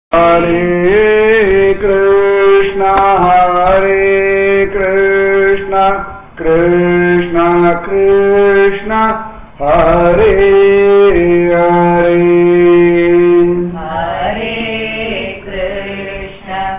Hare Krishna, Hare Krishna, Krishna Krishna, Hare Hare. Hare Krishna,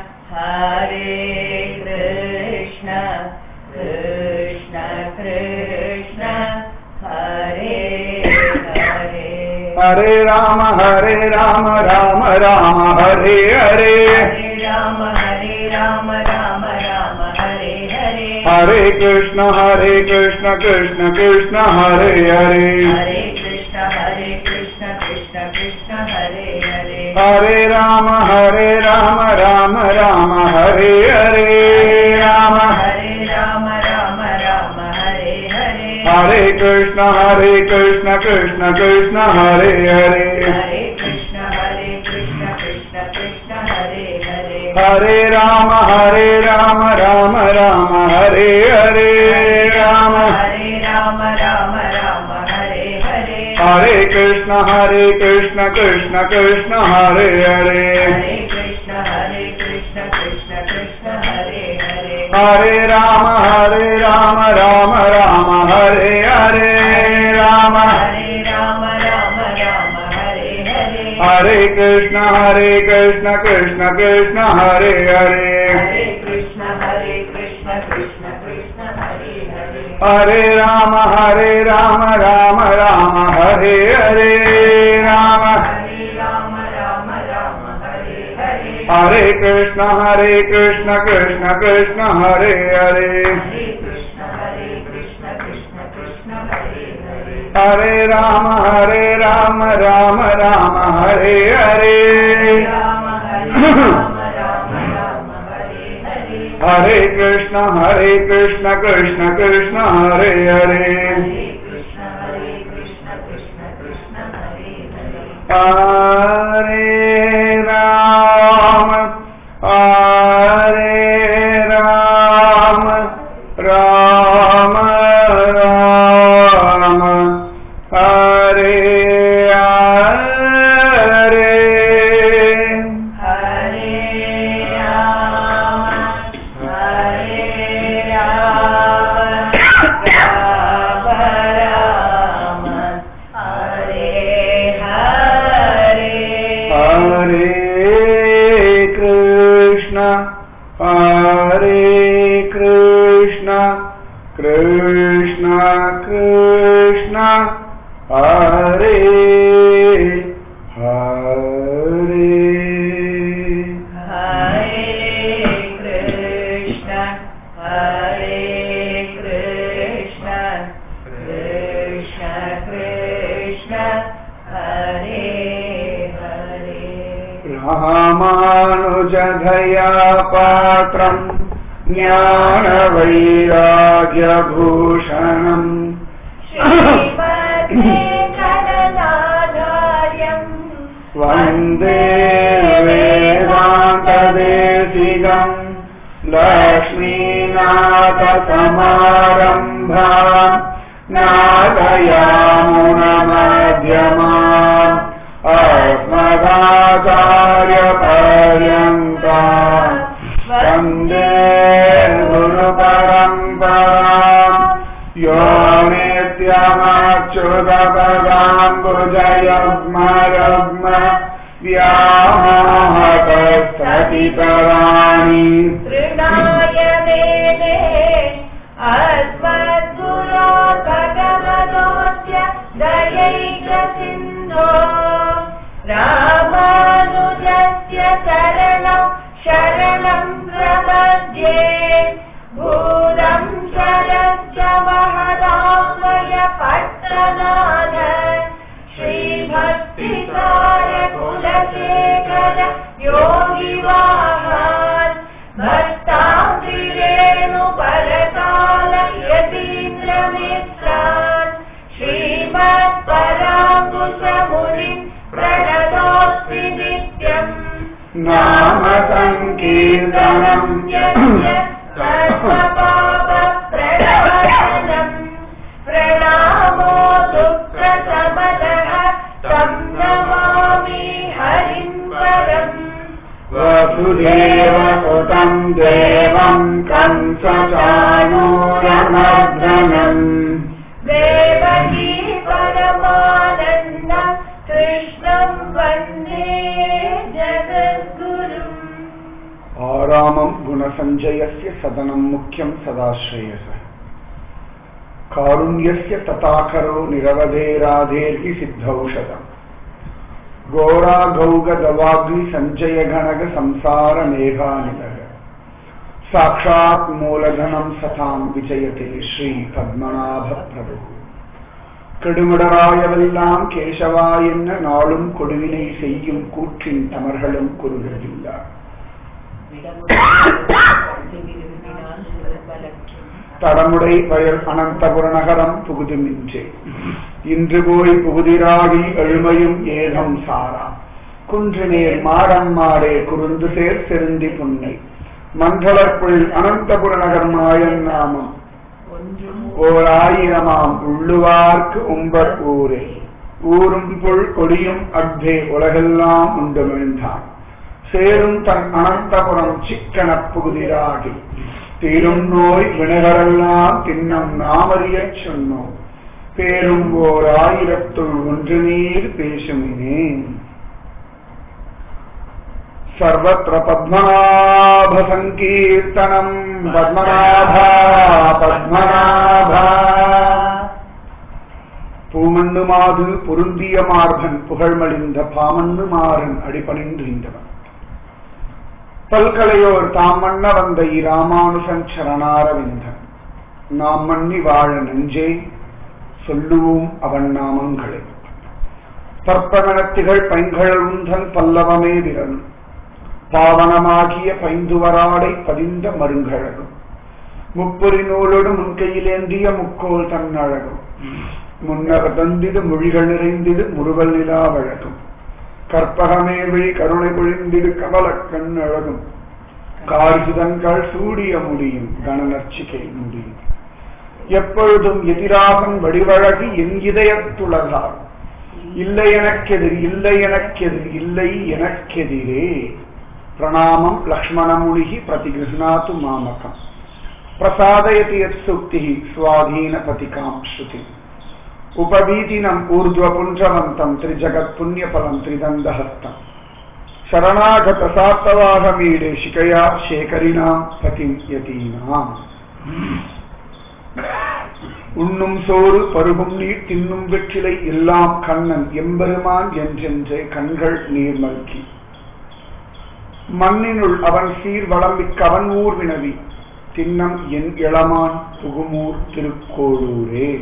Hare Krishna, Krishna Krishna, Hare Hare. Hare Rama, Hare Rama, Rama Rama, Hare Hare. Hare Rama, Hare Rama, Rama Rama, Hare Hare. Hare Krishna, Hare Krishna, Krishna Krishna, Hare Hare. Hare Krishna, Hare Krishna, Krishna Krishna, Hare Hare. Hare Rama, Hare Rama, Rama Rama, Hare Hare. Rama. Hare Rama, Rama Rama, Hare Hare. Hare Krishna, Hare Krishna, Krishna Krishna, Hare Hare. Hare Krishna, Hare Krishna, Krishna Krishna, Hare Hare. Hare Rama, Hare Rama, Rama Rama, Hare Hare. Rama. Hare Rama, Rama Rama, Hare Hare. Hare Krishna, Hare Krishna, Krishna Krishna, Hare Hare. Hare Krishna, Hare Krishna, Krishna Krishna, Hare Hare. Hare Rama, Hare Rama, Rama Rama, Hare Hare. Rama. Hare Rama, Rama Rama, Hare Hare. Hare Krishna, Hare Krishna, Krishna Krishna, Hare Hare. Hare Krishna, Hare Krishna, Krishna Krishna, Hare Hare. Hare Rama, Hare Rama, Rama Rama, Hare Hare. Rama. Hare Rama, Rama Rama, Hare Hare. Hare Krishna, Hare Krishna, Krishna Krishna, Hare Hare. Hare Krishna, Hare Krishna, Krishna Krishna, Hare Hare. Hare Rama, Hare Rama, Rama Rama, Hare Hare. Rama, Hare Rama, Rama Rama, Hare Hare. Hare Krishna, Hare Krishna, Krishna Krishna, Hare Hare. Hare Krishna, Hare Krishna, Krishna Krishna, Hare Hare. Hare Rama, Hare Rama, Rama Rama, Hare Hare. Hare Rama, Hare Rama, Rama Rama, Hare Hare. Hare Krishna, Hare Krishna, Krishna Krishna, Hare Hare. Hare Krishna, Hare Krishna, Krishna Krishna, Hare Hare. रामानुजधया पात्रम् ज्ञानवैराग्यभूषणम् श्रीमद्वेङ्कटनाथार्यम् वन्दे वेदान्तदेशिकम् लक्ष्मीनाथसमारम्भाम् नादयामुनमध्यमाम् अस्मदाचार्यपर्यन्ताम् वन्दे गुरुपरम्पराम् यो नित्यमच्युतपदाम्बुजयुग्मयुग्म व्यामोहतस्ततितराणि तृणाय मेने अस्मद्गुरो भगवतोऽस्य दयैकसिन्धो रामानुजस्य शरणं शरणं प्रपद्ये भूतं शरश्च महदामय पट्टनाद श्रीभक्तिकार कुलशेखर योगिवाहान् भक्ताङ्गिरेणुपरकाल यतीन्द्रमित्रान् श्रीमत्पराङ्कुशमुनिम् प्रणतोऽस्मि नित्यम् नाम सङ्कीर्तनम् यस्य सर्वपापप्रणवसनम् प्रणामो दुःखसमदः तं नमामि हरिं परम् वसुदेवसुतम् देवम् कंसचाणूरमर्दनम् देवकी परमानन्द कृष्णं वन्दे जगद्गुरुम् आरामम् गुणसञ्जयस्य सदनम् मुख्यम् सदाश्रेयसः कारुण्यस्य तथाकरो निरवधेराधेर्हि सिद्धौषधम् घोराघौगदवाग्नि सञ्जय घनग संसार मेघानिलग साक्षात् मूलधनम् सताम् विजयते श्री पद्मनाभ प्रभु கெடுமிடராயவெல்லாம் கேசவா என்ன நாளும் கொடுவினை செய்யும் கூற்றின் தமர்களும் குறுகவில்லார் தடமுடை வயல் அனந்தபுர நகரம் புகுதுமின்றே இன்று போய் புகுதிராகி எழுமையும் ஏகம் சாரா குன்று நேர் மாடம் மாடே குறுந்து சேர் செருந்தி புன்னை மண்டலப்புள் அனந்தபுர நகர் மாயன் நாமம் ஓர் ஆயிரமாம் உள்ளுவார்க்கு உம்பர் ஊரே ஊரும் புல் கொடியும் அக்தே உலகெல்லாம் உண்டு விழுந்தான் சேரும் தன் அனந்தபுரம் சிக்கனப் புகுதிராகி தீரும் நோய் வினகரெல்லாம் தின்னம் நாமறியச் சொன்னோம் பேரும் ஓர் ஆயிரத்துள் ஒன்று நீர் பேசுமினே சர்வத்திர பத்மநாப சங்கீர்த்தனம் பத்மநாபா பத்மநாபா பூமண்ணு மாது பொருந்திய மார்பன் புகழ்மழிந்த பாமண்ணு மாறன் அடிபணிந்திருந்தவன் பல்கலையோர் தாம் மன்ன வந்த இராமானுசன் சரணாரவிந்தன் நாம் மன்னி வாழ நெஞ்சே சொல்லுவோம் அவன் நாமங்களை பற்பனத்திகள் பைங்கழல் உந்தன் பல்லவமே விரல் பாவனமாகிய பைந்துவராடை பதிந்த மருங்கழகும் முப்பொறி நூலோடு முன்கையிலேந்திய முக்கோல் தன்னழகும் முன்னர் தந்திடு மொழிகள் நிறைந்திடு முறுவல் நிலா வழகும் கற்பகமே விழி கருணை பொழிந்திடு கமல கண்ணழகும் கார்சுதன்கள் சூடிய முடியும் கணநர்ச்சிகை முடியும் எப்பொழுதும் எதிராகன் வடிவழகு என் இதயத்துலகார் இல்லை எனக்கெதிர் இல்லை எனக்கெதிர் இல்லை எனக்கெதிரே பிரணாமம் லக்ஷ்மணமுனிகி பிரதிகிருஷ்ணாத்து மாமகம் பிரசாதயதி யத் சுக்தி சுவாதீன பதிகாம் ஸ்ருதி உபவீதினம் ஊர்ಧ್ವபுன்றவந்தம் திரிஜகத் புண்ணியபலம் திரிதந்தஹஸ்தம் சரணாகத சாத்தவாகமீடே சிகையா சேகரினாம் பதிம் யதீனாம் உண்ணும் சோறு பருகும் நீர் தின்னும் வெற்றிலை எல்லாம் கண்ணன் எம்பெருமான் என்றென்றே கண்கள் நீர் மல்கி மண்ணினுள் அவன் சீர் வளம்பிக்க அவன் ஊர் வினவி தின்னம் என் இளமான் புகுமூர் திருக்கோளூரே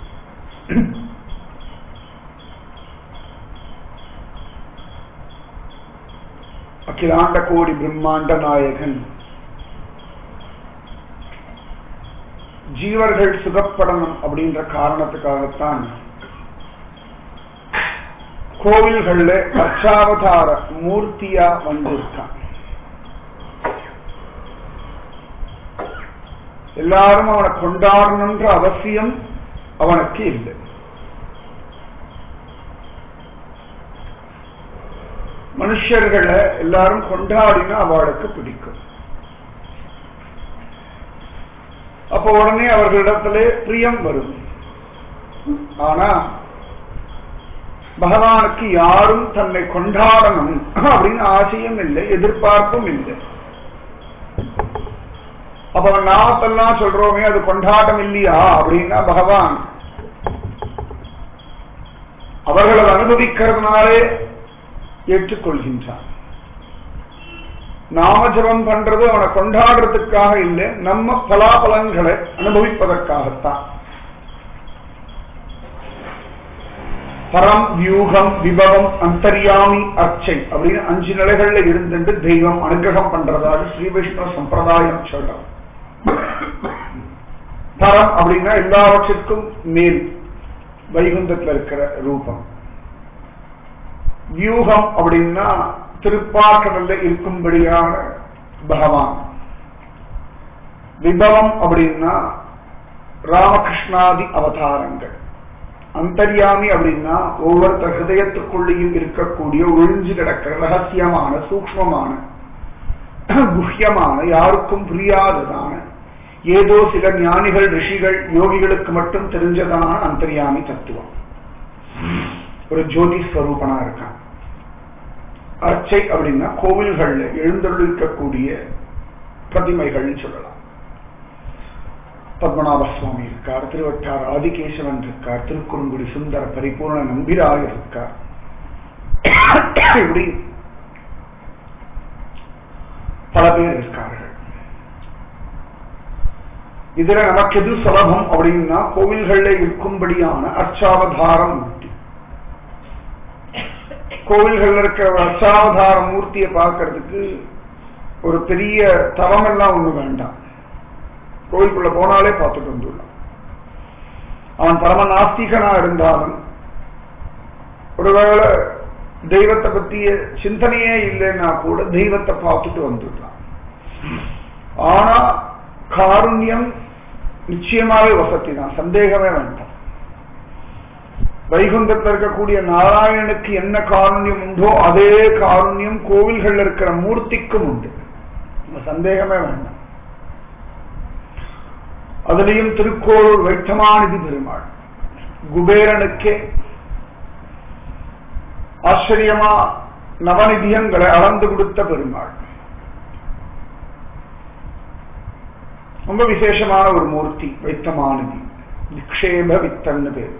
அகிலாண்ட கோடி பிரம்மாண்ட நாயகன் ஜீவர்கள் சுகப்படணும் அப்படின்ற காரணத்துக்காகத்தான் கோவில்கள்ல அர்ச்சாவதார மூர்த்தியா வந்திருக்கான் எல்லாரும் அவனை கொண்டாடணுன்ற அவசியம் அவனுக்கு இல்லை மனுஷர்களை எல்லாரும் கொண்டாடினா அவளுக்கு பிடிக்கும் அப்ப உடனே அவர்களிடத்துல பிரியம் வரும் ஆனா பகவானுக்கு யாரும் தன்னை கொண்டாடணும் அப்படின்னு ஆசையும் இல்லை எதிர்பார்ப்பும் இல்லை அப்ப நாமத்தெல்லாம் சொல்றோமே அது கொண்டாட்டம் இல்லையா அப்படின்னா பகவான் அவர்கள் அதை அனுபவிக்கிறதுனாலே ஏற்றுக்கொள்கின்றான் நாமஜபம் பண்றது அவனை கொண்டாடுறதுக்காக இல்லை நம்ம பலாபலன்களை அனுபவிப்பதற்காகத்தான் பரம் வியூகம் விபவம் அந்தர்யாமி அர்ச்சை அப்படின்னு அஞ்சு நிலைகள்ல இருந்துட்டு தெய்வம் அனுகிரகம் பண்றதாக ஸ்ரீ விஷ்ணு சம்பிரதாயம் சொல்றோம் பரம் அப்படின்னா எல்லாவற்றிற்கும் மேல் வைகுந்தத்தில் இருக்கிற ரூபம் வியூகம் அப்படின்னா திருப்பாக்கடல்ல இருக்கும்படியான பகவான் விபவம் அப்படின்னா ராமகிருஷ்ணாதி அவதாரங்கள் அந்தர்யாமி அப்படின்னா ஒவ்வொருத்தர் ஹிருதயத்துக்குள்ளேயும் இருக்கக்கூடிய ஒழிஞ்சு கிடக்கிற ரகசியமான சூக்மமான குஹ்யமான யாருக்கும் புரியாததான ஏதோ சில ஞானிகள் ரிஷிகள் யோகிகளுக்கு மட்டும் தெரிஞ்சதான அந்தர்யாமி தத்துவம் ஒரு ஜோதி ஸ்வரூபனா இருக்கான் அர்ச்சை அப்படின்னா கோவில்கள்ல எழுந்தருளிக்கக்கூடிய பிரதிமைகள்னு சொல்லலாம் பத்மநாப சுவாமி இருக்கார் திருவட்டார் ஆதிகேசவன் இருக்கார் திருக்குறுங்குடி சுந்தர பரிபூர்ண நம்பிராயர் இருக்கார் இப்படி பல பேர் இருக்கார்கள் இதுல நமக்கு எது சுலபம் அப்படின்னா கோவில்கள்ல இருக்கும்படியான அர்ச்சாவதார மூர்த்தி கோவில்கள்ல இருக்கிற ஒரு அர்ச்சாவதார மூர்த்தியை பார்க்கறதுக்கு ஒரு பெரிய தவம் எல்லாம் ஒண்ணு வேண்டாம் கோவிலுக்குள்ள போனாலே பார்த்துட்டு வந்துள்ளான் அவன் பரம நாஸ்திகனா இருந்தாலும் ஒருவேளை தெய்வத்தை பத்திய சிந்தனையே இல்லைன்னா கூட தெய்வத்தை பார்த்துட்டு வந்துடலாம் ஆனா காருண்யம் நிச்சயமாவே வசதி தான் சந்தேகமே வேண்டாம் வைகுந்தத்தில் இருக்கக்கூடிய நாராயணனுக்கு என்ன காருண்யம் உண்டோ அதே காருண்யம் கோவில்கள்ல இருக்கிற மூர்த்திக்கும் உண்டு சந்தேகமே வேண்டாம் அதுலேயும் திருக்கோளூர் வைத்தமாநிதி பெருமாள் குபேரனுக்கே ஆச்சரியமா நவநிதியங்களை அளந்து கொடுத்த பெருமாள் ரொம்ப விசேஷமான ஒரு மூர்த்தி வைத்தமாநிதி நிக்ஷேப வித்தன்னு பேர்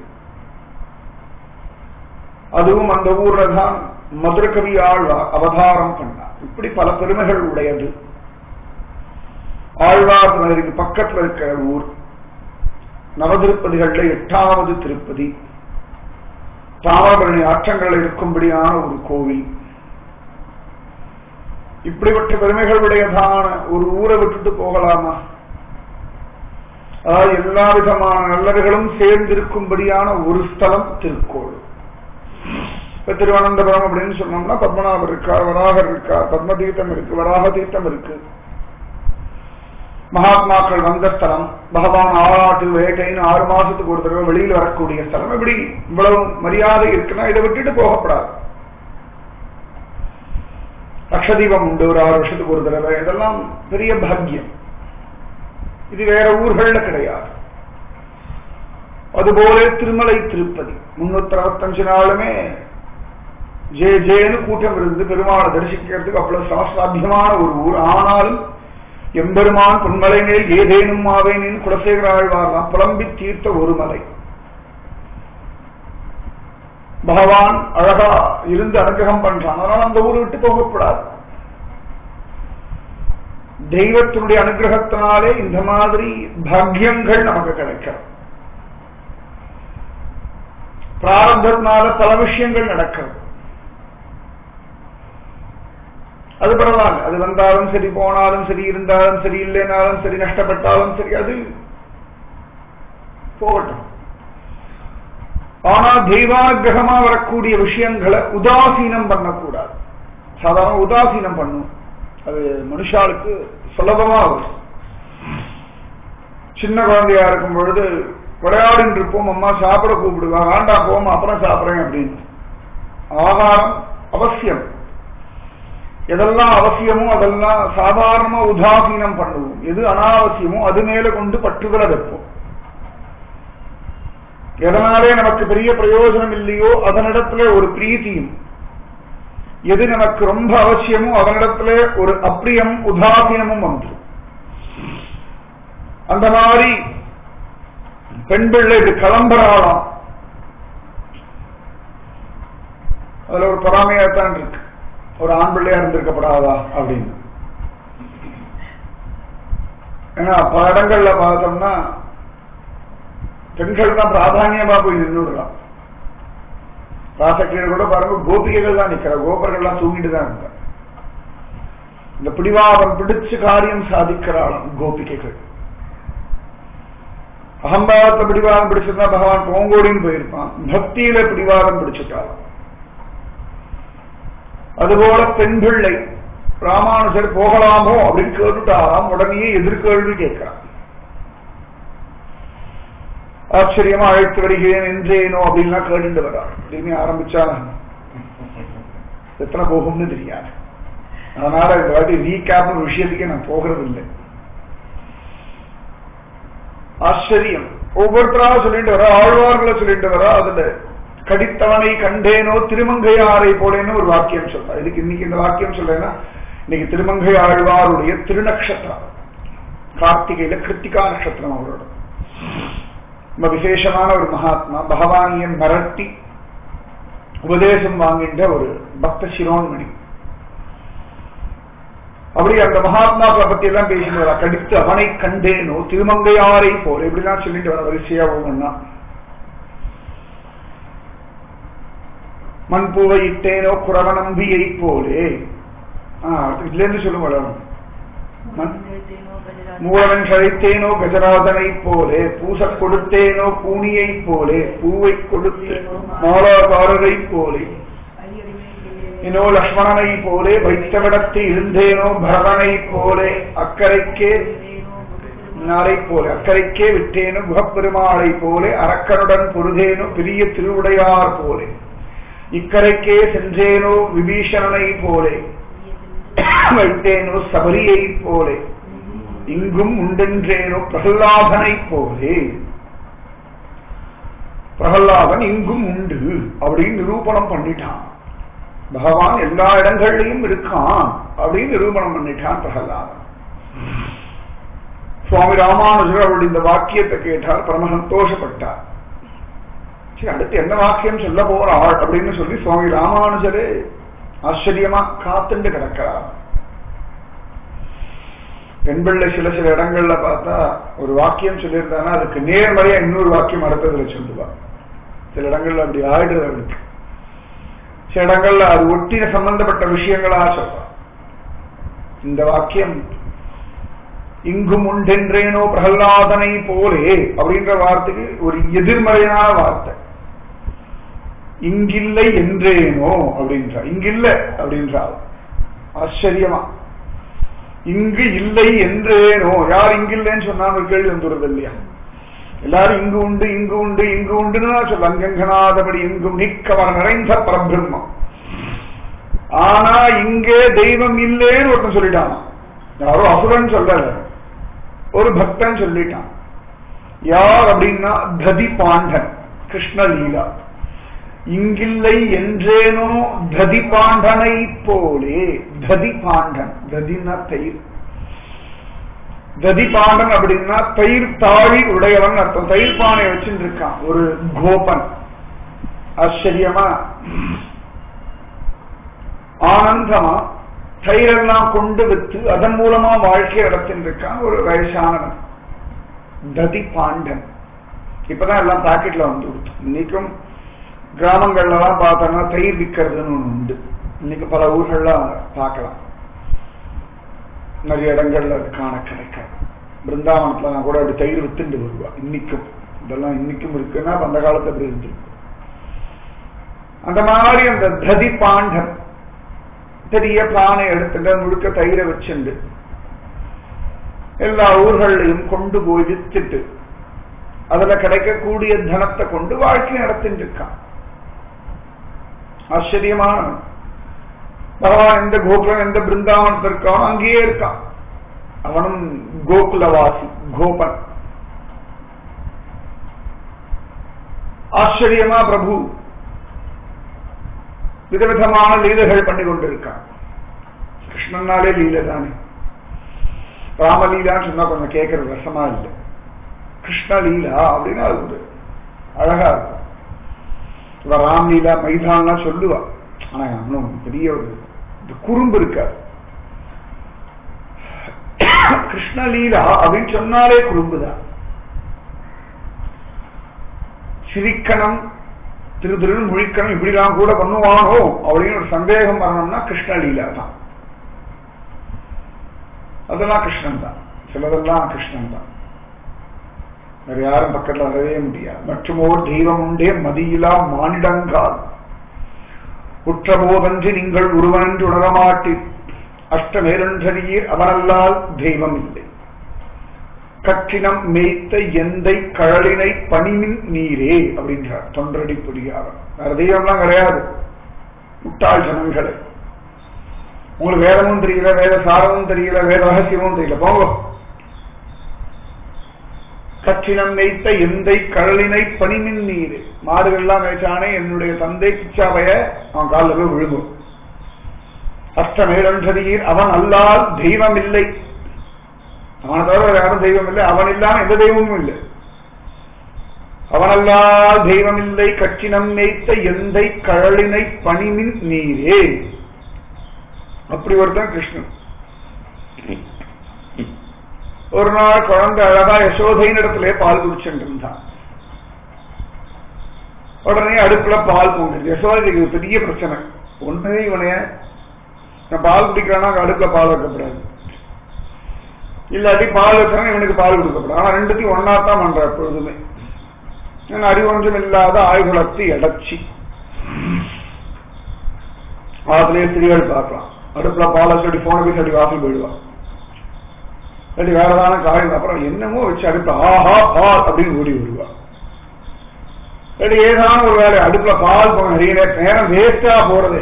அதுவும் அந்த ஊர்ல தான் மதுரகவி ஆழ்வார் அவதாரம் பண்ணார் இப்படி பல பெருமைகள் உடையது ஆழ்வார் நகருக்கு பக்கத்துல இருக்கிற ஊர் நவதிருப்பதிகள்ல எட்டாவது திருப்பதி தாமிரபரணி ஆற்றங்கள் இருக்கும்படியான ஒரு கோவில் இப்படிப்பட்ட பெருமைகளுடையதான ஒரு ஊரை விட்டுட்டு போகலாமா அதாவது எல்லா விதமான நல்லவர்களும் சேர்ந்திருக்கும்படியான ஒரு ஸ்தலம் திருக்கோள் இப்ப திருவனந்தபுரம் அப்படின்னு சொன்னோம்னா பத்மநாபர் இருக்கார் வராகர் இருக்கார் பத்ம தீர்த்தம் இருக்கு வராக தீர்த்தம் இருக்கு மகாத்மாக்கள் வந்த ஸ்தலம் பகவான் ஆறாட்டு வேட்டைன்னு ஆறு மாசத்துக்கு ஒரு தடவை வெளியில் வரக்கூடிய ஸ்தலம் இப்படி இவ்வளவு மரியாதை இருக்குன்னா இதை விட்டுட்டு போகப்படாது லட்சதீபம் உண்டு ஒரு ஆறு வருஷத்துக்கு ஒரு தடவை இதெல்லாம் பெரிய பாக்கியம் இது வேற ஊர்கள்ல கிடையாது அதுபோல திருமலை திருப்பதி முன்னூத்தி அறுபத்தஞ்சு நாளுமே ஜே ஜேன்னு கூட்டம் இருந்து பெருமாளை தரிசிக்கிறதுக்கு அவ்வளவு சாஸ்திராத்தியமான ஒரு ஊர் ஆனாலும் எம்பெருமான் பொன்மலை மேல் ஏதேனும் ஆவேனின் குலசேகர ஆழ்வார்லாம் புலம்பி தீர்த்த ஒரு மலை பகவான் அழகா இருந்து அனுகிரகம் பண்றான் அதனால அந்த ஊரை விட்டு போகக்கூடாது தெய்வத்தினுடைய அனுகிரகத்தினாலே இந்த மாதிரி பாக்கியங்கள் நமக்கு கிடைக்கும் பிராரம்பத்தினால பல விஷயங்கள் நடக்கிறது அது பரவாயில்ல அது வந்தாலும் சரி போனாலும் சரி இருந்தாலும் சரி இல்லைனாலும் சரி நஷ்டப்பட்டாலும் சரி அது போகட்டும் ஆனா தெய்வானுகிரகமா வரக்கூடிய விஷயங்களை உதாசீனம் பண்ணக்கூடாது சாதாரண உதாசீனம் பண்ணும் அது மனுஷாளுக்கு சுலபமா வரும் சின்ன குழந்தையா இருக்கும் பொழுது விளையாடின்னு இருப்போம் அம்மா சாப்பிட கூப்பிடுவா வேண்டாம் போமா அப்புறம் சாப்பிடுறேன் அப்படின்னு ஆகாரம் அவசியம் எதெல்லாம் அவசியமோ அதெல்லாம் சாதாரணமா உதாசீனம் பண்ணுவோம் எது அனாவசியமோ அது மேல கொண்டு பற்றுதல வைப்போம் எதனாலே நமக்கு பெரிய பிரயோஜனம் இல்லையோ அதனிடத்துல ஒரு பிரீத்தியும் எது நமக்கு ரொம்ப அவசியமோ அதனிடத்துல ஒரு அப்பிரியம் உதாசீனமும் வந்துடும் அந்த மாதிரி பெண் பிள்ளை இது கிளம்புறாளாம் அதுல ஒரு பொறாமையாத்தான் இருக்கு ஒரு ஆண் பிள்ளையா இருந்திருக்கப்படாதா அப்படின்னு ஏன்னா பல இடங்கள்ல பார்த்தோம்னா பெண்கள் தான் பிராதானியமா போய் நின்றுடுறான் ராசக்கீழ கூட பாருங்க கோபிகைகள் தான் நிக்கிற கோபர்கள்லாம் தூங்கிட்டு தான் இருக்க இந்த பிடிவாதம் பிடிச்சு காரியம் சாதிக்கிறாளாம் கோபிகைகள் அகம்பாவத்தை பிடிவாதம் பிடிச்சிருந்தா பகவான் போங்கோடின்னு போயிருப்பான் பக்தியில பிடிவாதம் பிடிச்சிட்டாலும் அதுபோல பெண் பிள்ளை ராமானுஜர் போகலாமோ அப்படின்னு கேட்டுட்டாராம் உடனே எதிர்கேள்வி கேட்கிறான் ஆச்சரியமா அழைத்து வருகிறேன் என்றேனோ அப்படின்லாம் கேட்டுட்டு வர்றார் திரும்பி ஆரம்பிச்சா எத்தனை போகும்னு தெரியாது அதனால இந்த வாட்டி ரீகேப் ஒரு விஷயத்துக்கே நான் போகிறது இல்லை ஆச்சரியம் ஒவ்வொருத்தரா சொல்லிட்டு வர ஆழ்வார்களை சொல்லிட்டு வர அதுல கடித்தவனை கண்டேனோ திருமங்கையாரை போலேன்னு ஒரு வாக்கியம் சொல்றா இதுக்கு இன்னைக்கு இந்த வாக்கியம் சொல்றேன்னா இன்னைக்கு திருமங்கை ஆழ்வாருடைய திருநக்ஷத்திரம் கார்த்திகையில கிருத்திகா நட்சத்திரம் அவரோட ரொம்ப விசேஷமான ஒரு மகாத்மா பகவானியை மிரட்டி உபதேசம் வாங்கின்ற ஒரு பக்த சிரோன்மணி அப்படி அந்த மகாத்மாக்களை பத்தி எல்லாம் பேசிட்டு வர கடித்து அவனை கண்டேனோ திருமங்கையாரை போல இப்படிலாம் சொல்லிட்டு வர வரிசையா ஒவ்வொன்னா மண்பூவை இட்டேனோ குறவநம்பியை போலே ஆஹ் இதுல இருந்து சொல்லுங்க வளரும் மூலவன் கழித்தேனோ கஜராதனை போலே பூச கொடுத்தேனோ பூனியை போலே பூவை கொடுத்து மாலாகாரரை போலே இன்னோ லக்ஷ்மணனை போலே வைத்தவிடத்து இருந்தேனோ பரதனை போலே அக்கறைக்கே நாரை போல அக்கறைக்கே விட்டேனோ குகப்பெருமாளை போலே அரக்கனுடன் பொருதேனோ பெரிய திருவுடையார் போலே இக்கரைக்கே சென்றேனோ விபீஷணனை போலே வைத்தேனோ சபரியை போலே இங்கும் உண்டென்றேனோ பிரகலாதனை போலே பிரகலாதன் இங்கும் உண்டு அப்படின்னு நிரூபணம் பண்ணிட்டான் பகவான் எல்லா இடங்கள்லயும் இருக்கான் அப்படின்னு நிரூபணம் பண்ணிட்டான் பிரகலாதன் சுவாமி ராமானுஜர் அவருடைய இந்த வாக்கியத்தை கேட்டார் பரம சந்தோஷப்பட்டார் சரி அடுத்து என்ன வாக்கியம் சொல்ல போறாள் அப்படின்னு சொல்லி சுவாமி ராமானுஜரே ஆச்சரியமா காத்துண்டு கிடக்கிறார் பெண் பிள்ளை சில சில இடங்கள்ல பார்த்தா ஒரு வாக்கியம் சொல்லியிருந்தானா அதுக்கு நேர்மறையா இன்னொரு வாக்கியம் அடுத்ததுல சொல்லுவா சில இடங்கள்ல அப்படி ஆயிடுறது அவளுக்கு சில இடங்கள்ல அது ஒட்டின சம்பந்தப்பட்ட விஷயங்களா சொல்றா இந்த வாக்கியம் இங்கும் உண்டென்றேனோ பிரகலாதனை போலே அப்படின்ற வார்த்தைக்கு ஒரு எதிர்மறையான வார்த்தை இங்கில்லை என்றேனோ அப்படின்றா இங்கில்ல அப்படின்றாள் ஆச்சரியமா இங்கு இல்லை என்றேனோ யார் இங்கில்லைன்னு சொன்னாங்க ஒரு கேள்வி வந்துடுறது இல்லையா எல்லாரும் இங்கு உண்டு இங்கு உண்டு இங்கு உண்டுன்னு சொல்ல அங்கங்கனாதபடி இங்கும் நிக்கவர் நிறைந்த பரபிரம்மம் ஆனா இங்கே தெய்வம் இல்லேன்னு ஒருத்தன் சொல்லிட்டான் யாரோ அசுரன் சொல்லல ஒரு பக்தன் சொல்லிட்டான் யார் அப்படின்னா ததி பாண்டன் கிருஷ்ண லீலா இங்கில்லை என்றேனோ ததி பாண்டனை போலே ததி பாண்டன் ததினா தயிர் ததி பாண்டன் அப்படின்னா தயிர் தாழி உடையவன் அர்த்தம் தயிர் பானை வச்சுட்டு இருக்கான் ஒரு கோபன் ஆச்சரியமா ஆனந்தமா தயிரெல்லாம் கொண்டு வித்து அதன் மூலமா வாழ்க்கையை நடத்திட்டு இருக்கான் ஒரு வயசானவன் ததி பாண்டன் இப்பதான் எல்லாம் பாக்கெட்ல வந்து இன்னைக்கும் கிராமங்கள்ல எல்லாம் பார்த்தோம்னா தயிர் விற்கிறதுன்னு ஒண்ணு உண்டு இன்னைக்கு பல ஊர்கள்ல பார்க்கலாம் நிறைய இடங்கள்ல அது காண கிடைக்காது பிருந்தாவனத்துல நான் கூட அப்படி தயிர் வித்துண்டு வருவா இன்னைக்கும் இதெல்லாம் இன்னைக்கும் இருக்குன்னா அந்த காலத்துல அப்படி இருந்திருக்கு அந்த மாதிரி அந்த ததி பாண்டன் பெரிய பானை எடுத்துட்டு முழுக்க தயிரை வச்சுண்டு எல்லா ஊர்களையும் கொண்டு போய் வித்துட்டு அதுல கிடைக்கக்கூடிய தனத்தை கொண்டு வாழ்க்கை நடத்திட்டு இருக்கான் ஆச்சரியமான பகவான் எந்த கோகுலம் எந்த பிருந்தாவனத்தில் இருக்கானோ அங்கேயே இருக்கான் அவனும் கோகுலவாசி கோபன் ஆச்சரியமா பிரபு விதவிதமான லீலைகள் பண்ணி கொண்டிருக்கான் கிருஷ்ணனாலே லீலை தானே ராமலீலான்னு சொன்னா கொஞ்சம் கேட்கறது ரசமா இல்லை கிருஷ்ணலீலா அப்படின்னு அது ஒரு அழகா இருக்கும் இவ ராம்லீலா மைதான்லாம் சொல்லுவா ஆனா இன்னும் பெரிய ஒரு குறும்பு இருக்காது கிருஷ்ணலீலா அப்படின்னு சொன்னாலே குறும்புதான் சிரிக்கணும் திரு திருன்னு முழிக்கணும் இப்படிலாம் கூட பண்ணுவானோ அப்படின்னு ஒரு சந்தேகம் வரணும்னா கிருஷ்ணலீலா தான் அதெல்லாம் கிருஷ்ணன் தான் சிலதெல்லாம் கிருஷ்ணன் தான் வேற யாரும் பக்கத்துல வரவே முடியாது மற்றும் ஓர் தெய்வம் உண்டே மதியிலா மானிடங்கால் உற்றபோதன்று நீங்கள் ஒருவனென்று உணரமாட்டி அஷ்டமேலன்றறியீர் அவனல்லால் தெய்வம் இல்லை கற்றினம் மேய்த்த எந்தை கழலினை பணிமின் நீரே அப்படின்றார் தொன்றடி புரியார் வேற தெய்வம்லாம் கிடையாது முட்டாள் ஜனங்களை உங்களுக்கு வேதமும் தெரியல வேத சாரமும் தெரியல வேத ரகசியமும் தெரியல போங்க கச்சினம் வைத்த எந்தை கழலினை பனிமின் நீர் மாடுகள்லாம் மேய்ச்சானே என்னுடைய தந்தை பிச்சாவைய அவன் காலில் போய் விழுங்கும் அஷ்டமேழன்றதீர் அவன் அல்லால் தெய்வம் இல்லை அவனை தவிர வேற யாரும் தெய்வம் இல்லை அவன் இல்லாம எந்த தெய்வமும் இல்லை அவனல்லால் தெய்வம் இல்லை கச்சினம் மேய்த்த எந்தை கழலினை பனிமின் நீரே அப்படி ஒருத்தன் கிருஷ்ணன் ஒரு நாள் குழந்தை அழகா யசோதையின் இடத்துல பால் குடிச்சுட்டு இருந்தான் உடனே அடுப்புல பால் பொங்குது யசோதைக்கு ஒரு பெரிய பிரச்சனை ஒண்ணு இவனைய நான் பால் குடிக்கிறானா அங்க அடுப்புல பால் வைக்கப்படாது இல்லாட்டி பால் வச்சானா இவனுக்கு பால் கொடுக்கப்படாது ஆனா ரெண்டுத்தையும் ஒன்னா தான் பண்ற எப்பொழுதுமே நான் அறிவொன்றும் இல்லாத ஆய்வுலத்தை அடைச்சி அதுலயே ஸ்திரீகள் பார்க்கலாம் அடுப்புல பால் சொல்லி போன போய் சொல்லி வாசல் போயிடுவான் இல்லாட்டி வேற ஏதாவது காரியம் அப்புறம் என்னமோ வச்சு அடுப்புல ஆஹா பால் அப்படின்னு ஓடி வருவா இல்லாட்டி ஏதான ஒரு வேலை அடுப்புல பால் போன நிறைய நேரம் நேரம் வேஸ்டா போறது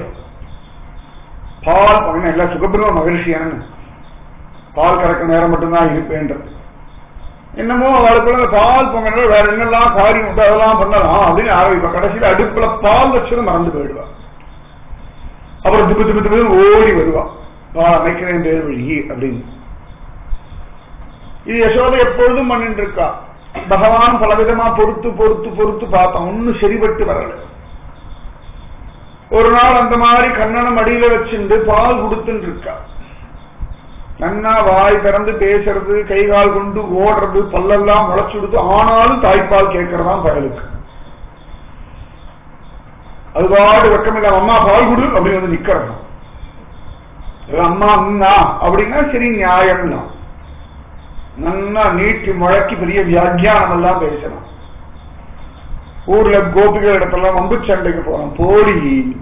பால் போன எல்லாம் சுகபிரம மகிழ்ச்சியான பால் கறக்க நேரம் மட்டும்தான் இருப்பேன்றது என்னமோ அவளுக்குள்ள பால் பொங்கல் வேற என்னெல்லாம் காரியம் உண்டு அதெல்லாம் பண்ணலாம் அப்படின்னு ஆரம்பிப்பா கடைசியில அடுப்புல பால் வச்சது மறந்து போயிடுவா அப்புறம் துப்பு துப்பு துப்பு ஓடி வருவா பால் அமைக்கிறேன் பேர் வழி அப்படின்னு இது யசோதை எப்பொழுதும் பண்ணிட்டு இருக்கா பகவான் பலவிதமா பொறுத்து பொறுத்து பொறுத்து பார்த்தான் ஒன்னும் சரிபட்டு வரல ஒரு நாள் அந்த மாதிரி கண்ணனம் அடியில வச்சுட்டு பால் கொடுத்துட்டு இருக்கா நன்னா வாய் திறந்து பேசுறது கை கால் கொண்டு ஓடுறது பல்லெல்லாம் முளைச்சுடுது ஆனாலும் தாய்ப்பால் கேட்கறதான் பயலுக்கு அது பாடு வெக்கமில்ல அம்மா பால் கொடு அப்படின்னு வந்து நிக்கிறது அம்மா அண்ணா அப்படின்னா சரி நியாயம் தான் நன்னா நீட்டி முழக்கி பெரிய வியாக்கியானம் எல்லாம் பேசணும் ஊர்ல கோபிகள் இடத்தெல்லாம் வம்பு சண்டைக்கு போறோம் போடி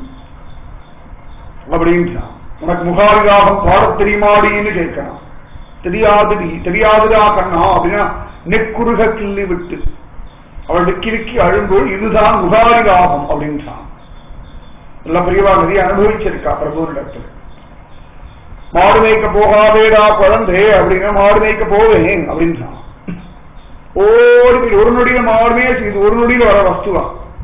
அப்படின்னு உனக்கு முகாரிதாகம் பாட தெரியுமாடின்னு கேட்கணும் தெரியாதுடி தெரியாதுடா கண்ணா அப்படின்னா நெக்குருக கிள்ளி விட்டு அவள் விக்கி விக்கி அழும்போது இதுதான் முகாரிதாகம் அப்படின்றான் எல்லாம் பெரியவா நிறைய அனுபவிச்சிருக்கா பிரபுவிடத்துல மாடு மேய்க்க போகாதேடா குழந்தை அப்படின்னா மாடு மேய்க்க போவேன் அப்படின்றான் ஓடி போய் ஒரு நொடியில மாடு மேய்ச்சி இது ஒரு நொடியில வர வஸ்துவா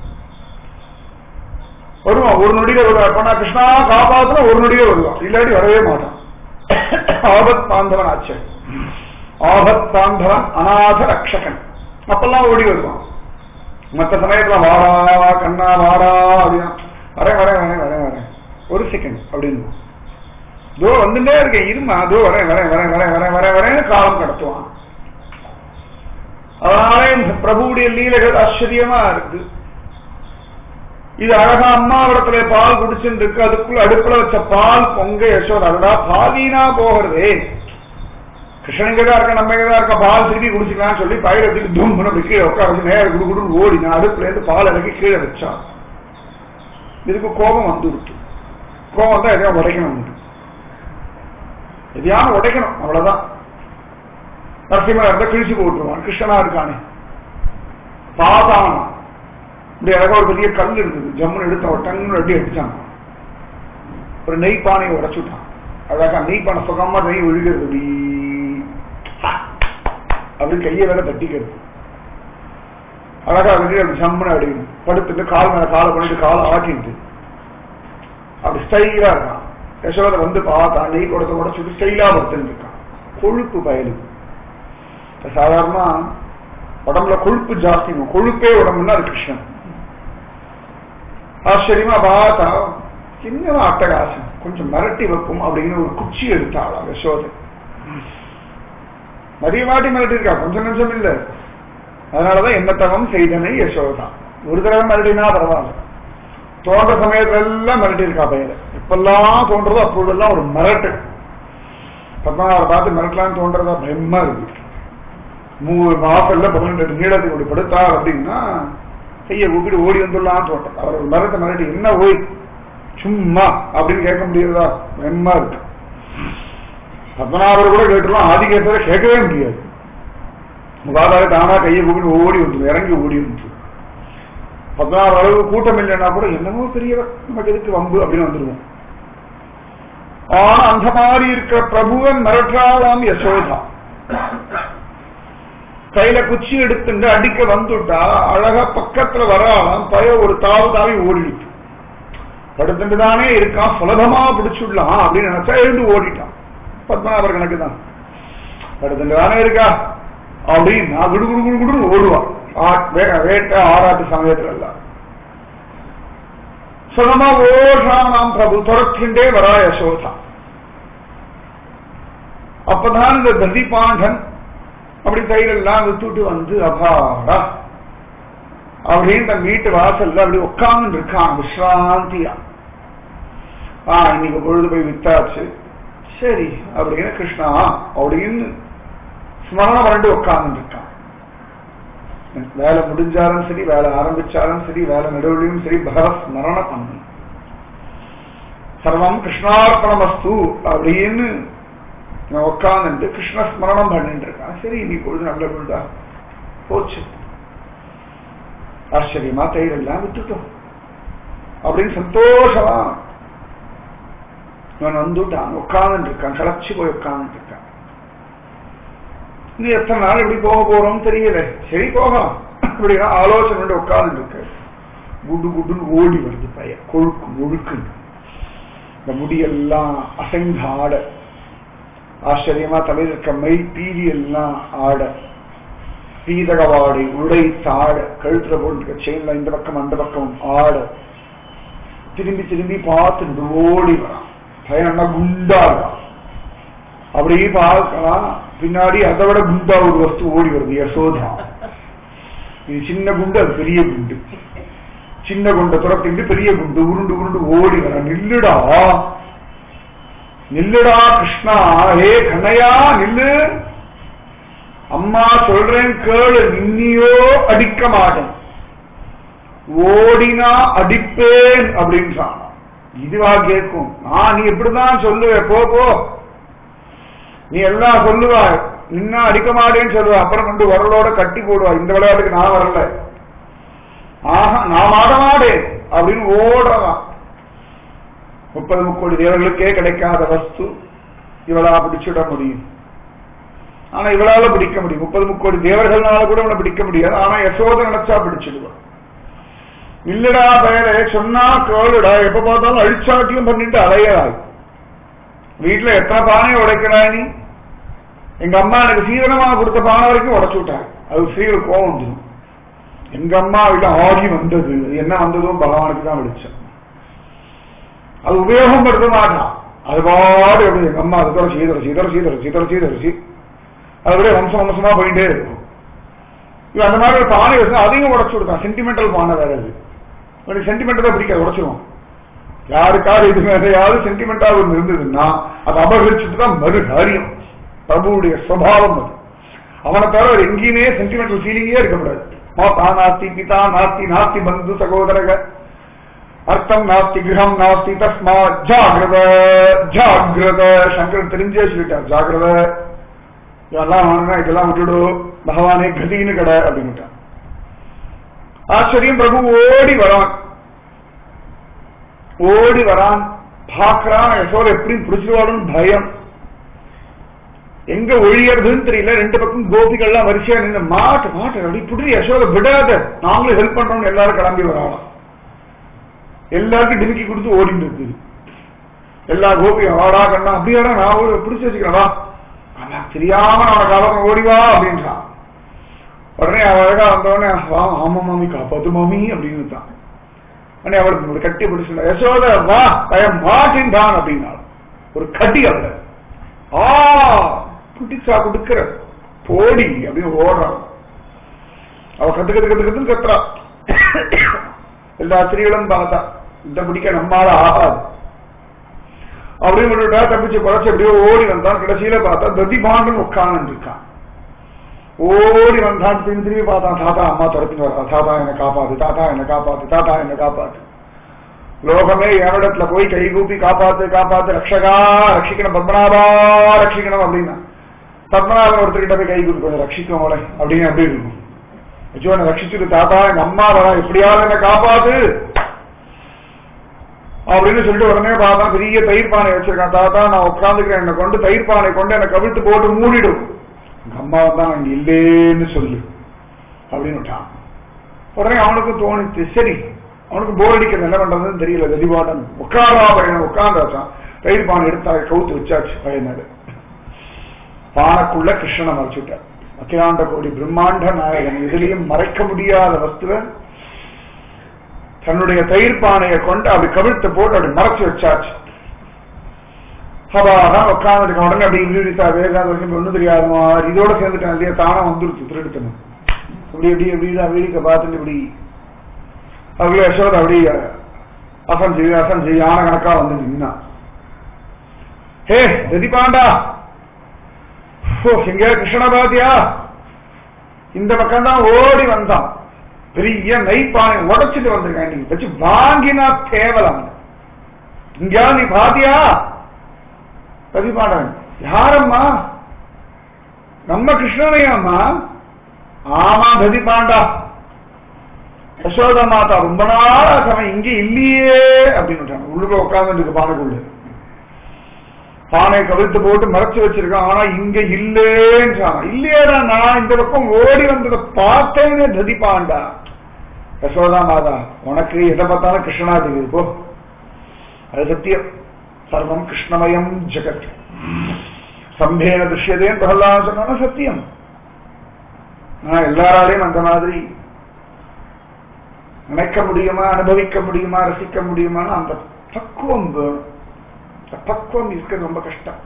வருவான் ஒரு நொடியில வருவான் இப்ப நான் கிருஷ்ணா காப்பாத்துல ஒரு நொடியில வருவான் இல்லாட்டி வரவே மாட்டான் ஆபத் பாந்தவன் ஆச்சு ஆபத் பாந்தவன் அநாத ரக்ஷகன் அப்பெல்லாம் ஓடி வருவான் மற்ற சமயத்துல வாடா கண்ணா வாடா அப்படின்னா வரேன் வரேன் வரேன் வரேன் வரேன் ஒரு செகண்ட் அப்படின்னு தோ வந்துட்டே இருக்கேன் இருமா அதோ வரேன் வரேன் வரேன் வரேன் வரேன் வரேன் வரேன்னு காலம் கடத்துவான் அதனால இந்த பிரபுவுடைய லீலைகள் ஆச்சரியமா இருக்கு இது அழகா அம்மாவிடத்துல பால் குடிச்சுட்டு இருக்கு அதுக்குள்ள அடுப்புல வச்ச பால் பொங்க யசோதா அதா பாவீனா போகிறதே கிருஷ்ணங்கதா இருக்க நம்ம தான் இருக்க பால் திருப்பி குடிச்சுக்கலாம்னு சொல்லி பயிரத்துக்கு தும்னு அப்படி கீழே உட்கார வச்சு நேரம் குடு குடுன்னு ஓடி நான் அடுப்புல இருந்து பால் இறக்கி கீழே வச்சான் இதுக்கு கோபம் வந்து விட்டு கோபம் தான் எதையும் உடைக்கணும் எதையாவது உடைக்கணும் அவ்வளவுதான் நரசிம்மர் இருந்தா கிழிச்சு போட்டுருவான் கிருஷ்ணனா இருக்கானே பாதான் இப்படி அழகா ஒரு பெரிய கல் இருந்தது ஜம்முன்னு எடுத்த ஒரு டன்னு அடி அடிச்சான் ஒரு நெய் பானையை உடைச்சுட்டான் அழகா நெய் பானை சுகமா நெய் ஒழுகிறது அப்படி அப்படி கையை வேற தட்டிக்கிறது அழகா வெளியே அப்படி ஜம்முன்னு அப்படி படுத்துட்டு கால் மேல காலை பண்ணிட்டு காலை ஆட்டிட்டு அப்படி ஸ்டைலா இருக்கான் யசோதை வந்து பார்த்தா நெய் கொடுத்த உடச்சுட்டு ஸ்டைலா படுத்துட்டு இருக்கான் கொழுப்பு பயலுக்கு சாதாரண உடம்புல கொழுப்பு ஜாஸ்தி கொழுப்பே உடம்புன்னா அது கிருஷ்ணன் ஆச்சரியமா பார்த்தா சின்னவா அட்டகாசம் கொஞ்சம் மிரட்டி வைக்கும் அப்படின்னு ஒரு குச்சி எடுத்தாளா யசோதை நிறைய வாட்டி மிரட்டி இருக்கா கொஞ்சம் நிமிஷம் இல்ல அதனாலதான் என்ன தவம் செய்தனை யசோதா ஒரு தடவை மிரட்டினா பரவாயில்ல தோன்ற சமயத்துல எல்லாம் மிரட்டி இருக்கா பையன் எப்பெல்லாம் தோன்றதோ அப்பொழுதெல்லாம் ஒரு மிரட்டு பத்மநாபரை பார்த்து மிரட்டலான்னு தோன்றதா பயமா இருக்கு மூணு மாசம்ல பதினெட்டு நீளத்துக்கு இப்படி படுத்தார் அப்படின்னா கைய கூப்பிட்டு ஓடி வந்துடலாம் தோட்டம் அவர் மிரட்ட மிரட்டி என்ன ஓய் சும்மா அப்படின்னு கேட்க முடியாதா பயமா இருக்கு பத்மநாபர் கூட கேட்டுலாம் ஆதிகேசரை கேட்கவே முடியாது முகாதார தானா கையை கூப்பிட்டு ஓடி வந்து இறங்கி ஓடி வந்து பத்மநாபர் அளவு கூட்டம் இல்லைன்னா கூட என்னமோ பெரியவர் நமக்கு எதுக்கு வம்பு அப்படின்னு வந்துருவோம் ஆனா அந்த மாதிரி இருக்கிற பிரபுவை மிரட்டாளாம் யசோதா கையில குச்சி எடுத்துட்டு அடிக்க வந்துட்டா அழகா பக்கத்துல வராளாம் பய ஒரு தாவு தாவி ஓடிடுச்சு படுத்துட்டு தானே இருக்கான் சுலபமா பிடிச்சுடலாம் அப்படின்னு நினைச்சா எழுந்து ஓடிட்டான் பத்மநாபர் கணக்கு தான் படுத்துட்டு தானே இருக்கா அப்படின்னு குடு குடு குடு குடுன்னு ஓடுவான் ஆ- வே- வேட்டை ஆராட்டு சமயத்துல எல்லாம் சுலமா ஓஷானாம் பிரபு துரக்கின்றே வரா யசோதா அப்பதான் இந்த ததிபாண்டன் அப்படி கையிலெல்லாம் விட்டுட்டு வந்து அபாடா அப்படின்னு தன் வீட்டு வாசல்ல அப்படி உட்கார்ந்து இருக்கான் விஸ்ராந்தியா ஆ இன்னைக்கு பொழுது போய் வித்தாச்சு சரி அப்படின்னு கிருஷ்ணா அப்படின்னு ஸ்மரணம் பண்ணிட்டு உட்கார்ந்து இருக்கான் வேலை முடிஞ்சாலும் சரி வேலை ஆரம்பிச்சாலும் சரி வேலை நடுவுலையும் சரி பகவத் ஸ்மரணம் பண்ணு சர்வம் கிருஷ்ணார்ப்பணமஸ்து அப்படின்னு நான் உட்கார்ந்துட்டு கிருஷ்ண ஸ்மரணம் பண்ணிட்டு இருக்கான் சரி இன்னைக்கு பொழுது நல்ல பொழுதா போச்சு ஆச்சரியமா தயிரெல்லாம் விட்டுட்டோம் அப்படின்னு சந்தோஷமா இவன் வந்துட்டான் உட்கார்ந்து இருக்கான் களைச்சு போய் உட்கார்ந்து இருக்கான் நீ எத்தனை நாள் இப்படி போக போறோம் தெரியல சரி போகலாம் அப்படின்னா ஆலோசனை பண்ணி உட்கார்ந்து இருக்க குடு குடுன்னு ஓடி வருது பையன் கொழுக்கு முழுக்கு இந்த முடியெல்லாம் அசைந்து ஆட ஆச்சரியமா தலையில் இருக்க மை பீலி எல்லாம் ஆட பீதகவாடை உடை தாழ கழுத்துல போட்டு செயின்ல இந்த பக்கம் அந்த பக்கம் ஆட திரும்பி திரும்பி பார்த்து ஓடி வரான் பையன் குண்டா இருக்கான் அப்படியே பார்க்கலாம் பின்னாடி அதை விட குண்டா ஒரு வஸ்து ஓடி வருது யசோதா இது சின்ன குண்டு அது பெரிய குண்டு சின்ன குண்டை துரத்திட்டு பெரிய குண்டு உருண்டு உருண்டு ஓடி வர நில்லுடா நில்லுடா கிருஷ்ணா ஹே கண்ணையா நில்லு அம்மா சொல்றேன் கேளு நின்னியோ அடிக்க மாட்டேன் ஓடினா அடிப்பேன் அப்படின்றான் இதுவா கேட்கும் நான் நீ இப்படிதான் சொல்லுவ போ போ நீ எல்லாம் சொல்லுவா நின்னா அடிக்க மாட்டேன்னு சொல்லுவா அப்புறம் வந்து வரலோட கட்டி போடுவா இந்த விளையாட்டுக்கு நான் வரல ஆஹா நான் ஆட மாட்டேன் அப்படின்னு ஓடுறதான் முப்பது முக்கோடி தேவர்களுக்கே கிடைக்காத வஸ்து இவளா பிடிச்சிட முடியும் ஆனா இவளால பிடிக்க முடியும் முப்பது முக்கோடி தேவர்கள்னால கூட இவனை பிடிக்க முடியாது ஆனா யசோத நினைச்சா பிடிச்சிடுவான் இல்லடா பெயரே சொன்னா கேளுடா எப்ப பார்த்தாலும் அழிச்சாட்டியும் பண்ணிட்டு அலையறாய் வீட்டுல எத்தனை பானையை உடைக்கிறாய் நீ எங்க அம்மா எனக்கு சீதனமா கொடுத்த பானை வரைக்கும் உடைச்சு விட்டாங்க அது ஸ்ரீகள் கோவம் வந்துடும் எங்க அம்மா வீட்டுல ஆகி வந்தது அது என்ன வந்ததும் பகவானுக்கு தான் வெளிச்சம் அது உபயோகப்படுத்த மாட்டான் அது பாடு எப்படி எங்க அம்மா அது சீதர சீதர சீதர சீதர சீதர சீ அது அப்படியே வம்சம் வம்சமா போயிட்டே இருக்கும் இவன் அந்த மாதிரி ஒரு பானை வச்சு அதையும் உடச்சு விடுறான் சென்டிமெண்டல் பானை வேற அது உனக்கு சென்டிமெண்டல் பிடிக்காது உடச்சிருவோம் யாருக்காவது இது எதையாவது சென்டிமெண்டா ஒன்று இருந்ததுன்னா அதை அபகரிச்சுட்டு தான் மறு காரியம் பிரபுவுடைய சுவாவம் அது அவனை தவிர வேற எங்கேயுமே சென்டிமெண்டல் ஃபீலிங்கே இருக்கக்கூடாது மாதா நாஸ்தி பிதா நாஸ்தி நாஸ்தி பந்து சகோதரக அர்த்தம் நாஸ்தி கிரகம் நாஸ்தி தஸ்மா ஜாகிரத ஜாகிரத சங்கரன் தெரிஞ்சே சொல்லிட்டார் ஜாகிரத இதெல்லாம் வாங்கினா இதெல்லாம் விட்டுடு பகவானே கதின்னு கடை அப்படின்ட்டான் ஆச்சரியம் பிரபு ஓடி வரான் ஓடி வரான் பாக்குறான் யசோட எப்படி பிடிச்சிருவாளுன்னு பயம் எங்க ஒழியறதுன்னு தெரியல ரெண்டு பக்கம் கோபிகள்லாம் வரிசையா நின்று மாட்டு மாட்டு அப்படி புடி யசோத விடாத நாங்களும் ஹெல்ப் பண்றோம்னு எல்லாரும் கிளம்பி வராளாம் எல்லாருக்கும் டிமிக்கி கொடுத்து ஓடிட்டு இருக்குது எல்லா கோபியும் வாடா கண்ணா அப்படியாடா நான் ஒரு பிடிச்சு வச்சுக்கிறேன் வா ஆனா தெரியாம அவனை காலம் ஓடிவா அப்படின்றான் உடனே அவன் அழகா வந்தவொடனே வா ஆமா மாமி காப்பாத்து மாமி அப்படின்னு தான் உடனே அவளுக்கு ஒரு கட்டி பிடிச்சு யசோத வா பயம் மாட்டின்றான் அப்படின்னாள் ஒரு கட்டி அவள ஆ குட்டிச்சா கொடுக்கிற போடி அப்படின்னு ஓடுறான் அவ கத்து கத்து கத்து கத்துன்னு கத்துறா எல்லா ஸ்திரீகளும் பார்த்தா இந்த பிடிக்க நம்மால ஆகாது அப்படின்னு விட்டுட்டா தப்பிச்சு குறைச்சு அப்படியே ஓடி வந்தான் கடைசியில பார்த்தா ததி பாண்டன் உட்கார்ந்து இருக்கான் ஓடி வந்தான் திரும்பி திரும்பி பார்த்தான் தாத்தா அம்மா துரத்துன்னு வரா தாத்தா என்னை காப்பாத்து தாத்தா என்னை காப்பாத்து தாத்தா என்னை காப்பாத்து லோகமே என்னிடத்துல போய் கை கூப்பி காப்பாத்து காப்பாத்து ரக்ஷகா ரட்சிக்கணும் பத்மநாபா ரட்சிக்கணும் அப்படின்னா பத்மநாபன் ஒருத்தர்கிட்ட போய் கை கூப்பி கொஞ்சம் ரட்சிக்கும் அவளை அப்படின்னு அப்படி இருக்கும் ஐயோ என்னை ரட்சிச்சுட்டு தாத்தா எங்க அம்மா வரா எப்படியாவது என்னை காப்பாத்து அப்படின்னு சொல்லிட்டு உடனே பார்த்தா பெரிய தயிர் பானை வச்சிருக்கான் தாத்தா நான் உட்காந்துக்கிறேன் என்னை கொண்டு தயிர் பானை கொண்டு என்னை கவிழ்த்து போட்டு மூடிடும் எங்க அம்மா தான் அங்க இல்லேன்னு சொல்லு அப்படின்னு விட்டான் உடனே அவனுக்கும் தோணிச்சு சரி அவனுக்கு போர் அடிக்கிறது என்ன பண்றதுன்னு தெரியல கதிபாடன் உட்காரா பையன் உட்கார்ந்தாச்சான் தயிர் பானை எடுத்தா கவுத்து வச்சாச்சு பையனாரு பானைக்குள்ள கிருஷ்ணனை மறைச்சுட்டார் அகிலாண்ட கோடி பிரம்மாண்ட நாயகன் இதுலயும் மறைக்க முடியாத வஸ்துவ தன்னுடைய தயிர் பானையை கொண்டு அப்படி கவிழ்த்து போட்டு அப்படி மறைச்சு வச்சாச்சு அதான் உட்காந்துட்டு உடனே அப்படி இங்கிலீஷா வேகாத வரைக்கும் ஒண்ணும் தெரியாத மாதிரி இதோட சேர்ந்துட்டான் இல்லையா தானா வந்துருச்சு திருடுத்தணும் இப்படி எப்படி எப்படி வேடிக்கை பார்த்துட்டு இப்படி அதுல யசோதா அப்படி அசஞ்சு அசஞ்சு யானை கணக்கா வந்து நின்னா ஹே ரதி பாண்டா ஓ எங்க கிருஷ்ண பாத்தியா இந்த பக்கம் தான் ஓடி வந்தான் பெரிய நெய்ப்பானை உடைச்சிட்டு வந்திருக்கான் நீ வச்சு வாங்கினா தேவலாம் இங்க நீ பாத்தியா ரதி பாண்டன் யாரம்மா நம்ம கிருஷ்ணனையாம்மா ஆமா கதி பாண்டா யசோதா மாதா ரொம்ப நாள் அவன் இங்க இல்லையே அப்படின்னு உள்ளுக்குள்ள உட்கார்ந்து இருக்கு பானைக்குள்ள பானை கவிழ்த்து போட்டு மறைச்சு வச்சிருக்கான் ஆனா இங்க இல்லேன்றான் இல்லையேடா நான் இந்த பக்கம் ஓடி வந்ததை பார்த்தேன்னு ததி பாண்டா யசோதா மாதா உனக்கு எதை பார்த்தாலும் கிருஷ்ணனா தெரியுது போ அது சத்தியம் சர்வம் கிருஷ்ணமயம் ஜெகத் சம்பேன திருஷ்யதேன்னு பிரகலாதன் சொன்னா சத்தியம் ஆனா எல்லாராலையும் அந்த மாதிரி நினைக்க முடியுமா அனுபவிக்க முடியுமா ரசிக்க முடியுமான்னு அந்த பக்குவம் வேணும் அந்த பக்குவம் இருக்கிறது ரொம்ப கஷ்டம்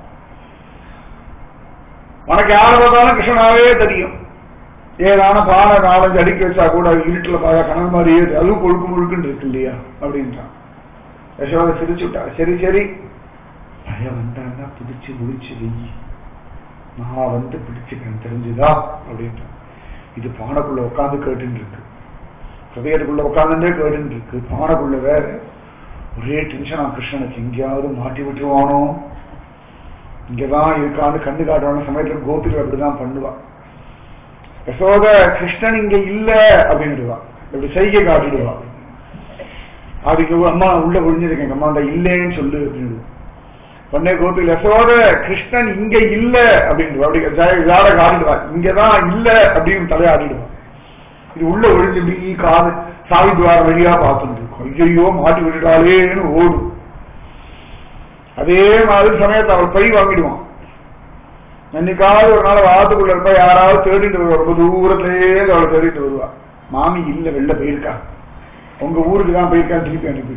உனக்கு யார பார்த்தாலும் கிருஷ்ணனாவே தெரியும் ஏதான பானை நாலஞ்சு அடுக்கி வச்சா கூட இருட்டுல பார்த்தா கனல் மாதிரியே அதுவும் கொழுக்கு முழுக்குன்னு இருக்கு இல்லையா அப்படின்றான் யசோதை சிரிச்சு விட்டா சரி சரி பயம் வந்தான்னா பிடிச்சு முடிச்சு வெயி நான் வந்து பிடிச்சுக்கிறேன் தெரிஞ்சுதா அப்படின்றான் இது பானைக்குள்ள உட்காந்து கேட்டுன்னு இருக்கு ஹிருதயத்துக்குள்ள உட்காந்துட்டே கேட்டுன்னு இருக்கு பானைக்குள்ள வேற ஒரே டென்ஷனா கிருஷ்ணனுக்கு எங்கேயாவது மாட்டி விட்டுருவானோ இங்கதான் இருக்கான்னு கண்ணு காட்டுவான சமயத்துல கோபிகள் அப்படிதான் பண்ணுவா யசோத கிருஷ்ணன் இங்க இல்ல அப்படின்னுடுவா இப்படி செய்கை காட்டிடுவா அதுக்கு அம்மா உள்ள ஒழிஞ்சிருக்கேன் அம்மா அந்த இல்லைன்னு சொல்லு அப்படின்னு உடனே கோபியில் யசோத கிருஷ்ணன் இங்க இல்ல அப்படின்டுவா அப்படி ஜாட காட்டிடுவா இங்கதான் இல்ல அப்படின்னு தலையாடிடுவா இது உள்ள ஒழிஞ்சு இப்படி காது சாவி துவாரம் வழியா பார்த்துட்டு இருக்கும் ஐயோ மாட்டி விட்டுட்டாளேன்னு ஓடும் அதே மாதிரி சமயத்தை அவள் பை வாங்கிடுவான் என்னைக்காவது ஒரு நாள் வாத்துக்குள்ள இருப்பா யாராவது தேடிட்டு வருவா ரொம்ப தூரத்திலேயே அவளை தேடிட்டு வருவா மாமி இல்ல வெளில போயிருக்கா உங்க ஊருக்கு தான் போயிருக்கான்னு திருப்பி அனுப்பி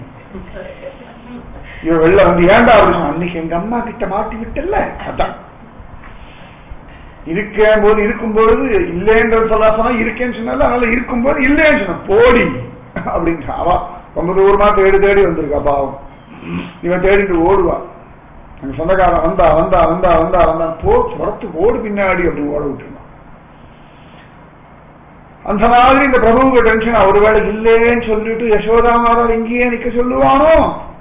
இவ வெளில வந்து ஏன்டா அப்படின்னு அன்னைக்கு எங்க அம்மா கிட்ட மாட்டி விட்டல அதான் இருக்கேன் போது இருக்கும்பொழுது இல்லைன்றது சொல்ல சொன்னா இருக்கேன்னு சொன்னால அதனால இருக்கும்போது இல்லைன்னு சொன்ன போடி அப்படின்னு அவா ரொம்ப தூரமா தேடி தேடி வந்திருக்கா பாவம் இவன் தேடிட்டு ஓடுவா எங்க சொந்தக்காரன் வந்தா வந்தா வந்தா வந்தா வந்தா போ புறத்து ஓடு பின்னாடி அப்படி ஓட விட்டுருந்தான் அந்த மாதிரி இந்த பிரபுவுக்கு டென்ஷன் ஒருவேளை இல்லைன்னு சொல்லிட்டு யசோதா மாதா இங்கேயே நிக்க சொல்லுவானோ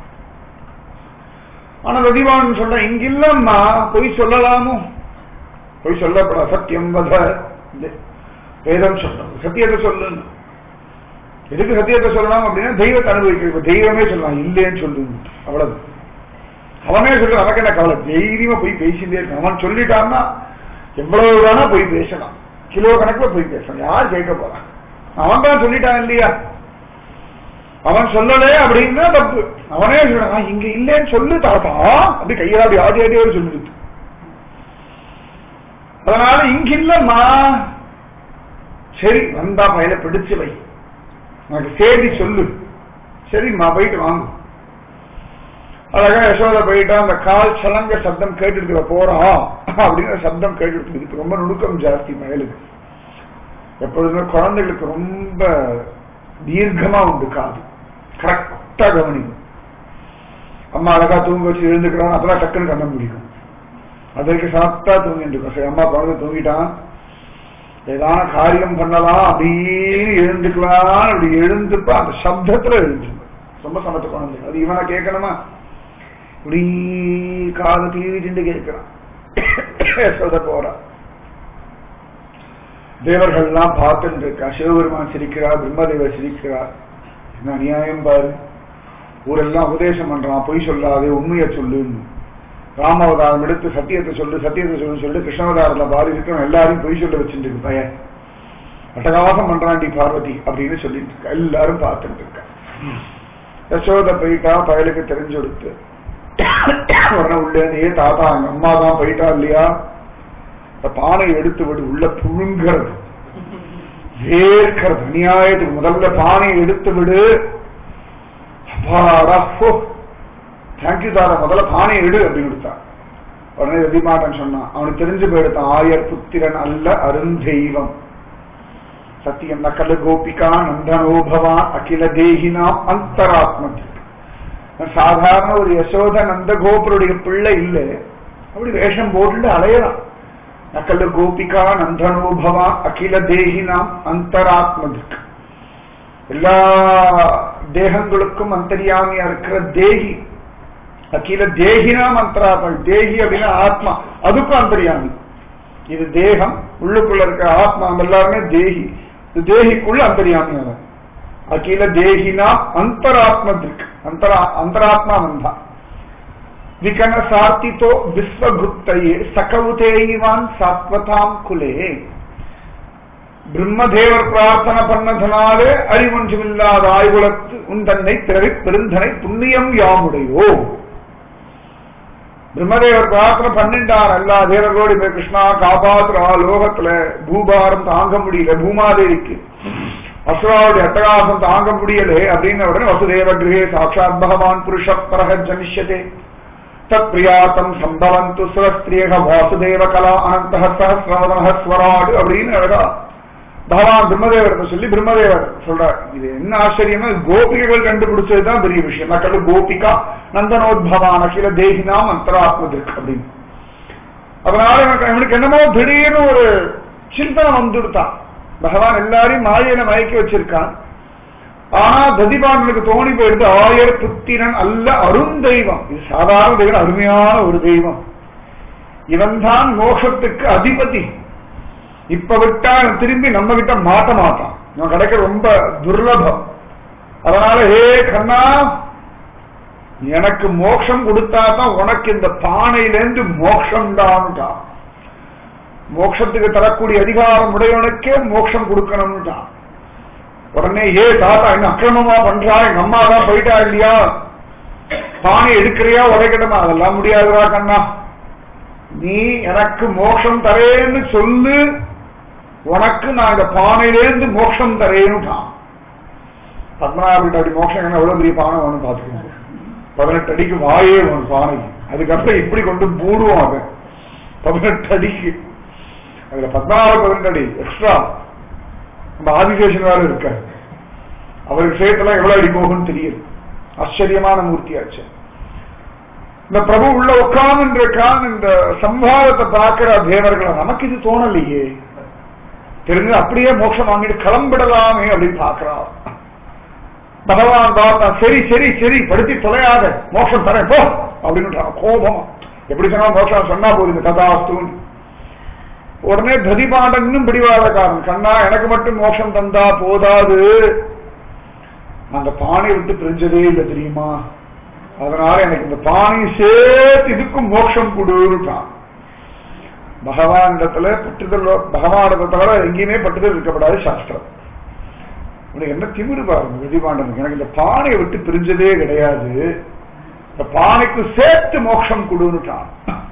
ஆனா ரதிவான் சொல்ற இங்க இல்லம்மா போய் சொல்லலாமோ போய் சொல்லப்படா சத்தியம் வத வேதம் சொல்லணும் சத்தியத்தை சொல்லணும் எதுக்கு சத்தியத்தை சொல்லலாம் அப்படின்னா தெய்வத்தை அனுபவிக்கிறது தெய்வமே சொல்லலாம் இல்லைன்னு சொல்லு அவ்வளவு அவனே சொல்ல நமக்கு என்ன கவலை தைரியமா போய் பேசிட்டே இருக்கான் அவன் சொல்லிட்டான்னா எவ்வளவு வேணா போய் பேசலாம் கிலோ கணக்குல போய் பேசலாம் யார் கேட்க போறான் அவன் தான் சொல்லிட்டான் இல்லையா அவன் சொல்லலே அப்படின்னா தப்பு அவனே சொல்றான் இங்க இல்லைன்னு சொல்லு தாத்தா அப்படி கையாடி ஆடி ஆடி சொல்லிடுது அதனால இங்க இல்லம்மா சரி வந்தா பயில பிடிச்சு வை உனக்கு செய்தி சொல்லு சரிம்மா போயிட்டு வாங்க அழகா யசோத போயிட்டா அந்த கால் சலங்க சப்தம் கேட்டுட்டு போறான் அப்படின்னு சப்தம் கேட்டுட்டு இதுக்கு ரொம்ப நுணுக்கம் ஜாஸ்தி மயலுக்கு எப்பொழுதுமே குழந்தைகளுக்கு ரொம்ப தீர்க்கமா உண்டு காது கரெக்டா கவனிக்கும் அம்மா அழகா தூங்க வச்சு எழுந்துக்கிறான் அதெல்லாம் டக்குன்னு கண்ண முடிக்கும் அதற்கு சாப்பிட்டா தூங்கிட்டு இருக்கோம் சரி அம்மா குழந்தை தூங்கிட்டான் ஏதான காரியம் பண்ணலாம் அப்படின்னு எழுந்துக்கலாம் அப்படி எழுந்துப்பா அந்த சப்தத்துல எழுந்துருக்கும் ரொம்ப சமத்து குழந்தை அது இவனை கேட்கணுமா இப்படி காது தீவிட்டு கேட்கிறான் சொல்ல போறான் தேவர்கள்லாம் பார்த்துட்டு இருக்கா சிவபெருமான் சிரிக்கிறார் பிரம்மதேவர் சிரிக்கிறார் என்ன அநியாயம் பாரு ஊரெல்லாம் உபதேசம் பண்றான் பொய் சொல்லாதே உண்மையை சொல்லுன்னு ராமாவதாரம் எடுத்து சத்தியத்தை சொல்லு சத்தியத்தை சொல்லுன்னு சொல்லிட்டு கிருஷ்ணாவதாரத்துல பாரி இருக்கிறவன் எல்லாரையும் பொய் சொல்ல வச்சுட்டு இருக்கு பையன் அட்டகாசம் பண்றான்டி பார்வதி அப்படின்னு சொல்லிட்டு இருக்கா எல்லாரும் பார்த்துட்டு இருக்கா யசோத போயிட்டா பயலுக்கு தெரிஞ்சு கொடுத்து உடனே உள்ளே ஏ தாத்தா எங்க அம்மா தான் போயிட்டா இல்லையா இந்த பானை எடுத்து விடு உள்ள புழுங்கிறது வேர்க்கிறது அநியாயத்துக்கு முதல்ல பானையை எடுத்து விடு அப்பாடா ஹோ தேங்க்யூ தாரா முதல்ல பானையை எடு அப்படின்னு கொடுத்தான் உடனே எதிமாட்டன் சொன்னான் அவனுக்கு தெரிஞ்சு போயிடுத்தான் ஆயர் புத்திரன் அல்ல அருந்தெய்வம் சத்தியம் நக்கல கோபிகா நந்தனோ பவான் அகில தேகினாம் அந்தராத்மன் சாதாரண ஒரு யசோத நந்த கோபருடைய பிள்ளை இல்லை அப்படி வேஷம் போட்டு அலையலாம் நக்கல கோபிகா நந்தனோ பவான் அகில தேகினாம் அந்தராத்மதுக்கு எல்லா தேகங்களுக்கும் அந்தரியாமியா இருக்கிற தேகி அகில தேகினாம் அந்தராத்மன் தேகி அப்படின்னா ஆத்மா அதுக்கும் அந்தரியாமி இது தேகம் உள்ளுக்குள்ள இருக்கிற ஆத்மா நம்ம எல்லாருமே தேகி இது தேகிக்குள்ள அந்தரியாமி அவன் அகில தேகினா அந்தராத்மதிக் அந்தரா அந்தராத்மா வந்தா விகன சாத்தித்தோ விஸ்வகுப்தையே சகவுதேயிவான் சாத்வதாம் குலே பிரம்மதேவர் பிரார்த்தனை பண்ணதனாலே அறிவொன்றுமில்லாத ஆய்வுலத்து உன் தன்னை பிறவி பெருந்தனை புண்ணியம் யாமுடையோ பிரம்மதேவர் பிரார்த்தனை பண்ணிட்டார் எல்லா தேவர்களோடு போய் கிருஷ்ணா காப்பாத்துறா லோகத்துல பூபாரம் தாங்க முடியல பூமாதேவிக்கு அசுராவுடைய அட்டகாசம் தாங்க முடியலே அப்படின்னு உடனே வசுதேவ கிரகே சாட்சாத் பகவான் புருஷ பரக ஜனிஷ்யதே தத் பிரியாத்தம் சம்பவந்து சுரஸ்திரியக வாசுதேவ கலா அனந்த சஹசிரவதன ஸ்வராடு அப்படின்னு அழகா பகவான் பிரம்மதேவரத்தை சொல்லி பிரம்மதேவர் சொல்றார் இது என்ன ஆச்சரியமா கோபிகைகள் கண்டுபிடிச்சதுதான் பெரிய விஷயம் மக்கள் கோபிகா நந்தனோத்பவான் அகில தேகினாம் அந்தராத்மதிற்கு அப்படின்னு அதனால எனக்கு இவனுக்கு என்னமோ திடீர்னு ஒரு சிந்தனை வந்துடுத்தான் பகவான் எல்லாரையும் மாயையில மயக்கி வச்சிருக்கான் ஆனா ததிபாண்டனுக்கு தோணி போயிடுது ஆயர் புத்திரன் அல்ல அருந்தெய்வம் இது சாதாரண தெய்வம் அருமையான ஒரு தெய்வம் இவன் தான் மோட்சத்துக்கு அதிபதி இப்ப விட்டா இவன் திரும்பி நம்ம கிட்ட மாட்ட மாட்டான் நம்ம கிடைக்க ரொம்ப துர்லபம் அதனால ஹே கண்ணா எனக்கு மோட்சம் கொடுத்தா தான் உனக்கு இந்த பானையிலேருந்து மோட்சம் தான் மோட்சத்துக்கு தரக்கூடிய அதிகாரம் உடையவனுக்கே மோட்சம் கொடுக்கணும்ட்டான் உடனே ஏ தாத்தா என்ன அக்கிரமமா பண்றா எங்க அம்மா தான் போயிட்டா இல்லையா பானை எடுக்கிறியா உடைக்கட்டுமா அதெல்லாம் முடியாதுடா கண்ணா நீ எனக்கு மோட்சம் தரேன்னு சொல்லு உனக்கு நான் இந்த பானையிலேருந்து மோட்சம் தரேன்னுட்டான் பத்மநாபிட்ட அப்படி மோட்சம் என்ன எவ்வளவு பெரிய பானை வேணும் பாத்துக்கோங்க பதினெட்டு அடிக்கு வாயே வேணும் பானை அதுக்கப்புறம் இப்படி கொண்டு மூடுவோம் அவன் பதினெட்டு அடிக்கு அதுல பத்மநாப பதினெட்டு அடி எக்ஸ்ட்ரா நம்ம ஆதிசேஷன் வேற இருக்க அவருக்கு விஷயத்தெல்லாம் எவ்வளவு அடி போகும்னு தெரியுது ஆச்சரியமான மூர்த்தியாச்சு இந்த பிரபு உள்ள உட்கார்ந்து இருக்கான் இந்த சம்பாதத்தை பார்க்கிற தேவர்களை நமக்கு இது தோணலையே தெரிஞ்சு அப்படியே மோட்சம் வாங்கிட்டு கிளம்பிடலாமே அப்படின்னு பாக்குறான் பகவான் பார்த்தா சரி சரி சரி படுத்தி தொலையாத மோட்சம் தரேன் போ அப்படின்னு கோபம் எப்படி சொன்னா மோட்சம் சொன்னா போதுங்க ததாஸ்தூன்னு உடனே ததிபாண்டன் இன்னும் பிடிவாதக்காரன் கண்ணா எனக்கு மட்டும் மோட்சம் தந்தா போதாது அந்த பானையை விட்டு பிரிஞ்சதே இல்லை தெரியுமா அதனால எனக்கு இந்த பானை சேர்த்து இதுக்கும் மோட்சம் கொடுட்டான் பகவான் இடத்துல பட்டுதல் பகவானத்தை தவிர எங்கேயுமே பட்டுதல் இருக்கப்படாது சாஸ்திரம் உனக்கு என்ன திமிரு பாருங்க விதிபாண்டனுக்கு எனக்கு இந்த பானையை விட்டு பிரிஞ்சதே கிடையாது இந்த பானைக்கு சேர்த்து மோட்சம் கொடுன்னுட்டான்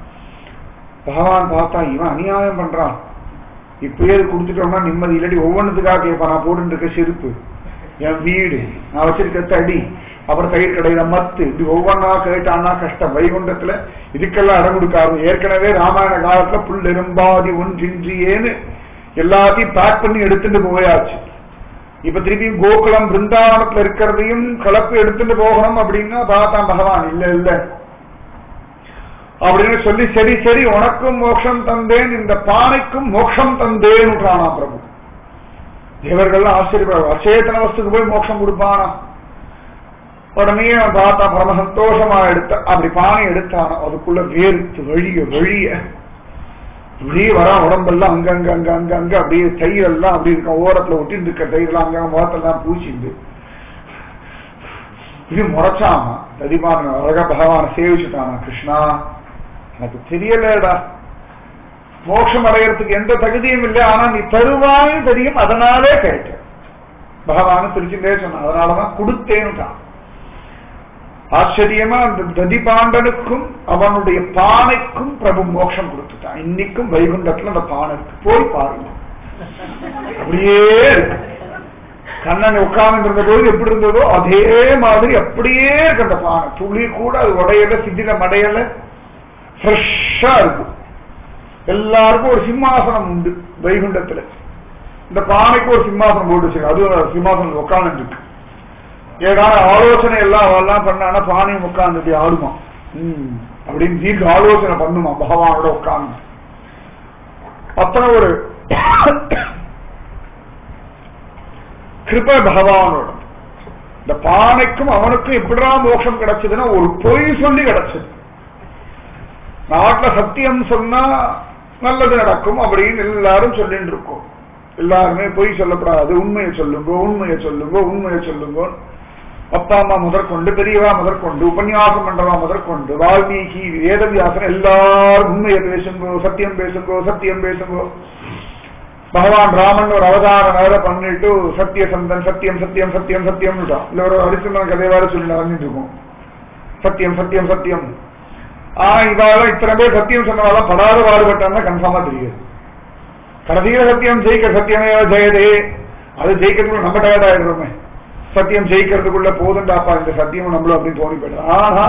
பகவான் பார்த்தா இவன் அநியாயம் பண்றான் இப்பயே கொடுத்துட்டோம்னா நிம்மதி இல்லாட்டி ஒவ்வொன்றுத்துக்காக கேட்பான் நான் போட்டு இருக்க செருப்பு என் வீடு நான் வச்சிருக்க தடி அப்புறம் தயிர் கடையில மத்து இப்படி ஒவ்வொன்றா கேட்டான்னா கஷ்டம் வைகுண்டத்துல இதுக்கெல்லாம் இடம் கொடுக்காது ஏற்கனவே ராமாயண காலத்துல புல் எறும்பாதி ஒன்றின்றியேன்னு எல்லாத்தையும் பேக் பண்ணி எடுத்துட்டு போயாச்சு இப்ப திருப்பியும் கோகுலம் பிருந்தாவனத்துல இருக்கிறதையும் கலப்பு எடுத்துட்டு போகணும் அப்படின்னா பார்த்தான் பகவான் இல்ல இல்ல அப்படின்னு சொல்லி சரி சரி உனக்கும் மோட்சம் தந்தேன் இந்த பானைக்கும் மோட்சம் தந்தேன் பிரபு தேவர்கள்லாம் ஆச்சரியப்படுற அச்சேதன வஸ்துக்கு போய் மோட்சம் கொடுப்பானா உடனே அவன் பார்த்தா பரம சந்தோஷமா எடுத்த அப்படி பானை எடுத்தானோ அதுக்குள்ள வேர்த்து வழிய வழிய வெளியே வர உடம்பெல்லாம் அங்கங்க அங்க அங்க அங்க அப்படியே தயிரெல்லாம் அப்படி இருக்க ஓரத்துல ஒட்டிட்டு இருக்க தயிரெல்லாம் அங்க முகத்தெல்லாம் பூச்சிண்டு இது முறைச்சாமா ததிபான அழகா பகவானை சேவிச்சுட்டானா கிருஷ்ணா எனக்கு தெரியலடா மோட்சம் அடையறதுக்கு எந்த தகுதியும் இல்லை ஆனா நீ தருவாயும் தெரியும் அதனாலே கேட்டேன் பகவான் திருச்சிண்டே சொன்னான் அதனாலதான் கொடுத்தேன்னுட்டான் ஆச்சரியமா அந்த ததிபாண்டனுக்கும் அவனுடைய பானைக்கும் பிரபு மோட்சம் கொடுத்துட்டான் இன்னைக்கும் வைகுண்டத்துல அந்த பானை இருக்கு போய் பாருங்க அப்படியே இருக்கு கண்ணன் உட்கார்ந்து இருந்த போது எப்படி இருந்ததோ அதே மாதிரி அப்படியே இருக்கு அந்த பானை துளி கூட அது உடையல சிதில மடையல ஃப்ரெஷ்ஷா இருக்கும் எல்லாருக்கும் ஒரு சிம்மாசனம் உண்டு வைகுண்டத்துல இந்த பானைக்கு ஒரு சிம்மாசனம் போட்டு வச்சிருக்கு அது ஒரு சிம்மாசனம் உட்கார்ந்து இருக்கு ஏதாவது ஆலோசனை எல்லாம் அவெல்லாம் பண்ணானா பானையும் உட்கார்ந்துட்டு ஆடுமா ம், அப்படின்னு தீர்க்க ஆலோசனை பண்ணுமா பகவானோட உட்கார்ந்து அத்தனை ஒரு கிருப பகவானோட இந்த பானைக்கும் அவனுக்கும் எப்படிடா மோட்சம் கிடைச்சதுன்னா ஒரு பொய் சொல்லி கிடைச்சது நாட்டுல சத்தியம் சொன்னா நல்லது நடக்கும் அப்படின்னு எல்லாரும் சொல்லிட்டு இருக்கோம் எல்லாருமே பொய் சொல்லப்படாது உண்மையை சொல்லுங்க உண்மையை சொல்லுங்க உண்மையை சொல்லுங்க அப்பா அம்மா முதற்கொண்டு பெரியவா முதற்கொண்டு உபன்யாசம் பண்றவா முதற்கொண்டு வால்மீகி வேதவியாசன் எல்லாரும் உண்மையை பேசுங்கோ சத்தியம் பேசுங்கோ சத்தியம் பேசுங்கோ பகவான் ராமன் ஒரு அவதாரம் வேற பண்ணிட்டு சத்திய சந்தன் சத்தியம் சத்தியம் சத்தியம் சத்தியம் இல்ல ஒரு ஹரிச்சந்திரன் கதை வேற சொல்லி நடந்துட்டு இருக்கும் சத்தியம் சத்தியம் சத்தியம் ஆஹ் இவால இத்தனை பேர் சத்தியம் சொன்னவாலாம் படாத பாடுபட்டான்னு கன்ஃபார்மா தெரியாது கடைசியில சத்தியம் ஜெயிக்க சத்தியமே ஜெயதே அது ஜெயிக்கிறதுக்குள்ள நம்ம டயர்ட் ஆயிடுறோமே சத்தியம் ஜெயிக்கிறதுக்குள்ள போதுண்டாப்பா இந்த சத்தியம் நம்மளும் அப்படின்னு தோணி போயிடும் ஆனா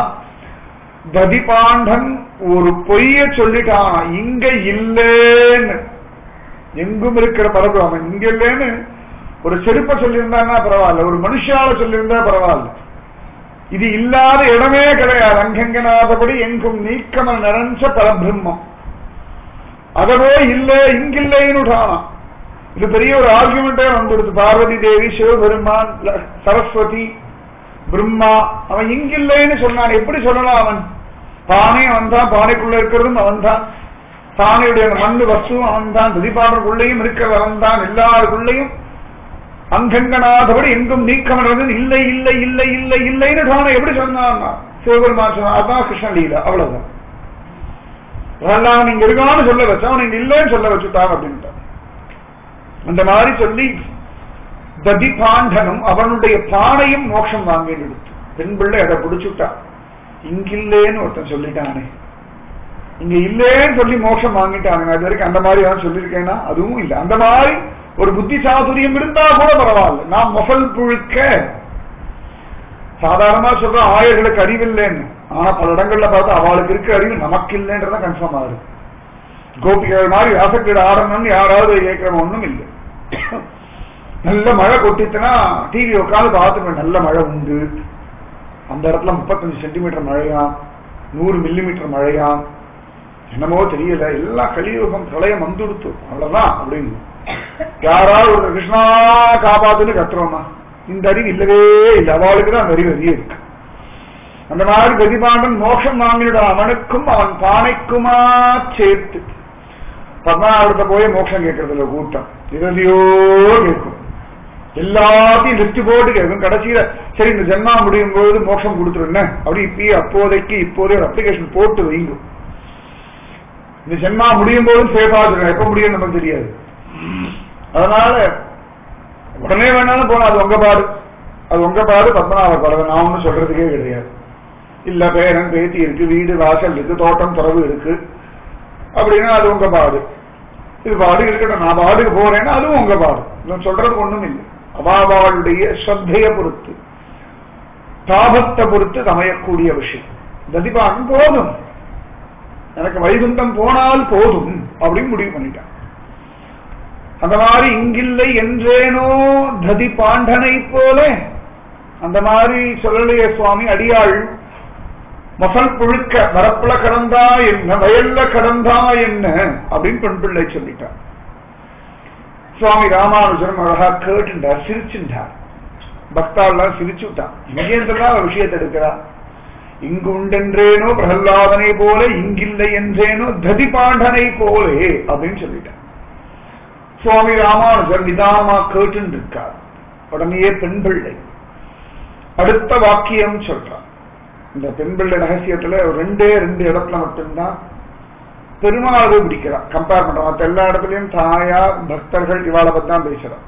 ததிபாண்டன் ஒரு பொய்ய சொல்லிட்டான் இங்க இல்லேன்னு எங்கும் இருக்கிற பரபுராமன் இங்க இல்லேன்னு ஒரு செருப்ப சொல்லியிருந்தான்னா பரவாயில்ல ஒரு மனுஷால சொல்லியிருந்தா பரவாயில்ல இது இல்லாத இடமே கிடையாது அங்கங்கனாதபடி எங்கும் நீக்கமல் நிறைஞ்ச பரபிரம்மம் அதவே இல்லை இங்கில்லைன்னு இது பெரிய ஒரு ஆர்குமெண்டே வந்துடுது பார்வதி தேவி சிவபெருமான் ல- சரஸ்வதி பிரம்மா அவன் இங்கில்லைன்னு சொன்னான் எப்படி சொல்லலாம் அவன் பானை அவன் தான் பானைக்குள்ள இருக்கிறதும் அவன் தான் தானையுடைய அந்த மண்ணு வஸ்துவும் அவன் தான் திதிபாடனுக்குள்ளேயும் இருக்கிறது அவன் தான் எல்லாருக்குள்ளேயும் அங்கங்கனாதபடி எங்கும் நீக்கமடைறது இல்லை இல்லை இல்லை இல்லை இல்லைன்னு தானே எப்படி சொன்னான் சிவபெருமான் சொன்னான் அதான் கிருஷ்ணலீலா அவ்வளவுதான் அதெல்லாம் நீங்க இருக்கான்னு சொல்ல வச்சா அவன் நீங்க இல்லைன்னு சொல்ல வச்சுட்டான் அப்படின்ட்டான் அந்த மாதிரி சொல்லி ததிபாண்டனும் அவனுடைய பானையும் மோட்சம் வாங்கி எடுத்து பெண் பிள்ளை அதை பிடிச்சுட்டான் இங்கில்லேன்னு ஒருத்தன் சொல்லிட்டானே இங்க இல்லேன்னு சொல்லி மோட்சம் வாங்கிட்டாங்க நான் இது வரைக்கும் அந்த மாதிரி யாரும் சொல்லியிருக்கேன்னா அதுவும் இல்லை அந்த மாதிரி ஒரு புத்தி சாதுரியம் இருந்தா கூட பரவாயில்ல நான் மொசல் புழுக்க சாதாரணமா சொல்ற ஆயர்களுக்கு அறிவில்லைன்னு ஆனா பல இடங்கள்ல பார்த்தா அவளுக்கு இருக்க அறிவு நமக்கு இல்லைன்றத கன்ஃபார்ம் ஆகுது கோபிகள் மாதிரி ஆசக்தியோட ஆடணும்னு யாராவது கேட்கிறவன் ஒண்ணும் இல்லை நல்ல மழை கொட்டிச்சுன்னா டிவி உட்காந்து பார்த்துருவேன் நல்ல மழை உண்டு அந்த இடத்துல முப்பத்தஞ்சு சென்டிமீட்டர் மழையா நூறு மில்லிமீட்டர் மழையா என்னமோ தெரியல எல்லாம் கலியுகம் பிரளயம் வந்துடுத்து அவ்வளவுதான் அப்படின்னு யாராவது ஒரு கிருஷ்ணா காப்பாத்துன்னு கத்துறோமா இந்த அறிவு இல்லவே இல்லை அவளுக்கு தான் அந்த அறிவு அறிய இருக்கு அந்த மாதிரி பிரதிபாண்டன் மோட்சம் வாங்கிவிடும் அவனுக்கும் அவன் பானைக்குமா சேர்த்து பத்மநாபத்தை போய் மோட்சம் கேட்கறது இல்ல கூட்டம் இதையோ கேட்கும் எல்லாத்தையும் லிஸ்ட் போட்டு கேட்கும் கடைசியில சரி இந்த ஜென்மா முடியும் போது மோட்சம் கொடுத்துருங்க அப்படி இப்பயே அப்போதைக்கு இப்போதே ஒரு அப்ளிகேஷன் போட்டு வைங்க இந்த ஜென்மா முடியும் போதும் சேஃபா வச்சிருக்கேன் எப்ப முடியும் நமக்கு தெரியாது அதனால உடனே வேணாலும் போனா அது உங்க பாடு அது உங்க பாடு பத்மநாபர் பாடு நான் ஒன்றும் சொல்றதுக்கே கிடையாது இல்ல பேரன் பேத்தி இருக்கு வீடு வாசல் இருக்கு தோட்டம் துறவு இருக்கு அப்படின்னா அது உங்க பாடு இது பாடு இருக்கட்டும் நான் பாடுக்கு போறேன்னா அதுவும் உங்க பாடு நான் சொல்றதுக்கு ஒண்ணும் இல்லை அவாவாளுடைய ஸ்ரத்தைய பொறுத்து தாபத்தை பொறுத்து அமையக்கூடிய விஷயம் ததிபாகம் போதும் எனக்கு வைகுண்டம் போனால் போதும் அப்படின்னு முடிவு பண்ணிட்டான் அந்த மாதிரி இங்கில்லை என்றேனோ ததி பாண்டனை போல அந்த மாதிரி சொல்லலையே சுவாமி அடியாள் மசல் புழுக்க வரப்புல கடந்தா என்ன வயல்ல கடந்தா என்ன அப்படின்னு பெண் பிள்ளை சொல்லிட்டார் சுவாமி ராமானுஜரம் அழகா கேட்டுட்டார் சிரிச்சுட்டார் பக்தாள்லாம் சிரிச்சு விட்டான் இங்கேருந்துதான் ஒரு விஷயத்தை எடுக்கிறா இங்கு உண்டென்றேனோ பிரகல்லாதனை போல இங்கில்லை என்றேனோ ததி பாண்டனை போலே அப்படின்னு சொல்லிட்டான் சுவாமி ராமானுஜர் நிதானமா கேட்டு இருக்கார் உடனே பெண் பிள்ளை அடுத்த வாக்கியம் சொல்றான் இந்த பெண் பிள்ளை ரகசியத்துல ஒரு ரெண்டே ரெண்டு இடத்துல மட்டும்தான் பெருமாளை பிடிக்கிறான் கம்பேர் பண்றான் மத்த எல்லா இடத்துலயும் தாயார் பக்தர்கள் இவாளை பத்தி தான் பேசுறான்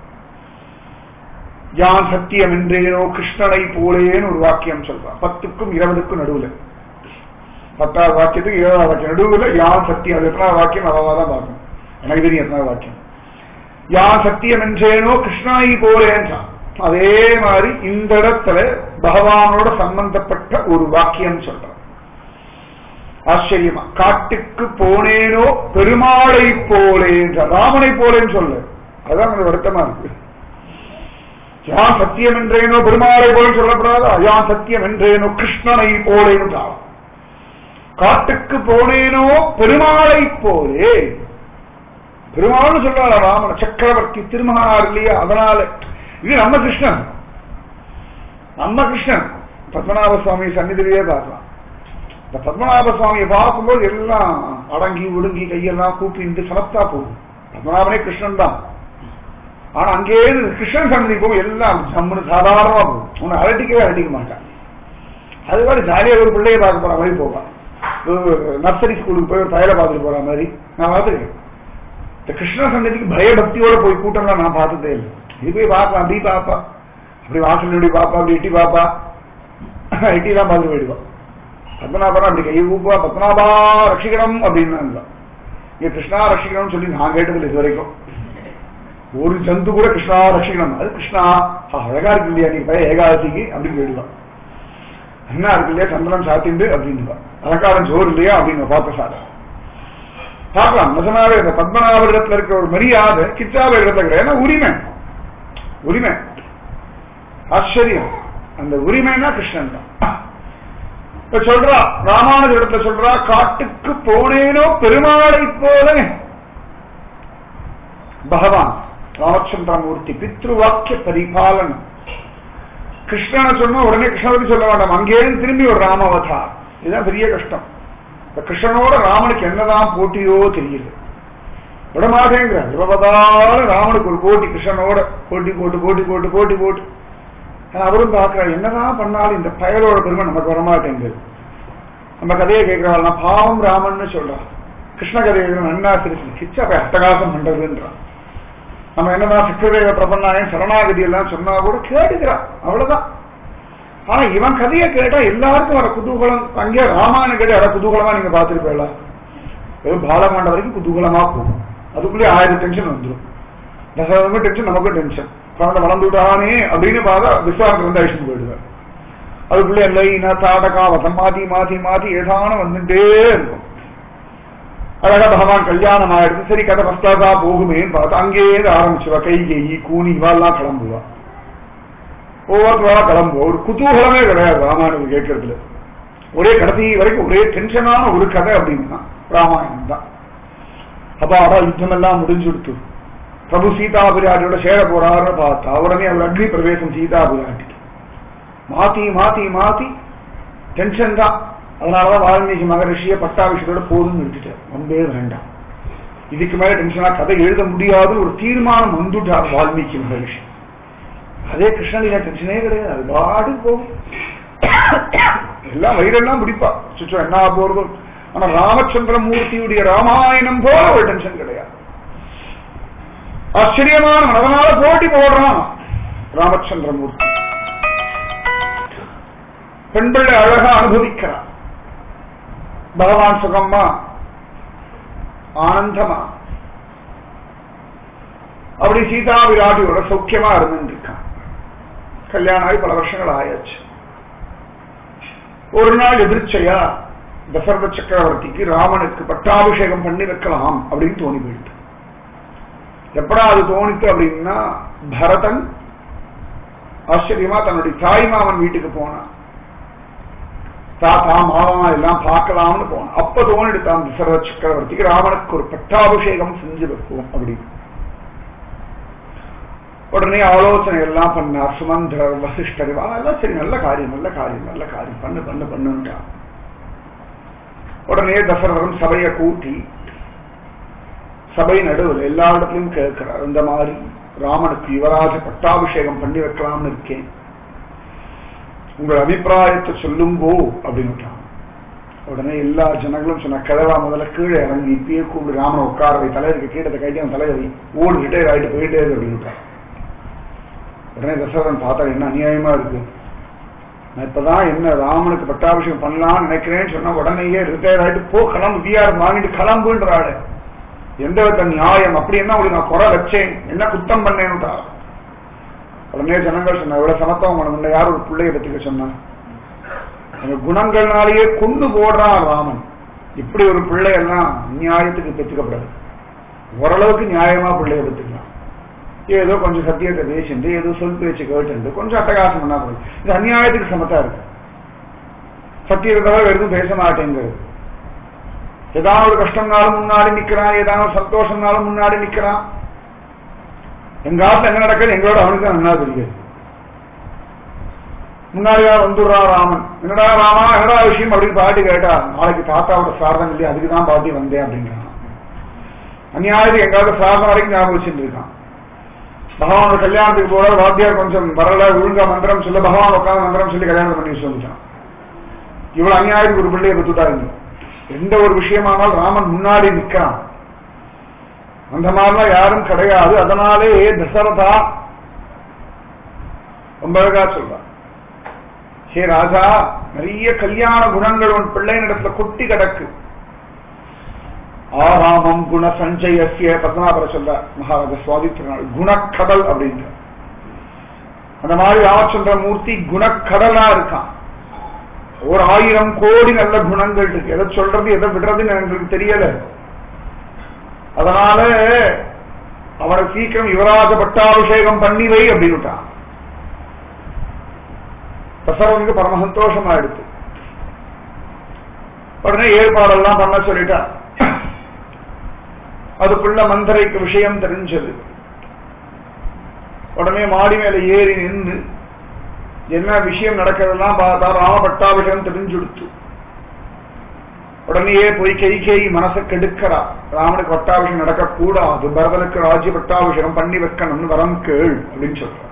யான் சத்தியம் என்றேனோ கிருஷ்ணனை போலேன்னு ஒரு வாக்கியம் சொல்றான் பத்துக்கும் இருபதுக்கும் நடுவுல பத்தாவது வாக்கியத்துக்கு இருபதாவது வாக்கியம் நடுவுல யான் சத்தியம் அது எத்தனாவது வாக்கியம் அவவா தான் பார்க்கணும் எனக்கு தெரியும் எத்தனாவது வாக்கியம் யான் சத்தியம் என்றேனோ கிருஷ்ணனை போலேன்றான் அதே மாதிரி இந்த இடத்துல பகவானோட சம்பந்தப்பட்ட ஒரு வாக்கியம் சொல்றான் ஆச்சரியமா காட்டுக்கு போனேனோ பெருமாளை போலேன்ற ராமனை போலேன்னு சொல்லு அதான் கொஞ்சம் வருத்தமா இருக்கு யான் சத்தியம் என்றேனோ பெருமாளை போல சொல்லப்படாதா யான் சத்தியம் என்றேனோ கிருஷ்ணனை போலேன்னு காட்டுக்கு போனேனோ பெருமாளை போலே பெருமாள்னு சொல்றாரு ராமன் சக்கரவர்த்தி திருமகனார் இல்லையா அதனால இது நம்ம கிருஷ்ணன் நம்ம கிருஷ்ணன் பத்மநாப சுவாமி சன்னிதிலேயே பார்க்கலாம் இந்த பத்மநாப சுவாமியை பார்க்கும்போது எல்லாம் அடங்கி ஒடுங்கி கையெல்லாம் கூப்பிட்டு சமத்தா போகும் பத்மநாபனே கிருஷ்ணன் தான் ஆனா அங்கே கிருஷ்ணன் சன்னதி போகும் எல்லாம் ஜம்முன்னு சாதாரணமா போகும் உன்னை அரட்டிக்கவே அரட்டிக்க மாட்டான் அது மாதிரி ஜாலியா ஒரு பிள்ளைய பார்க்க போற மாதிரி போவான் நர்சரி ஸ்கூலுக்கு போய் ஒரு பயலை பார்த்துட்டு போற மாதிரி நான் பார்த்துருக்கேன் இந்த கிருஷ்ண சன்னதிக்கு பயபக்தியோட போய் கூட்டம்லாம் நான் பார்த்ததே இல்லை இது போய் பார்ப்பா அப்படி பாப்பா அப்படி வாசல் எப்படி பாப்பா அப்படி எட்டி பாப்பா எட்டிலாம் பார்த்து போயிடுவான் பத்மநாபரா அப்படி கையை கூப்பா பத்மநாபா ரட்சிக்கணும் அப்படின்னு இங்க கிருஷ்ணா ரட்சிக்கணும்னு சொல்லி நான் கேட்டதில்லை இது வரைக்கும் ஒரு ஜந்து கூட கிருஷ்ணா ரட்சிக்கணும் அது கிருஷ்ணா அழகா இருக்கு இல்லையா நீ பையன் ஏகாதசிக்கு அப்படின்னு போயிடுவான் என்ன இருக்கு இல்லையா சந்தனம் சாத்திண்டு அப்படின்னு அலங்காரம் ஜோர் இல்லையா அப்படின்னு பார்த்த சாதா பார்க்கலாம் நிஜமாவே இந்த பத்மநாபரிடத்துல இருக்கிற ஒரு மரியாதை கிச்சாப இடத்துல கிடையாது ஏன்னா உரிமை உரிமை ஆச்சரியம் அந்த உரிமைனா கிருஷ்ணன் தான் இப்ப சொல்றா ராமானுஜ இடத்துல சொல்றா காட்டுக்கு போனேனோ பெருமாளை போல பகவான் ராமச்சந்திரமூர்த்தி பித்ருவாக்கிய பரிபாலனம் கிருஷ்ணனை சொன்னா உடனே கிருஷ்ணபதி சொல்ல வேண்டாம் அங்கேயும் திரும்பி ஒரு ராமாவதார் இதுதான் பெரிய கஷ்டம் இந்த கிருஷ்ணனோட ராமனுக்கு என்னதான் போட்டியோ தெரியல விடமாட்டேங்கிறார் விபதால ராமனுக்கு ஒரு போட்டி கிருஷ்ணனோட போட்டி போட்டு போட்டி போட்டு போட்டி போட்டு அவரும் பார்க்கிறார் என்னதான் பண்ணாலும் இந்த பயலோட பெருமை நமக்கு வரமாட்டேங்குது நம்ம கதையை கேட்கிறாள் நான் பாவம் ராமன்னு சொல்றான் கிருஷ்ண கதையை நன்னா சிரிச்சு கிச்சா போய் அட்டகாசம் பண்றதுன்றான் நம்ம என்னதான் சிக்கதேவ பிரபன்னாயம் சரணாகதி எல்லாம் சொன்னா கூட கேட்டுக்கிறான் அவ்வளவுதான் ஆனா இவன் கதையை கேட்டா எல்லாருக்கும் வர குதூகலம் அங்கே ராமாயணம் கேட்டு வர குதூகலமா நீங்க பாத்துருப்பீங்களா வெறும் பாலகாண்ட வரைக்கும் குதூகலமா போகும் அதுக்குள்ளே ஆயிரம் டென்ஷன் வந்துடும் தசரதமும் டென்ஷன் நமக்கும் டென்ஷன் குழந்தை வளர்ந்துட்டானே அப்படின்னு பார்த்தா விஸ்வாசம் வந்து அழிச்சுட்டு போயிடுவார் அதுக்குள்ளே லைனா தாடகா வசம் மாத்தி மாத்தி மாத்தி ஏதான வந்துட்டே இருக்கும் அழகா பகவான் கல்யாணம் ஆயிடுச்சு சரி கதை பஸ்தாதா போகுமேன்னு பார்த்தா அங்கேயே ஆரம்பிச்சுவா கை கெய் கூனி இவாள்லாம் கிளம்புவா ஒவ்வொருத்தரா கிளம்புவா ஒரு குதூகலமே கிடையாது ராமாயணம் கேட்கறதுல ஒரே கடைசி வரைக்கும் ஒரே டென்ஷனான ஒரு கதை அப்படின்னா ராமாயணம் தான் அப்பா அவா யுத்தம் எல்லாம் முடிஞ்சுடுத்து பிரபு சீதா பிராட்டியோட சேர போறாருன்னு பார்த்தா உடனே அவர் அக்னி பிரவேசம் சீதா பிராட்டி மாத்தி மாத்தி மாத்தி டென்ஷன் தான் அதனாலதான் வால்மீகி மகரிஷிய பட்டாபிஷத்தோட போதும்னு விட்டுட்டார் ரொம்பவே வேண்டாம் இதுக்கு மேல டென்ஷனா கதை எழுத முடியாது ஒரு தீர்மானம் வந்துட்டார் வால்மீகி மகரிஷி அதே கிருஷ்ணலீலா டென்ஷனே கிடையாது அது பாடு போகும் எல்லாம் வயிறெல்லாம் பிடிப்பா சுச்சோ என்ன போறதும் ஆனா ராமச்சந்திரமூர்த்தியுடைய ராமாயணம் போல ஒரு டென்ஷன் கிடையாது ஆச்சரியமான அதனால போட்டி போடுறான் ராமச்சந்திரமூர்த்தி பெண்பிள்ளை அழகா அனுபவிக்கிறான் பகவான் சுகமா ஆனந்தமா அப்படி சீதா விராட்டியோட சௌக்கியமா இருந்துருக்கான் கல்யாணம் ஆகி பல வருஷங்கள் ஆயாச்சு ஒரு நாள் எதிர்ச்சையா தசரத சக்கரவர்த்திக்கு ராமனுக்கு பட்டாபிஷேகம் பண்ணி வைக்கலாம் அப்படின்னு தோணி போயிட்டு எப்படா அது தோணித்து அப்படின்னா பரதன் ஆச்சரியமா தன்னுடைய தாய் மாமன் வீட்டுக்கு போனான் தாத்தா மாமா எல்லாம் பார்க்கலாம்னு போனான் அப்ப தோணிடுத்தான் தசரத சக்கரவர்த்திக்கு ராமனுக்கு ஒரு பட்டாபிஷேகம் செஞ்சு வைப்போம் அப்படின்னு உடனே ஆலோசனை எல்லாம் பண்ணார் சுமந்திரர் வசிஷ்டர் அதெல்லாம் சரி நல்ல காரியம் நல்ல காரியம் நல்ல காரியம் பண்ணு பண்ணு பண்ணுட்டான் உடனே தசரதன் சபையை கூட்டி சபை நடுவில் எல்லா இடத்துலையும் கேட்கிறார் இந்த மாதிரி ராமனுக்கு யுவராஜ பட்டாபிஷேகம் பண்ணி வைக்கலாம்னு இருக்கேன் உங்கள் அபிப்பிராயத்தை சொல்லுங்கோ அப்படின்னு உடனே எல்லா ஜனங்களும் சொன்ன கிழவா முதல்ல கீழே இறங்கி இப்பயே கூப்பிடு ராமனை உட்கார வை தலைவருக்கு கீழே கைட்டி அவன் தலையை வை ஓடு ரிட்டையர் ஆகிட்டு போயிட்டே இருக்கு அப்படின்னு உடனே தசரதன் பார்த்தா என்ன அநியாயமா இருக்கு நான் இப்பதான் என்ன ராமனுக்கு பட்டாபிஷேகம் பண்ணலாம்னு நினைக்கிறேன்னு சொன்னா உடனேயே ரிட்டையர் ஆயிட்டு போ கிளம்பு விஆர் வாங்கிட்டு கிளம்புன்றாள் எந்த வித நியாயம் அப்படி என்ன உங்களுக்கு நான் குறை வச்சேன் என்ன குத்தம் பண்ணேன்னுட்டா உடனே ஜனங்கள் சொன்ன இவ்வளவு சமத்தவங்க முன்ன யார் ஒரு பிள்ளைய பத்திக்க சொன்னா அந்த குணங்கள்னாலேயே கொண்டு போடுறான் ராமன் இப்படி ஒரு பிள்ளையெல்லாம் நியாயத்துக்கு பெற்றுக்கப்படாது ஓரளவுக்கு நியாயமா பிள்ளைய பெற்றுக்கலாம் ஏதோ கொஞ்சம் சத்தியத்தை பேசிண்டு ஏதோ சொல் பேச்சு கேட்டு கொஞ்சம் அட்டகாசம் பண்ணா போதும் இது அநியாயத்துக்கு சமத்தா இருக்கு சத்தியத்தை தவிர எதுவும் பேச மாட்டேங்கிறது ஏதாவது ஒரு கஷ்டம்னாலும் முன்னாடி நிக்கிறான் ஏதாவது ஒரு சந்தோஷம்னாலும் முன்னாடி நிக்கிறான் எங்க ஆத்துல என்ன நடக்குது எங்களோட அவனுக்கு தான் நல்லா தெரியுது முன்னாடியா வந்துடுறா ராமன் என்னடா ராமா என்னடா விஷயம் அப்படின்னு பாட்டி கேட்டா நாளைக்கு தாத்தாவோட சாரதம் இல்லையா அதுக்கு தான் பாட்டி வந்தேன் அப்படின்றான் அநியாயத்துக்கு எங்காவது சாரதம் வரைக்கும் ஞாபகம் வச்சுட்டு இருக்கான் பகவானோட கல்யாணத்துக்கு போற வாத்தியார் கொஞ்சம் வரல ஒழுங்கா மந்திரம் சொல்ல பகவான் உட்காந்து மந்திரம் சொல்லி கல்யாணம் பண்ணி சொல்லிட்டான் இவ்வளவு அநியாயத்துக்கு ஒரு பிள்ளையை பெற்றுட்டாருங்க எந்த ஒரு விஷயமானாலும் ராமன் முன்னாடி நிற்கிறான் அந்த மாதிரிலாம் யாரும் கிடையாது அதனாலே தசரதா ரொம்ப அழகா சொல்றான் ஹே ராஜா நிறைய கல்யாண குணங்கள் உன் பிள்ளையினிடத்துல கொட்டி கிடக்கு ஆராமம் குண சஞ்சயசிய பத்மநாபர சொல்ற மகாராஜா சுவாதி திருநாள் குணக்கடல் அப்படின்ற அந்த மாதிரி ராமச்சந்திர மூர்த்தி குணக்கடலா இருக்கான் ஒரு ஆயிரம் கோடி நல்ல குணங்கள் இருக்கு எதை சொல்றது எதை விடுறதுன்னு எங்களுக்கு தெரியல அதனால அவரை சீக்கிரம் யுவராஜ பட்டாபிஷேகம் பண்ணி வை அப்படின்னுட்டான் தசரவனுக்கு பரம சந்தோஷமா எடுத்து உடனே ஏற்பாடெல்லாம் பண்ண சொல்லிட்டா அதுக்குள்ள மந்திரைக்கு விஷயம் தெரிஞ்சது உடனே மாடி மேல ஏறி நின்று என்ன விஷயம் நடக்கிறதெல்லாம் பார்த்தா ராம பட்டாபிஷேகம் தெரிஞ்சுடுத்து உடனேயே போய் கை கை மனசை கெடுக்கிறா ராமனுக்கு பட்டாபிஷேகம் நடக்கக்கூடாது பரதனுக்கு ராஜ்ய பட்டாபிஷேகம் பண்ணி வைக்கணும்னு வரம் கேள் அப்படின்னு சொல்ற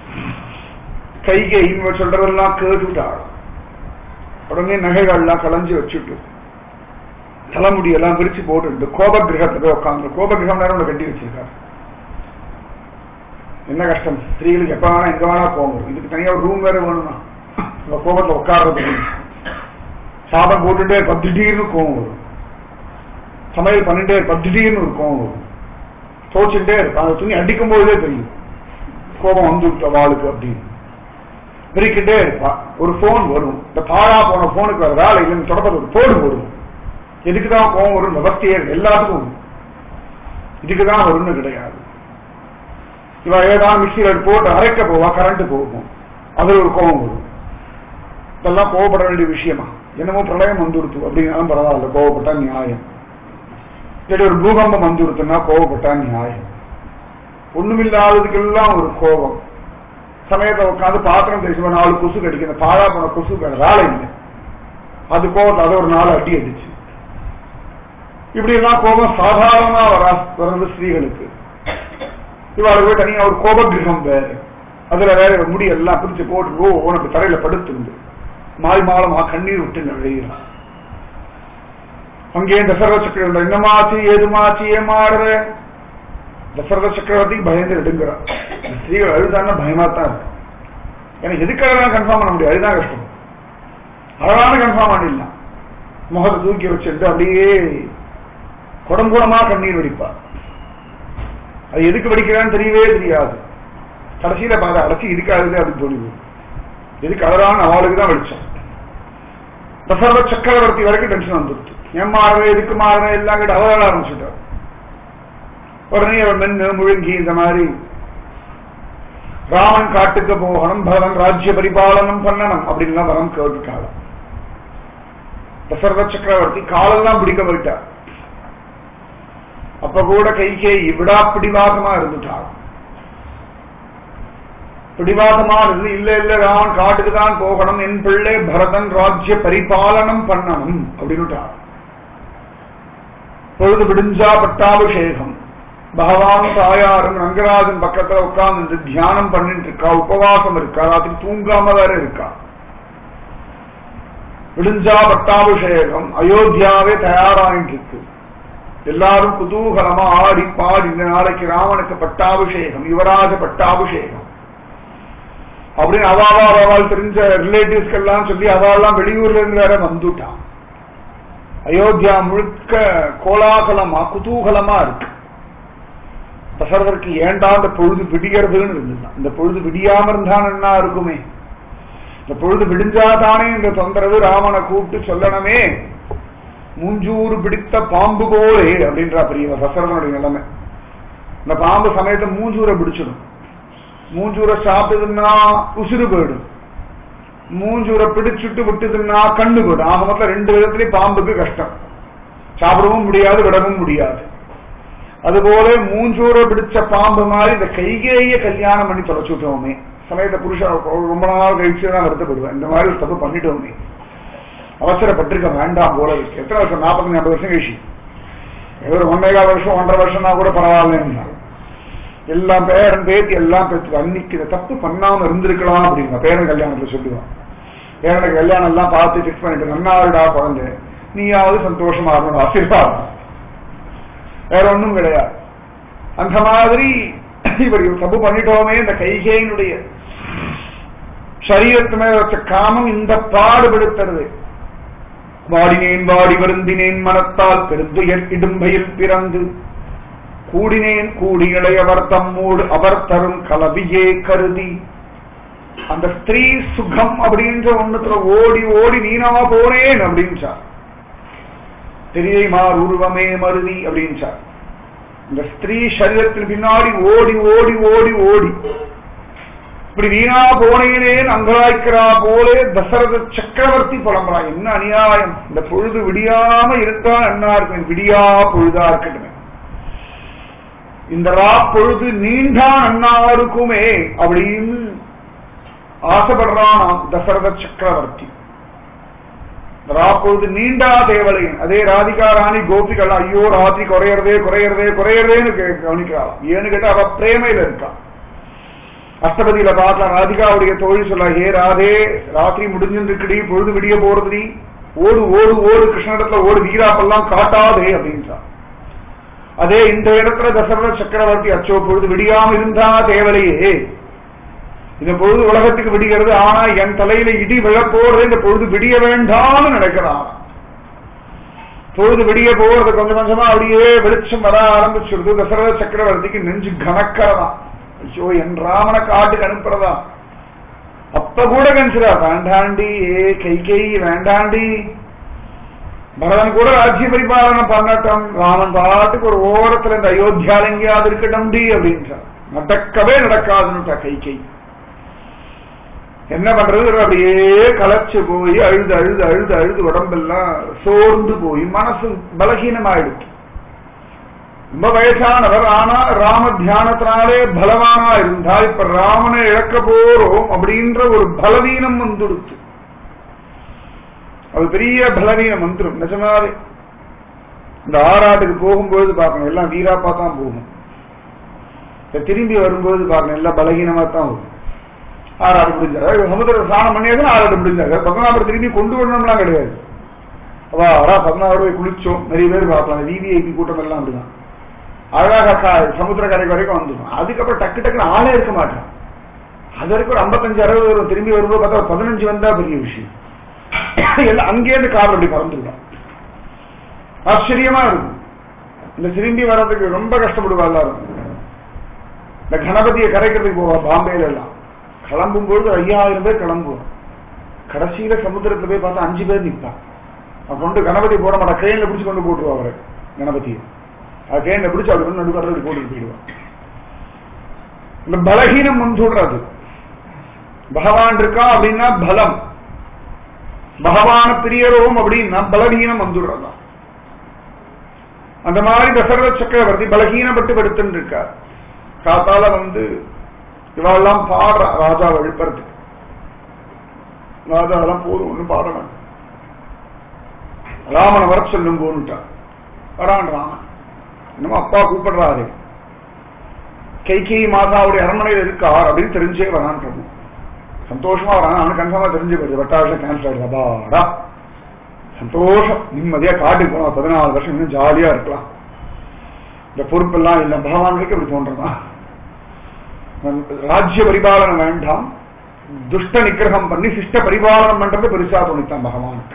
கைகை இவன் சொல்றதெல்லாம் கேட்டுட்டாள் உடனே நகைகள்லாம் களைஞ்சு வச்சுட்டு தலைமுடியெல்லாம் விரிச்சு போட்டு கோப கிரகத்துல போய் உட்காந்து கோப கிரகம் நேரம் ஒண்ணு கட்டி வச்சிருக்காரு என்ன கஷ்டம் ஸ்திரீகளுக்கு எப்ப வேணா எங்க வேணா போகும் இதுக்கு தனியா ஒரு ரூம் வேற வேணுமா இந்த கோபத்துல உட்கார்றது சாதம் போட்டுட்டே இருப்பா திடீர்னு கோவம் வரும் சமையல் பண்ணிட்டே இருப்பா திடீர்னு ஒரு கோவம் வரும் தோச்சுட்டே இருப்பா அந்த துணி அடிக்கும் போதே தெரியும் கோபம் வந்து வாளுக்கு அப்படின்னு விரிக்கிட்டே இருப்பா ஒரு போன் வரும் இந்த பாழா போன போனுக்கு வர வேலை இல்லைன்னு தொடர்பது ஒரு போடு வரும் எதுக்குதான் கோவம் வரும் விவஸ்தையே இருக்கு. எல்லாத்துக்கும் வரும் இதுக்குதான் வரும்னு கிடையாது இவ ஏதாவது மிக்சியில் போட்டு அரைக்க போவா கரண்ட் போகும் அதுல ஒரு கோபம் வரும் இதெல்லாம் கோவப்பட வேண்டிய விஷயமா என்னமோ பிரளயம் வந்துடுத்து அப்படின்னாலும் பரவாயில்ல கோவப்பட்டா நியாயம் இல்லாட்டி ஒரு பூகம்பம் வந்துடுத்துன்னா கோவப்பட்டா நியாயம் ஒண்ணுமில்லாததுக்கெல்லாம் ஒரு கோபம் சமயத்தை உட்காந்து பாத்திரம் பேசுவோம் நாலு கொசு கடிக்கிற பாழா போன கொசு வேலை இல்லை அது கோபத்தை அதை ஒரு நாலு அடி அடிச்சு இப்படி எல்லாம் கோபம் சாதாரணமா வரா வர்றது ஸ்திரீகளுக்கு இவாளுக்கு போய் தனியா ஒரு கோப கிரகம் வேற அதுல வேற முடி எல்லாம் பிடிச்சு போட்டு ஓ உனக்கு தரையில படுத்துருந்து மாய் மாலமா கண்ணீர் விட்டு வெளியிறான் அங்கே தசரத சக்கரவர்த்தி என்னமாச்சு ஏதுமாச்சு ஏமாறுற தசரத சக்கரவர்த்திக்கு பயந்து எடுங்கிறான் ஸ்திரீகள் அழுதான்னா பயமா தான் இருக்கு ஏன்னா எதுக்காக கன்ஃபார்ம் பண்ண முடியாது அதுதான் கஷ்டம் அழகான கன்ஃபார்ம் பண்ணிடலாம் முகத்தை தூக்கி வச்சுட்டு அப்படியே குடம்பூடமா கண்ணீர் வெடிப்பா அது எதுக்கு வெடிக்கிறான்னு தெரியவே தெரியாது கடைசியில பார்த்து அடைச்சி இதுக்கு அழுது அப்படின்னு தோணுது எதுக்கு அழகான அவளுக்கு தான் வெளிச்சம் தசரத சக்கரவர்த்தி வரைக்கும் டென்ஷன் வந்துடுச்சு ஏன் மாறுற எதுக்கு மாறுற எல்லாம் கிட்ட அவரால் ஆரம்பிச்சுட்டார் உடனே அவர் மென்னு முழுங்கி இந்த மாதிரி ராமன் காட்டுக்கு போகணும் பரதன் ராஜ்ய பரிபாலனம் பண்ணணும் அப்படின்லாம் வரம் கேட்டுட்டாள் தசரத சக்கரவர்த்தி காலெல்லாம் பிடிக்க போயிட்டார் அப்ப கூட கைகேயி விடா பிடிவாதமா இருந்துட்டாள் பிடிவாதமா இருந்து இல்ல இல்ல ராமன் காட்டுக்கு தான் போகணும் என் பிள்ளை பரதன் ராஜ்ய பரிபாலனம் பண்ணணும் அப்படின்னுட்டார் பொழுது விடிஞ்சா பட்டாபிஷேகம் பகவான் தாயாரும் ரங்கராஜன் பக்கத்துல உட்கார்ந்து தியானம் பண்ணிட்டு இருக்கா உபவாசம் இருக்கா ராத்திரி தூங்காம வேற இருக்கா விடிஞ்சா பட்டாபிஷேகம் அயோத்தியாவே தயாராகிட்டு இருக்கு எல்லாரும் குதூகலமா ஆடி பாடி இந்த நாளைக்கு ராமனுக்கு பட்டாபிஷேகம் யுவராஜ பட்டாபிஷேகம் அப்படின்னு அவாவா அவாவால் தெரிஞ்ச ரிலேட்டிவ்ஸ்க்கு எல்லாம் சொல்லி அவாவெல்லாம் வெளியூர்ல இருந்து வேற வந்துட்டான் அயோத்தியா முழுக்க கோலாகலமா குதூகலமா இருக்கு தசரதற்கு ஏண்டா இந்த பொழுது விடிகிறதுன்னு இருந்துதான் இந்த பொழுது விடியாம இருந்தான் என்ன இருக்குமே இந்த பொழுது விடிஞ்சாதானே இந்த தொந்தரவு ராமனை கூப்பிட்டு சொல்லணுமே மூஞ்சூறு பிடித்த பாம்பு போலே அப்படின்றா பெரிய தசரதனுடைய நிலைமை இந்த பாம்பு சமயத்தை மூஞ்சூரை பிடிச்சிடும் மூஞ்சூரை சாப்பிட்டதுன்னா உசுறு போயிடும் மூஞ்சூரை பிடிச்சுட்டு விட்டுதுன்னா கண்ணு போயிடும் ஆக மொத்தம் ரெண்டு விதத்திலையும் பாம்புக்கு கஷ்டம் சாப்பிடவும் முடியாது விடவும் முடியாது அதுபோல மூஞ்சூரை பிடிச்ச பாம்பு மாதிரி இந்த கைகேய கல்யாணம் பண்ணி தொலைச்சு விட்டோமே சமயத்தை புருஷன் ரொம்ப நாள் கழிச்சு தான் வருத்தப்படுவேன் இந்த மாதிரி ஒரு தப்பு பண்ணிட்டோமே அவசரப்பட்டிருக்க வேண்டாம் போல இருக்கு எத்தனை வருஷம் நாற்பத்தி ஐம்பது வருஷம் கழிச்சு ஏதோ ஒரு ஒன்னேகால் வருஷம் ஒன்றரை வருஷம்னா கூட பரவாயில்லன்னு எல்லாம் பேரன் பேத்தி எல்லாம் பேச்சு அன்னைக்கு இதை தப்பு பண்ணாம இருந்திருக்கலாம் அப்படிங்க பேரன் கல்யாணத்துல சொல்லுவான் பேரனுக்கு கல்யாணம் எல்லாம் பார்த்து ஃபிக்ஸ் பண்ணிட்டு நன்னாருடா குழந்தை நீயாவது சந்தோஷமா இருக்கணும் ஆசீர்வாதம் வேற ஒண்ணும் கிடையாது அந்த மாதிரி இவர் தப்பு பண்ணிட்டோமே இந்த கைகேயினுடைய சரீரத்து மேல வச்ச காமம் இந்த பாடுபடுத்துறது வாடினேன் வாடி வருந்தினேன் மனத்தால் பெருந்துயர் இடும்பையில் பிறந்து கூடினேன் கூடி இளையவர் தம்மோடு அவர் தரும் கலவியே கருதி அந்த ஸ்திரீ சுகம் அப்படின்ற ஒண்ணுத்துல ஓடி ஓடி நீனவா போனேன் அப்படின்றார் தெரியுமார் உருவமே மருதி அப்படின்றார் இந்த ஸ்திரீ சரீரத்தின் பின்னாடி ஓடி ஓடி ஓடி ஓடி இப்படி வீணா போனேனேன் அங்கலாய்க்கிறா போலே தசரத சக்கரவர்த்தி புலம்புறா என்ன அநியாயம் இந்த பொழுது விடியாம இருக்கா என்ன இருக்கும் விடியா பொழுதா இருக்கட்டுமே இந்த ரா பொழுது நீண்டா அண்ணா இருக்குமே அப்படின்னு ஆசைப்படுறான் தசரத சக்கரவர்த்தி ராப்பொழுது நீண்டா தேவலையன் அதே ராதிகா ராணி கோபிகள் ஐயோ ராத்திரி குறையறதே குறையறதே குறையறதேன்னு கவனிக்கிறாள் ஏன்னு கேட்டா அவ பிரேமையில இருக்கா அஷ்டபதியில பார்க்கலாம் ராதிகாவுடைய தோழி சொல்ல ஹே ராதே ராத்திரி முடிஞ்சிருக்குடி பொழுது விடிய போறதுடி ஓடு ஓடு ஓடு கிருஷ்ணனிடத்துல ஓடு வீராப்பெல்லாம் காட்டாதே அப்படின்றா அதே இந்த இடத்துல தசரத சக்கரவர்த்தி அச்சோ பொழுது விடியாம இருந்தா தேவலையே இந்த பொழுது உலகத்துக்கு விடுகிறது ஆனா என் தலையில இடி விழப்போறது இந்த பொழுது விடிய வேண்டாம்னு நினைக்கிறான் பொழுது விடிய போறது கொஞ்சம் கொஞ்சமா அப்படியே வெளிச்சம் வர ஆரம்பிச்சிருது தசரத சக்கரவர்த்திக்கு நெஞ்சு கணக்கிறதா ஐயோ என் ராமனை காட்டுக்கு அனுப்புறதா அப்ப கூட கணிச்சிடா வேண்டாண்டி ஏ கை கை வேண்டாண்டி பரதன் கூட ராஜ்ய பரிபாலனை பண்ணட்டும் ராமன் பாட்டுக்கு ஒரு ஓரத்துல இந்த அயோத்தியால எங்கேயாவது இருக்கட்டும் டி அப்படின்றார் நடக்கவே நடக்காதுன்னுட்டா கை கை என்ன பண்றது அப்படியே களைச்சு போய் அழுது அழுது அழுது அழுது உடம்பெல்லாம் சோர்ந்து போய் மனசு பலகீனமாயிடுச்சு ரொம்ப வயசானவர் ஆனா ராம தியானத்தினாலே பலவானா இருந்தா இப்ப ராமனை இழக்க போறோம் அப்படின்ற ஒரு பலவீனம் வந்துடுச்சு அது பெரிய பலவீனம் வந்துடும் நிஜமாவே இந்த ஆறாட்டுக்கு போகும்போது பார்க்கணும் எல்லாம் வீராப்பா தான் போகும் இப்ப திரும்பி வரும்போது பார்க்கணும் எல்லாம் பலகீனமா தான் வரும் ஆறாடு முடிஞ்சாரு சமுதிர ஸ்நானம் பண்ணியாதான் ஆறாடு முடிஞ்சாரு பத்மநாபர் திரும்பி கொண்டு வரணும்லாம் கிடையாது அவா அரா பதினாறு போய் குளிச்சோம் நிறைய பேர் பார்க்கலாம் விவிஐபி கூட்டம் எல்லாம் அப்படிதான் அழகாக சமுத்திர கரைக்கு வரைக்கும் வந்துடும் அதுக்கப்புறம் டக்கு டக்குன்னு ஆளே இருக்க மாட்டான் அது வரைக்கும் ஒரு ஐம்பத்தஞ்சு அறுபது வரும் திரும்பி வரும்போது பார்த்தா ஒரு பதினஞ்சு வந்தா பெரிய விஷயம் எல்லாம் அங்கேயிருந்து கார் அப்படி பறந்துடும் ஆச்சரியமா இருக்கும் இந்த திரும்பி வர்றதுக்கு ரொம்ப கஷ்டப்படுவா எல்லாரும் இந்த கணபதியை கரைக்கிறதுக்கு போவா பாம்பேல எல்லாம் கிளம்பும் பொழுது ஐயாயிரம் பேர் கிளம்புவோம் கடைசியில சமுத்திரத்துல போய் பார்த்தா அஞ்சு பேர் நிற்பான் அவன் கொண்டு கணபதி போட மாட்டான் ட்ரெயின்ல பிடிச்சு கொண்டு போட்டுருவா அவரை கணபதியை அது ட்ரெயின்ல பிடிச்சு அப்படி கொண்டு நடுக்கடல அப்படி போட்டுட்டு போயிடுவான் இந்த பலகீனம் வந்துடுறது பகவான் இருக்கா அப்படின்னா பலம் பகவான பிரியரோம் அப்படின்னா பலகீனம் வந்துடுறதா அந்த மாதிரி தசரத சக்கரவர்த்தி பலகீனப்பட்டு படுத்துன்னு இருக்கார் காத்தால வந்து இவெல்லாம் பாடுறா ராஜா எழுப்புறதுக்கு ராஜா அதெல்லாம் போதும் ஒன்றும் பாட மாட்டேன் ராமனை வர சொல்லும் போன்னுட்டான் வரான் ராமன் என்னமோ அப்பா கூப்பிடுறாரு கைகேயி மாதாவுடைய அரண்மனையில் இருக்கார் அப்படின்னு தெரிஞ்சே வரான் பிரபு சந்தோஷமா வரான் அவனுக்கு கன்ஃபார்மா தெரிஞ்சு போயிடுது வட்டாட்டம் கேன்சல் ஆயிடுது அப்பாடா சந்தோஷம் நிம்மதியா காட்டுக்கு போனா பதினாலு வருஷம் இன்னும் ஜாலியா இருக்கலாம் இந்த பொறுப்பெல்லாம் இல்ல பகவானுக்கு இப்படி தோன்றதா ராஜ்ய பரிபாலனம் வேண்டாம் துஷ்ட நிகிரகம் பண்ணி சிஷ்ட பரிபாலனம் பண்றது பெருசா தோணித்தான் பகவானுக்கு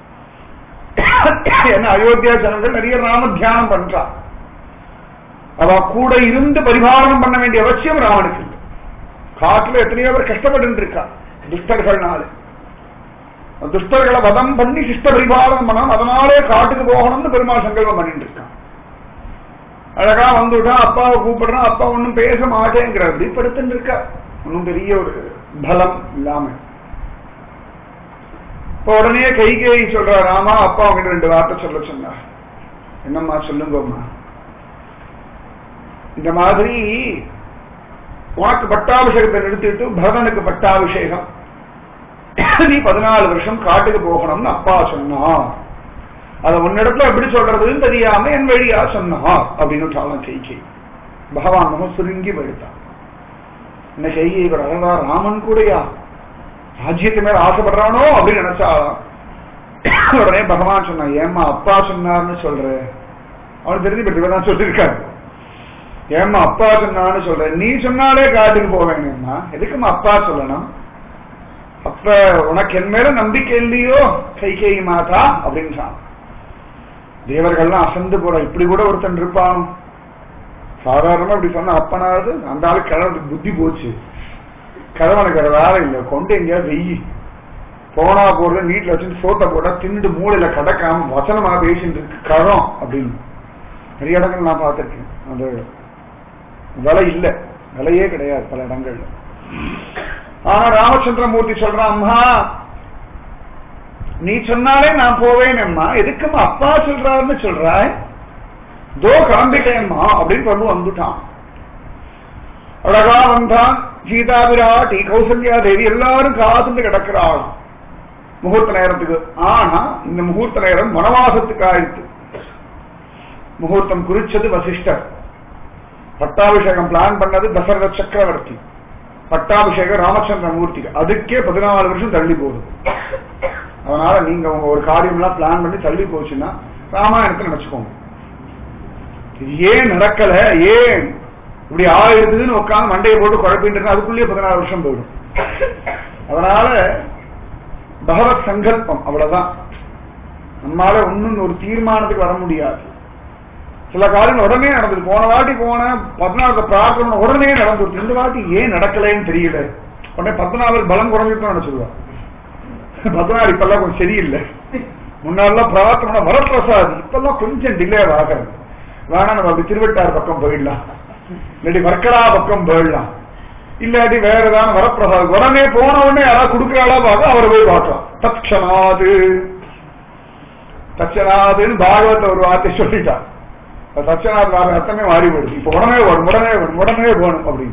ஏன்னா அயோத்தியா ஜனங்கள் நிறைய ராம தியானம் பண்றா அவ கூட இருந்து பரிபாலனம் பண்ண வேண்டிய அவசியம் ராமனுக்கு இல்லை காட்டுல எத்தனையோ பேர் கஷ்டப்பட்டு இருக்கா துஷ்டர்கள்னால துஷ்டர்களை வதம் பண்ணி சிஷ்ட பரிபாலனம் பண்ணணும் அதனாலே காட்டுக்கு போகணும்னு பெருமாள் சங்கல்பம் பண்ணிட்டு இருக்கான் அழகா வந்துட்டா அப்பாவை கூப்பிடுறான் அப்பா ஒன்னும் பேச மாட்டேங்கிறார் இப்படி படுத்துட்டு இருக்கா ஒன்னும் பெரிய ஒரு பலம் இல்லாம இப்ப உடனே கைகேயி சொல்றா ராமா அப்பா அவங்க ரெண்டு வார்த்தை சொல்ல சொன்னார் என்னம்மா சொல்லுங்கம்மா இந்த மாதிரி உனக்கு பட்டாபிஷேகத்தை நிறுத்திட்டு பரதனுக்கு பட்டாபிஷேகம் நீ பதினாலு வருஷம் காட்டுக்கு போகணும்னு அப்பா சொன்னா அத உன்னிடத்துல எப்படி சொல்றதுன்னு தெரியாம என் வழியா சொன்னா அப்படின்னு விட்டாலும் கைகை பகவான் முகம் சுருங்கி போயிட்டான் என்ன கைகை இவர் அழகா ராமன் கூடயா ராஜ்யத்து மேல ஆசைப்படுறானோ அப்படின்னு நினைச்சாலாம் உடனே பகவான் சொன்னான் ஏம்மா அப்பா சொன்னார்னு சொல்ற அவனுக்கு தெரிஞ்சு பற்றி தான் சொல்லியிருக்காரு ஏம்மா அப்பா சொன்னான்னு சொல்ற நீ சொன்னாலே காட்டுக்கு போவேங்கம்மா எதுக்குமா அப்பா சொல்லணும் அப்ப உனக்கு என் மேல நம்பிக்கை இல்லையோ கைகேயி மாதா அப்படின்னு சொன்னான் தேவர்கள்லாம் அசந்து போற இப்படி கூட ஒருத்தன் இருப்பான் சாதாரணமா இப்படி சொன்ன அப்பனாவது அந்த ஆளு கிழவனுக்கு புத்தி போச்சு கிழவனுக்கு வேற வேலை இல்லை கொண்டு எங்கேயாவது வெயி போனா போறது வீட்டுல வச்சு சோத்தை போட்டா தின்னுட்டு மூளையில கடக்காம வசனமா பேசிட்டு இருக்கு கழம் அப்படின்னு நிறைய இடங்கள் நான் பார்த்திருக்கேன் அந்த விலை இல்ல விலையே கிடையாது பல இடங்கள்ல ஆனா ராமச்சந்திரமூர்த்தி சொல்றான் அம்மா நீ சொன்னாலே நான் போவேன் அம்மா எதுக்குமா அப்பா சொல்றாருன்னு சொல்றாய் தோ கிளம்பிட்டேம்மா அப்படின்னு பண்ணு வந்துட்டான் அழகா வந்தான் சீதா விராட்டி கௌசல்யா தேவி எல்லாரும் காத்துட்டு கிடக்கிறாள் முகூர்த்த நேரத்துக்கு ஆனா இந்த முகூர்த்த நேரம் வனவாசத்துக்கு ஆயிடுத்து முகூர்த்தம் குறிச்சது வசிஷ்டர் பட்டாபிஷேகம் பிளான் பண்ணது தசரத சக்கரவர்த்தி பட்டாபிஷேகம் ராமச்சந்திர மூர்த்தி அதுக்கே பதினாலு வருஷம் தள்ளி போகுது அதனால நீங்க உங்க ஒரு காரியம்லாம் பிளான் பண்ணி தள்ளி போச்சுன்னா ராமாயணத்தை நினைச்சுக்கோங்க இது ஏன் நடக்கல ஏன் இப்படி ஆயிருக்குதுன்னு உட்காந்து மண்டையை போட்டு குழப்பிட்டு இருந்தா அதுக்குள்ளேயே பதினாலு வருஷம் போயிடும் அதனால பகவத் சங்கல்பம் அவ்வளவுதான் நம்மால ஒன்னும் ஒரு தீர்மானத்துக்கு வர முடியாது சில காரியங்கள் உடனே நடந்தது போன வாட்டி போன பதினாலு பிரார்த்தனை உடனே நடந்துருச்சு இந்த வாட்டி ஏன் நடக்கலைன்னு தெரியல உடனே பதினாலு பலம் குறைஞ்சிட்டு நினைச்சிருவா பதினாறு இப்பெல்லாம் கொஞ்சம் சரியில்லை முன்னாடிலாம் பிரார்த்தனை வரப்பிரசாதி இப்பெல்லாம் கொஞ்சம் டிலே ஆகிறது வேணா நம்ம அப்படி திருவட்டார் பக்கம் போயிடலாம் இல்லாட்டி வர்க்கடா பக்கம் போயிடலாம் இல்லாட்டி வேற ஏதாவது வரப்பிரசாதம் உடனே போன உடனே யாராவது கொடுக்குறாளா பார்க்க அவரை போய் பார்க்கலாம் தட்சணாது தட்சணாதுன்னு பாகவத ஒரு வார்த்தை சொல்லிட்டான் தட்சணாத் வார்த்தை அர்த்தமே மாறி போயிடுது இப்ப உடனே வேணும் உடனே வேணும் உடனே வேணும் அப்படின்னு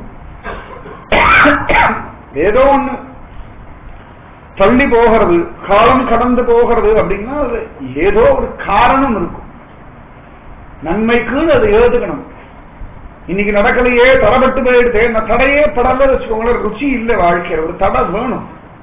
ஏதோ ஒண்ணு தள்ளி போகிறது காலம் கடந்து போகிறது அப்படின்னா அது ஏதோ ஒரு காரணம் இருக்கும் நன்மைக்கு அதை ஏதுக்கணும் இன்னைக்கு நடக்கலையே தடப்பட்டு போயிடுது நான் தடையே படல வச்சுக்கோங்களேன் ருச்சி இல்லை வாழ்க்கையில ஒரு தடை வேணும்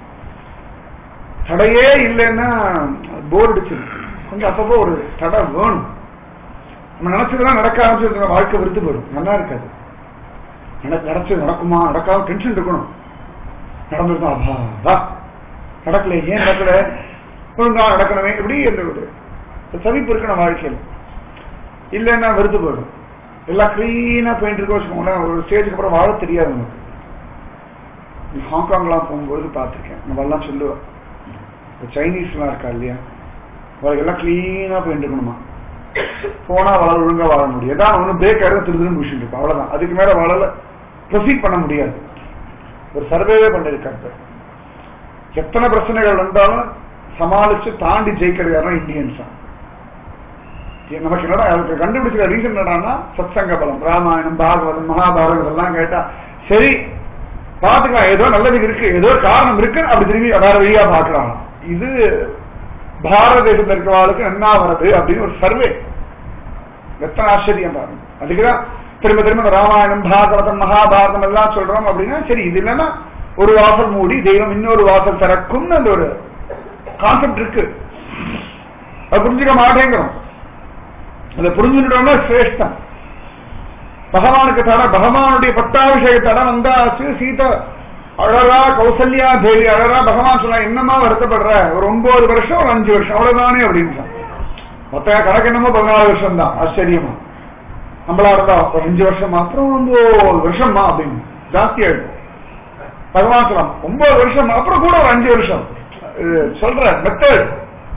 தடையே இல்லைன்னா போர் அடிச்சிருக்கு கொஞ்சம் அப்பப்போ ஒரு தடை வேணும் நம்ம நினைச்சதெல்லாம் நடக்க ஆரம்பிச்சிருக்கிற வாழ்க்கை விருத்து போயிடும் நல்லா இருக்காது எனக்கு நடச்சது நடக்குமா நடக்காம டென்ஷன் இருக்கணும் நடந்திருந்தா அப்பாடா நடக்கல ஏன் நடக்கல ஒழுங்கா நடக்கணுமே இப்படி என்ற ஒரு சவிப்பு இருக்கணும் வாழ்க்கையில் இல்லைன்னா வெறுத்து போயிடும் எல்லாம் கிளீனா போயிட்டு இருக்க வச்சுக்கோங்களேன் ஒரு ஸ்டேஜுக்கு அப்புறம் வாழ தெரியாது நமக்கு ஹாங்காங்லாம் போகும்போது பார்த்துருக்கேன் நம்ம எல்லாம் சொல்லுவேன் இந்த சைனீஸ்லாம் இருக்கா இல்லையா அவளுக்கு எல்லாம் கிளீனா போயிட்டு இருக்கணுமா போனா வளர ஒழுங்கா வாழ முடியும் ஏதாவது ஒன்று பிரேக் ஆயிரம் திருதுன்னு முடிச்சுட்டு இருக்கும் அவ்வளவுதான் அதுக்கு மேல வளர ப்ரொசீட் பண்ண முடியாது ஒரு சர்வேவே பண்ணிருக்காங்க எத்தனை பிரச்சனைகள் வந்தாலும் சமாளிச்சு தாண்டி ஜெயிக்கிறது யாருன்னா இந்தியன்ஸ் தான் நமக்கு என்னடா அதுக்கு கண்டுபிடிச்சிருக்க ரீசன் என்னடான்னா சத்சங்க பலம் ராமாயணம் பாகவதம் மகாபாரதம் எல்லாம் கேட்டா சரி பாத்துக்கலாம் ஏதோ நல்லது இருக்கு ஏதோ காரணம் இருக்கு அப்படி திரும்பி வேற வழியா பாக்குறாங்க இது பாரத தேசத்தில் இருக்கிறவர்களுக்கு என்ன வருது அப்படின்னு ஒரு சர்வே எத்தனை ஆச்சரியம் பாருங்க அதுக்குதான் திரும்ப திரும்ப ராமாயணம் பாகவதம் மகாபாரதம் எல்லாம் சொல்றோம் அப்படின்னா சரி இது இல்லைன்னா ஒரு வாசல் மூடி தெய்வம் இன்னொரு வாசல் திறக்கும்னு அந்த ஒரு கான்செப்ட் இருக்கு அதை புரிஞ்சுக்க மாட்டேங்கிறோம் அதை புரிஞ்சுட்டோம்னா சிரேஷ்டம் பகவானுக்கு தட பகவானுடைய பட்டாபிஷேக தடை வந்தாச்சு சீதா அழகா கௌசல்யா தேவி அழகா பகவான் சொன்னா என்னமா வருத்தப்படுற ஒரு ஒன்பது வருஷம் ஒரு அஞ்சு வருஷம் அவ்வளவுதானே அப்படின்னு மொத்த கணக்கு என்னமோ பதினாலு வருஷம் தான் ஆச்சரியமா நம்மளா இருந்தா ஒரு அஞ்சு வருஷமா அப்புறம் ஒன்பது வருஷமா அப்படின்னு ஜாஸ்தி ஆயிடும் பகவான் சொல்லலாம் ஒன்பது வருஷம் அப்புறம் கூட ஒரு அஞ்சு வருஷம் இது சொல்ற மெத்தட்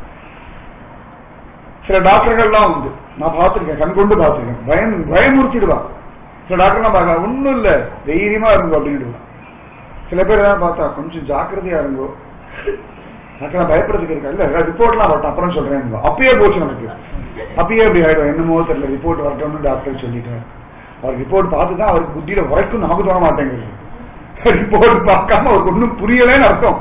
சில டாக்டர்கள்லாம் உண்டு நான் பார்த்திருக்கேன் கண் கொண்டு பார்த்திருக்கேன் பயம் பயமுறுத்திடுவான் சில டாக்டர்லாம் பார்க்க ஒண்ணும் இல்ல தைரியமா இருங்கோ அப்படின்டுவான் சில பேர் தான் பார்த்தா கொஞ்சம் ஜாக்கிரதையா இருங்கோ டாக்டர் பயப்படுறதுக்கு இருக்கா இல்ல ரிப்போர்ட்லாம் வரட்டும் அப்புறம் சொல்றேன் அப்பயே போச்சு நமக்கு அப்பயே அப்படி ஆயிடும் என்னமோ தெரியல ரிப்போர்ட் வரட்டும்னு டாக்டர் சொல்லிட்டார் அவர் ரிப்போர்ட் பார்த்து தான் அவருக்கு புத்தியில உரைக்கும் நமக்கு தோண மாட்டேங்குது ரிப்போர்ட் பார்க்காம அவருக்கு ஒன்றும் புரியலன்னு அர்த்தம்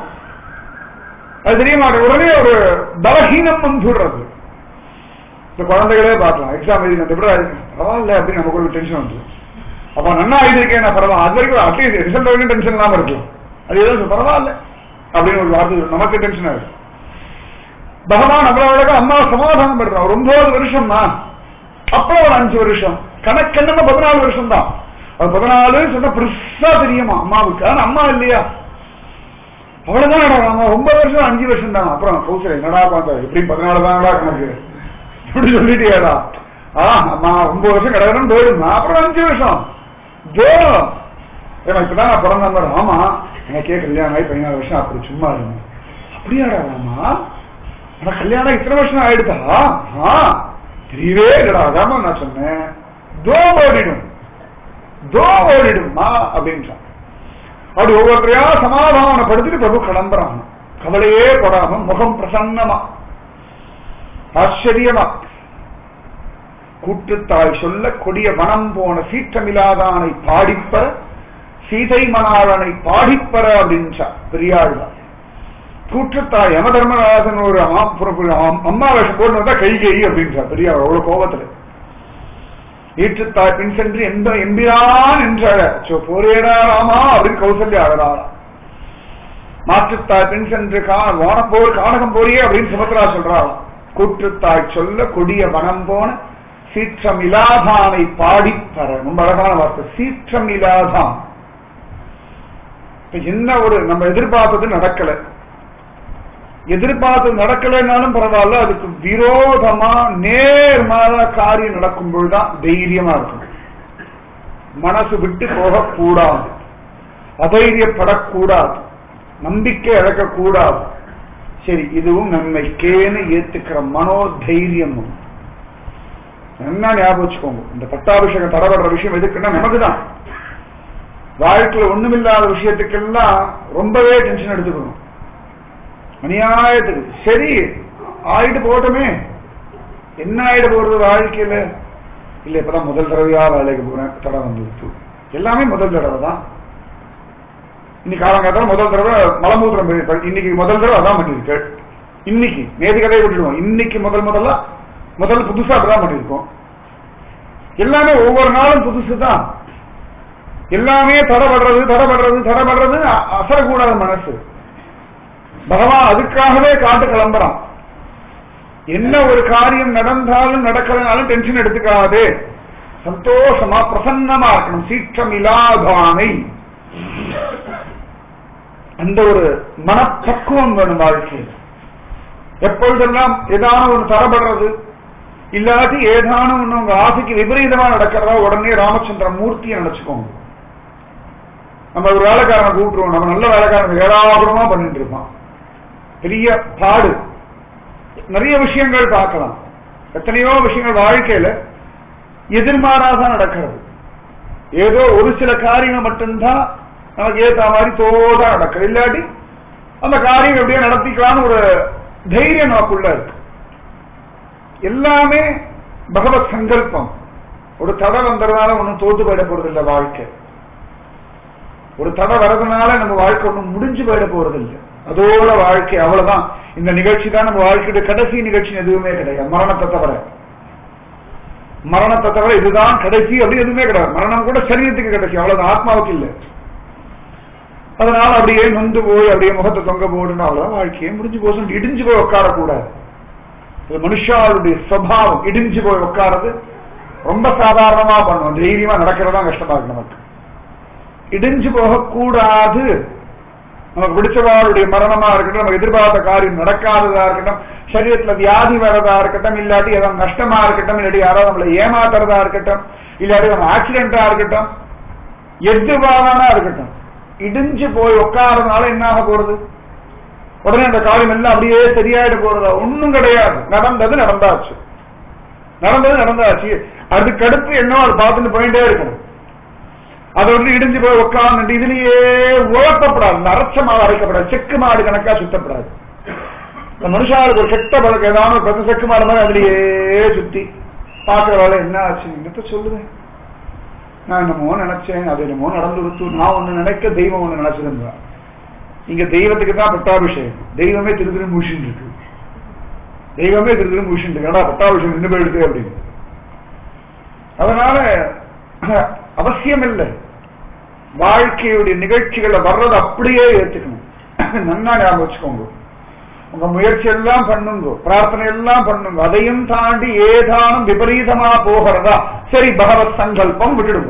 அது தெரிய மாட்டேன் உடனே ஒரு பலஹீனம் வந்துடுறது இந்த குழந்தைகளே பார்க்கலாம் எக்ஸாம் எழுதி நான் எப்படி பரவாயில்ல அப்படின்னு நமக்கு ஒரு டென்ஷன் வந்து அப்ப நன்னா எழுதிருக்கேன் நான் பரவாயில்ல அது வரைக்கும் அட்லீஸ்ட் ரிசல்ட் வரைக்கும் டென்ஷன் இல்லாம இருக்கும் அது ஏதோ சொல்லு, பரவாயில்ல அப்படின்னு ஒரு வார்த்தை வரும். நமக்கு டென்ஷன் ஆகுது பகவான் அவ்வளவு அழகா அம்மா சமாதானம் பண்றான் ஒரு ஒன்பது வருஷம்னா அப்புறம் ஒரு அஞ்சு வருஷம் கணக்கு என்னமோ பதினாலு வருஷம் தான் அது பதினாலு சொன்னா பெருசா தெரியுமா அம்மாவுக்கு ஆனா அம்மா இல்லையா அவ்வளவுதான் அம்மா ஒன்பது வருஷம் அஞ்சு வருஷம் தான் அப்புறம் கௌசல் என்னடா பார்த்தா எப்படி பதினாலு தானடா கணக்கு இப்படி சொல்லிட்டியாடா ஆ அம்மா ஒன்பது வருஷம் கடகடன் போயிடுமா அப்புறம் அஞ்சு வருஷம் ஜோ ஏன்னா இப்பதான் நான் பிறந்த மாதிரி ஆமா எனக்கே கல்யாணம் ஆகி பதினாலு வருஷம் அப்படி சும்மா இருந்தேன் அப்படியாடா ராமா ஆனா கல்யாணம் இத்தனை வருஷம் ஆயிடுதா ஆ தெரியவே இல்லடா அதாம நான் சொன்னேன் தோ ஓடிடும் தோ ஓடிடுமா அப்படின்றான் அப்படி ஒவ்வொருத்தரையா சமாதானப்படுத்திட்டு பிரபு கிளம்புறான் கவலையே படாம முகம் பிரசன்னமா ஆச்சரியமா கூட்டுத்தாய் சொல்ல கொடிய வனம் போன சீற்றமில்லாதானை பாடிப்பற சீதை மணாளனை பாடிப்பற அப்படின்றா பெரியாழ்வார் கூற்றுத்தாய் யம தர்மராஜன் ஒரு ஆம் புற- ஆம் அம்மா வேஷம் போட்டு வந்தா கை கை அப்படின்றா பெரியார் அவ்வளவு கோபத்துல ஈற்றுத்தாய் பின் சென்று எந்த எம்பிரான் என்ற போரேடா ராமா அப்படின்னு கௌசல்யா அழறாரா மாற்றுத்தாய் பின் சென்று கா வானப்போர் கானகம் போறியே அப்படின்னு சுபத்ரா சொல்றாளாம் கூற்றுத்தாய் சொல்ல கொடிய வனம் போன சீற்றம் இலாதானை பாடிப்பற ரொம்ப அழகான வார்த்தை சீற்றம் இலாதான் இப்ப என்ன ஒரு நம்ம எதிர்பார்த்தது நடக்கல எதிர்பார்த்தது நடக்கலைன்னாலும் பரவாயில்ல அதுக்கு விரோதமா நேர்மாற காரியம் நடக்கும் பொழுதுதான் தைரியமா இருக்கும் மனசு விட்டு போகக்கூடாது அதைரியப்படக்கூடாது நம்பிக்கை இழக்கக்கூடாது சரி இதுவும் நன்மைக்கேன்னு ஏத்துக்கிற மனோதைரியம் என்ன ஞாபகம் வச்சுக்கோங்க இந்த பட்டாபிஷேகம் தடபடுற விஷயம் எதுக்குன்னா நமக்கு தான் வாழ்க்கையில ஒண்ணுமில்லாத விஷயத்துக்கெல்லாம் ரொம்பவே டென்ஷன் எடுத்துக்கணும் அநியாயத்துக்கு சரி ஆயிட்டு போகட்டுமே என்ன ஆயிட்டு போறது வாழ்க்கையில இல்ல இப்பதான் முதல் தடவையா வேலைக்கு போறேன் தடவை வந்துருச்சு எல்லாமே முதல் தடவை தான் இன்னைக்கு காலங்காத்தால முதல் தடவை மலமூத்திரம் போய் இன்னைக்கு முதல் தடவை அதான் பண்ணிருக்கு இன்னைக்கு நேற்று கதையை விட்டுடுவோம் இன்னைக்கு முதல் முதல்ல முதல் புதுசா அப்படிதான் பண்ணிருக்கோம் எல்லாமே ஒவ்வொரு நாளும் புதுசு தான் எல்லாமே தடபடுறது தடபடுறது தடபடுறதுன்னு அ- அசரக்கூடாத மனசு பகவான் அதுக்காகவே காட்டு கிளம்புறான் என்ன ஒரு காரியம் நடந்தாலும் நடக்கலனாலும் டென்ஷன் எடுத்துக்காது சந்தோஷமா பிரசன்னமா இருக்கணும் சீற்றம் இல்லாதானை அந்த ஒரு மனப்பக்குவம் வேணும் வாழ்க்கையில் எப்பொழுதெல்லாம் ஏதான ஒன்று தரப்படுறது இல்லாட்டி ஏதான ஒண்ணு உங்க ஆசைக்கு விபரீதமா நடக்கிறதா உடனே ராமச்சந்திர மூர்த்தியை நினைச்சுக்கோங்க நம்ம ஒரு வேலைக்காரனை கூப்பிட்டுருவோம் நம்ம நல்ல வேலைக்காரன் ஏராளமா பண்ணிட்டு இருப்பான் பெரிய பாடு நிறைய விஷயங்கள் பார்க்கலாம் எத்தனையோ விஷயங்கள் வாழ்க்கையில எதிர்மாறாதான் நடக்கிறது ஏதோ ஒரு சில காரியங்கள் மட்டும்தான் நமக்கு ஏத்த மாதிரி தோதா நடக்குது இல்லாட்டி அந்த காரியம் எப்படியோ நடத்திக்கலாம்னு ஒரு தைரியம் நமக்குள்ள இருக்கு எல்லாமே பகவத் சங்கல்பம் ஒரு தடை வந்ததுனால ஒன்றும் தோத்து போயிட போறது இல்லை வாழ்க்கை ஒரு தடை வர்றதுனால நம்ம வாழ்க்கை ஒன்றும் முடிஞ்சு போயிட போறது இல்லை அதோட வாழ்க்கை அவ்வளவுதான் இந்த நிகழ்ச்சி தான் நம்ம வாழ்க்கையோட கடைசி நிகழ்ச்சி எதுவுமே கிடையாது மரணத்தை தவிர மரணத்தை தவிர இதுதான் கடைசி அப்படி எதுவுமே கிடையாது மரணம் கூட சரீரத்துக்கு கடைசி அவ்வளவுதான் ஆத்மாவுக்கு இல்லை அதனால அப்படியே நொந்து போய் அப்படியே முகத்தை தொங்க போடுன்னு அவ்வளவுதான் வாழ்க்கையே முடிஞ்சு போச்சு இடிஞ்சு போய் உட்காரக்கூடாது இது மனுஷாளுடைய சுவாவம் இடிஞ்சு போய் உட்கார்றது ரொம்ப சாதாரணமா பண்ணுவோம் தைரியமா நடக்கிறதா கஷ்டமா இருக்கு நமக்கு இடிஞ்சு போகக்கூடாது நமக்கு பிடிச்சவாளுடைய மரணமா இருக்கட்டும் நமக்கு எதிர்பார்த்த காரியம் நடக்காததா இருக்கட்டும் சரீரத்துல வியாதி வரதா இருக்கட்டும் இல்லாட்டி ஏதாவது நஷ்டமா இருக்கட்டும் இல்லாட்டி யாராவது நம்மளை ஏமாத்துறதா இருக்கட்டும் இல்லாட்டி நம்ம ஆக்சிடென்டா இருக்கட்டும் எதுவானா இருக்கட்டும் இடிஞ்சு போய் உட்காரதுனால என்ன ஆக போறது உடனே அந்த காரியம் எல்லாம் அப்படியே சரியாயிட போறதா ஒண்ணும் கிடையாது நடந்தது நடந்தாச்சு நடந்தது நடந்தாச்சு அதுக்கடுத்து என்ன அது பார்த்துட்டு போயிட்டே இருக்கணும் அது வந்து இடிஞ்சு போய் உட்கார்ந்து இதுலயே உழப்பப்படாது நரச்ச மாவு அரைக்கப்படாது செக்கு மாடு கணக்கா சுத்தப்படாது இந்த மனுஷாளுக்கு ஒரு கெட்ட பழக்கம் ஏதாவது ஒரு பத்து செக்கு மாடு மாதிரி அதுலயே சுத்தி பாக்குற வேலை என்ன ஆச்சு என்னத்த சொல்லுவேன் நான் என்னமோ நினைச்சேன் அது என்னமோ நடந்து கொடுத்து நான் ஒண்ணு நினைக்க தெய்வம் ஒண்ணு நினைச்சிருந்தா இங்க தெய்வத்துக்கு தான் பட்டாபிஷேகம் தெய்வமே திரு திரு முழிச்சுட்டு இருக்கு தெய்வமே திரு திரு முழிச்சுட்டு இருக்கு ஏன்னா பட்டாபிஷேகம் நின்று போயிடுது அப்படின்னு அதனால அவசியம் இல்லை வாழ்க்கையுடைய நிகழ்ச்சிகளை வர்றது அப்படியே ஏத்துக்கணும் நன்னா ஞாபகம் வச்சுக்கோங்க உங்க முயற்சி எல்லாம் பண்ணுங்க பிரார்த்தனை எல்லாம் பண்ணுங்க அதையும் தாண்டி ஏதானும் விபரீதமா போகிறதா சரி பகவத் சங்கல்பம் விட்டுடுங்க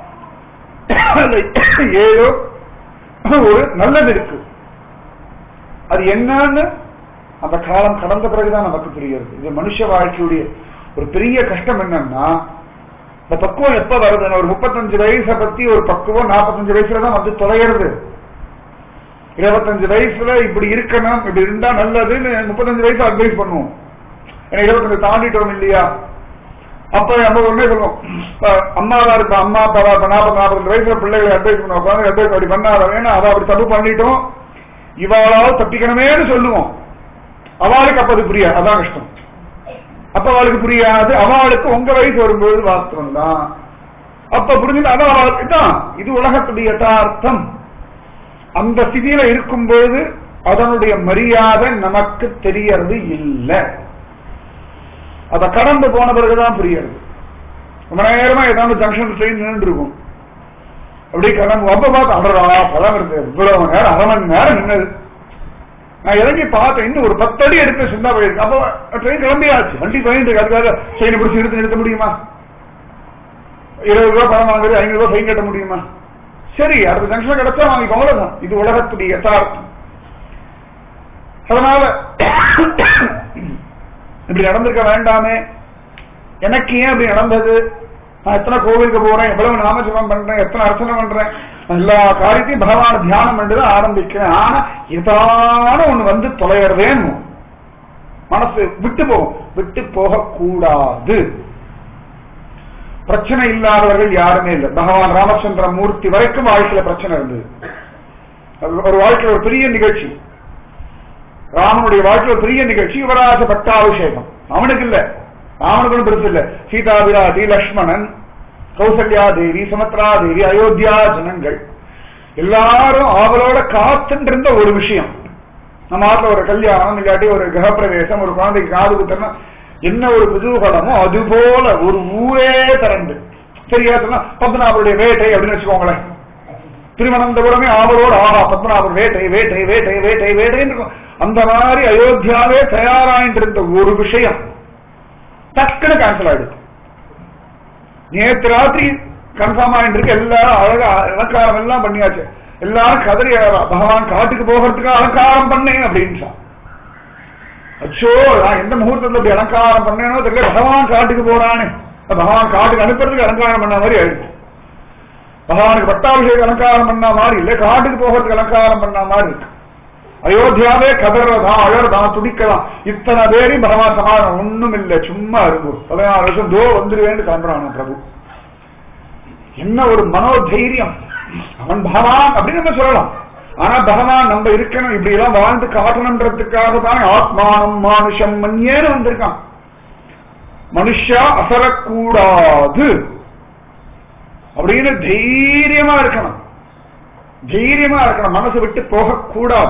ஏதோ ஒரு நல்லது இருக்கு அது என்னன்னு அந்த காலம் கடந்த பிறகுதான் நமக்கு புரிகிறது இது மனுஷ வாழ்க்கையுடைய ஒரு பெரிய கஷ்டம் என்னன்னா இந்த பக்குவம் எப்ப வருதுன்னு ஒரு முப்பத்தஞ்சு வயசை பத்தி ஒரு பக்குவம் நாற்பத்தஞ்சு வயசுல தான் வந்து தொலைகிறது இருபத்தஞ்சு வயசுல இப்படி இருக்கணும் இப்படி இருந்தா நல்லதுன்னு முப்பத்தஞ்சு வயசு அட்வைஸ் பண்ணுவோம் ஏன்னா இருபத்தஞ்சு தாண்டிட்டோம் இல்லையா அப்ப நம்ம ஒண்ணே சொல்லுவோம் இப்ப அம்மாவா இருப்பா அம்மா அப்பாவா இப்ப நாற்பது நாற்பது வயசுல பிள்ளைகளை அட்வைஸ் பண்ணுவோம் உட்காந்து அட்வைஸ் அப்படி பண்ணாத வேணும் அவ அப்படி தப்பு பண்ணிட்டோம் இவாளால் தப்பிக்கணுமேனு சொல்லுவோம் அவளுக்கு அப்ப அது புரியாது அதான் கஷ்டம் அப்ப அவளுக்கு புரியாது அவளுக்கு உங்க வயசு வரும்போது வாஸ்தவம் தான் அப்ப புரிஞ்சு அதான் அவளுக்கு தான் இது உலகத்துடைய யதார்த்தம் அந்த ஸ்திதியில இருக்கும்போது அதனுடைய மரியாதை நமக்கு தெரியறது இல்லை அத கடந்து போன பிறகுதான் புரியறது ரொம்ப நேரமா ஏதாவது ஜங்ஷன் ட்ரெயின் நின்று இருக்கும் அப்படி கடந்து அப்ப பார்த்து அடரா பழம் இருக்கு இவ்வளவு நேரம் அரை மணி நேரம் நின்னது நான் இறங்கி பார்த்தேன் இன்னும் ஒரு பத்தடி எடுத்து சின்ன போயிருக்கு அப்போ ட்ரெயின் கிளம்பியாச்சு வண்டி போயிட்டு இருக்கு அதுக்காக செயினை பிடிச்சி நிறுத்தி நிறுத்த முடியுமா இருபது ரூபாய் பணம் வாங்குறது ஐநூறு ரூபாய் ஃபைன் கட்ட முடியுமா சரி அடுத்த ஜங்ஷன் கிடைச்சா வாங்கிக்கோ அவ்வளவுதான் இது உலகத்துடைய யதார்த்தம் அதனால இப்படி நடந்திருக்க வேண்டாமே எனக்கு ஏன் இப்படி நடந்தது நான் எத்தனை கோவிலுக்கு போறேன் எவ்வளவு நாமஜபம் பண்றேன் எத்தனை அர்ச்சனை பண்றேன் எல்லா காரியத்தையும் பகவான் தியானம் பண்ணிட்டு ஆரம்பிக்கிறேன் ஆனா ஏதான ஒண்ணு வந்து தொலைகிறதேன்னு மனசு விட்டு போகும் விட்டு போக கூடாது பிரச்சனை இல்லாதவர்கள் யாருமே இல்லை பகவான் ராமச்சந்திர மூர்த்தி வரைக்கும் வாழ்க்கையில பிரச்சனை இருந்தது அது ஒரு வாழ்க்கையில ஒரு பெரிய நிகழ்ச்சி ராமனுடைய வாழ்க்கையில ஒரு பெரிய நிகழ்ச்சி யுவராஜ பட்டாபிஷேகம் அவனுக்கு இல்ல ராமனுக்கு ஒன்றும் பெருசு இல்ல சீதா விராதி லக்ஷ்மணன் கௌசல்யா தேவி சுமத்ரா தேவி அயோத்தியா ஜனங்கள் எல்லாரும் அவளோட காத்துட்டு இருந்த ஒரு விஷயம் நம்ம ஆத்துல ஒரு கல்யாணம் இல்லாட்டி ஒரு கிரகப்பிரவேசம் ஒரு குழந்தைக்கு காது குத்தனா என்ன ஒரு குதூகலமோ அது போல ஒரு ஊரே திரண்டு சரியா சொன்னா பத்மநாபருடைய வேட்டை அப்படின்னு வச்சுக்கோங்களேன் திருவனந்தபுரமே ஆவலோடு ஆஹா பத்மநாபர் வேட்டை வேட்டை வேட்டை வேட்டை வேட்டைன்னு இருக்கும் அந்த மாதிரி அயோத்தியாவே தயாராயிட்டு இருந்த ஒரு விஷயம் டக்குன்னு கேன்சல் ஆயிடுச்சு நேற்று ராத்திரி கன்ஃபார்ம் ஆயிட்டு இருக்கு எல்லாரும் அழகா அலங்காரம் எல்லாம் பண்ணியாச்சு எல்லாரும் கதறி அழறா. பகவான் காட்டுக்கு போகிறதுக்கு அலங்காரம் பண்ணேன் அப்படின்னு அச்சோ நான் எந்த முகூர்த்தத்துல இப்படி அலங்காரம் பண்ணேனோ தெரியல பகவான் காட்டுக்கு போறானே பகவான் காட்டுக்கு அனுப்புறதுக்கு அலங்காரம் பண்ண மாதிரி ஆயிடுச்சு பகவானுக்கு பட்டாபிஷேக அலங்காரம் பண்ண மாதிரி இல்ல காட்டுக்கு போகிறதுக்கு அலங்காரம் பண்ண மாதிரி இருக்கு அயோத்தியாவே கதறதா அழறதா துடிக்கலாம் இத்தனை பேரையும் பகவான் சமாதானம் ஒண்ணும் இல்ல சும்மா இருக்கும் பதினாறு வருஷம் தோ வந்துருவேன்னு கிளம்புறான் பிரபு என்ன ஒரு மனோதைரியம் அவன் பகவான் அப்படின்னு நம்ம சொல்லலாம் ஆனா பகவான் நம்ம இருக்கணும் இப்படி எல்லாம் வாழ்ந்து காட்டணுன்றதுக்காக தான் ஆத்மானம் மானுஷம் மன்யேன்னு வந்திருக்கான் மனுஷா அசரக்கூடாது அப்படின்னு தைரியமா இருக்கணும் தைரியமா இருக்கணும் மனசு விட்டு போகக்கூடாது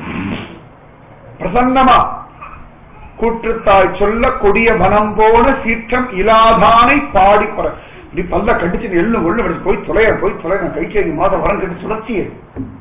பிரசன்னமா கூற்றுத்தாய் சொல்ல கொடிய மனம் போன சீற்றம் இலாதானை பாடி போற இப்படி பல்ல கடிச்சு எள்ளு ஒண்ணு அப்படி போய் தொலைய போய் தொலை நான் கைக்கு மாதம் வரம் கட்டி சுழற்சியே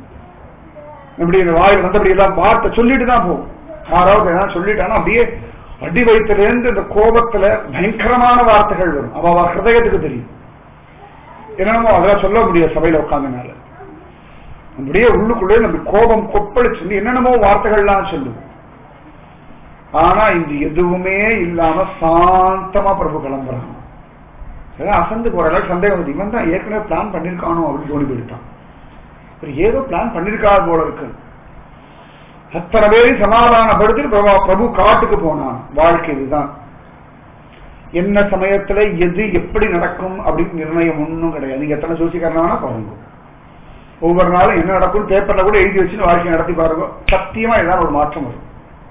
இப்படி இந்த வாயில் வந்தபடி எல்லாம் வார்த்தை சொல்லிட்டு தான் போகும் யாராவது ஏதாவது சொல்லிட்டானா அப்படியே அடி வயிற்றுலேருந்து இந்த கோபத்துல பயங்கரமான வார்த்தைகள் வரும் அவ அவ ஹிருதயத்துக்கு தெரியும் என்னமோ அதெல்லாம் சொல்ல முடியாது சபையில உட்காந்தனால அப்படியே உள்ளுக்குள்ளே நம்ம கோபம் கொப்பளிச்சு என்னென்னமோ வார்த்தைகள்லாம் சொல்லுவோம் ஆனா இது எதுவுமே இல்லாம சாந்தமா பிரபு கிளம்புறாங்க சரி அசந்து போற அளவுக்கு சந்தேகம் வந்து இவன் தான் ஏற்கனவே பிளான் பண்ணிருக்கானோ அப்படின்னு தோணி போயிட்டான் இவர் ஏதோ பிளான் பண்ணிருக்காரு போல இருக்கு அத்தனை பேரையும் சமாதானப்படுத்தி பிரபு பிரபு காட்டுக்கு போனான் வாழ்க்கை இதுதான் என்ன சமயத்துல எது எப்படி நடக்கும் அப்படின்னு நிர்ணயம் ஒன்றும் கிடையாது நீங்க எத்தனை ஜோசிக்காரனா பாருங்க ஒவ்வொரு நாளும் என்ன நடக்கும் பேப்பர்ல கூட எழுதி வச்சு வாழ்க்கை நடத்தி பாருங்க சத்தியமா ஏதாவது ஒரு மாற்றம் வரும்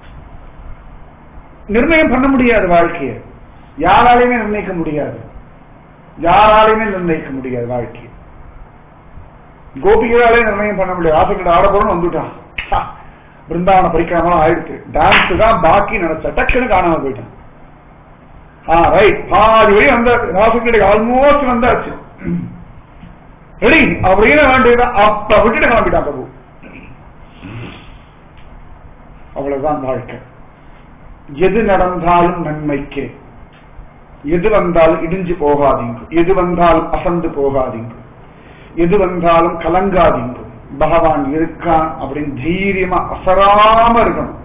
நிர்ணயம் பண்ண முடியாது வாழ்க்கையை யாராலையுமே நிர்ணயிக்க முடியாது யாராலையுமே நிர்ணயிக்க முடியாது வாழ்க்கையை கோபிகளாலே நிர்ணயம் பண்ண முடியாது ஆசைக்கிட்ட ஆட போறோம்னு வந்துட்டான் ஹா, பிருந்தாவன பரிக்கிரமெல்லாம் ஆயிடுச்சு டான்ஸ் தான் பாக்கி நினைச்ச டக்குன்னு காணாம போயிட்டான் ஆ ரைட் பாதி வழி வந்த ராசக்கிட்ட ஆல்மோஸ்ட் வந்தாச்சு ரெடி அப்படின்னு வேண்டியதான் அப்ப விட்டுட்டு கிளம்பிட்டான் பிரபு அவ்வளவுதான் வாழ்க்கை எது நடந்தாலும் நன்மைக்கு எது வந்தாலும் இடிஞ்சு போகாதீங்க எது வந்தாலும் அசந்து போகாதீங்க எது வந்தாலும் கலங்காதீங்க பகவான் இருக்கான் அப்படின்னு தைரியமா அசராம இருக்கணும்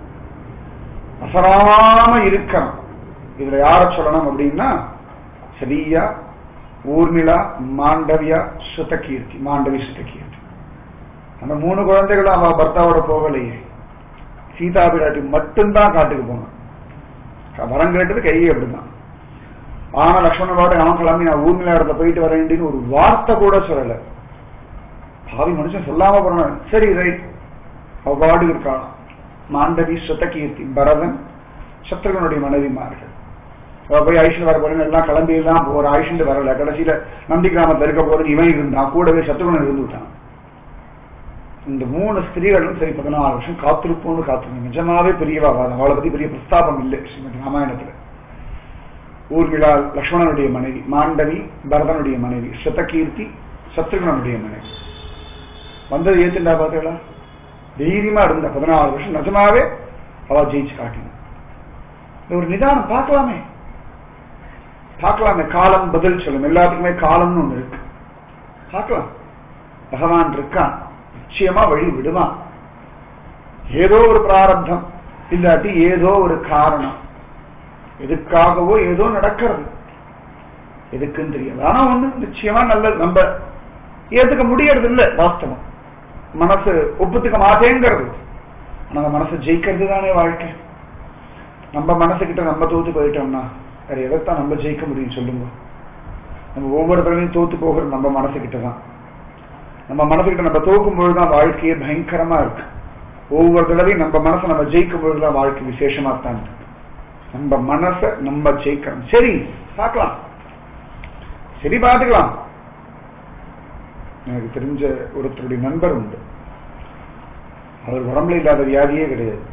அசராம இருக்கணும் இதுல யார சொல்லணும் அப்படின்னா சரியா ஊர்மிளா மாண்டவியா சுதகீர்த்தி மாண்டவி சுதகீர்த்தி அந்த மூணு குழந்தைகளும் அவ பர்த்தாவோட போகலையே சீதா பிராட்டி மட்டும்தான் காட்டுக்கு போனான் வரம் கேட்டது கையே அப்படிதான் ஆனா லக்ஷ்மணனோட அவன் கிளம்பி நான் ஊர்மிளா இடத்துல போயிட்டு வரேன்னு ஒரு வார்த்தை கூட சொல்லல பாவி மனுஷன் சொல்லாம போறான் சரி ரைட் அவ பாடு இருக்கான் மாண்டவி சுதகீர்த்தி பரதன் சத்ருகனுடைய மனைவிமார்கள் அவ போய் ஆயுஷன் வர போறேன்னு எல்லாம் கிளம்பி எல்லாம் போற ஆயுஷன் வரல கடைசியில நந்தி கிராமத்துல இருக்க போறது இவன் இருந்தான் கூடவே சத்ருகன் இருந்து விட்டான் இந்த மூணு ஸ்திரீகளும் சரி பதினாலு வருஷம் காத்திருப்போம்னு காத்திருந்தோம் நிஜமாவே பெரியவா அவளை பத்தி பெரிய பிரஸ்தாபம் இல்லை ஸ்ரீமதி ராமாயணத்துல ஊர்மிளா லக்ஷ்மணனுடைய மனைவி மாண்டவி பரதனுடைய மனைவி சதகீர்த்தி சத்ருகனுடைய மனைவி வந்தது ஏத்துண்டா பார்த்தீங்களா தைரியமா இருந்த பதினாலு வருஷம் நிஜமாவே அவ ஜெயிச்சு காட்டினான் இந்த ஒரு நிதானம் பார்க்கலாமே பார்க்கலாமே காலம் பதில் சொல்லும் எல்லாத்துக்குமே காலம்னு ஒண்ணு இருக்கு பார்க்கலாம் பகவான் இருக்கான் நிச்சயமா வழி விடுவான் ஏதோ ஒரு பிராரப்தம் இல்லாட்டி ஏதோ ஒரு காரணம் எதுக்காகவோ ஏதோ நடக்கிறது எதுக்குன்னு தெரியாது ஆனா ஒண்ணு நிச்சயமா நல்லது நம்ம ஏத்துக்க முடியறது இல்ல வாஸ்தவம் மனசு ஒப்புத்துக்க மாட்டேங்கிறது ஆனா அந்த மனசை ஜெயிக்கிறது தானே வாழ்க்கை நம்ம மனசுகிட்ட நம்ம தோத்து போயிட்டோம்னா வேற எதைத்தான் நம்ம ஜெயிக்க முடியும் சொல்லுங்க நம்ம ஒவ்வொரு தடவையும் தோத்து போகிறது நம்ம மனசுகிட்ட தான் நம்ம மனசுகிட்ட நம்ம தோக்கும் பொழுதுதான் வாழ்க்கையே பயங்கரமா இருக்கு ஒவ்வொரு தடவையும் நம்ம மனசை நம்ம ஜெயிக்கும் பொழுதுதான் வாழ்க்கை விசேஷமா தான் இருக்கு நம்ம மனசை நம்ம ஜெயிக்கணும் சரி பார்க்கலாம் சரி பார்த்துக்கலாம் எனக்கு தெரிஞ்ச ஒருத்தருடைய நண்பர் உண்டு அவர் உடம்புல இல்லாத வியாதியே கிடையாது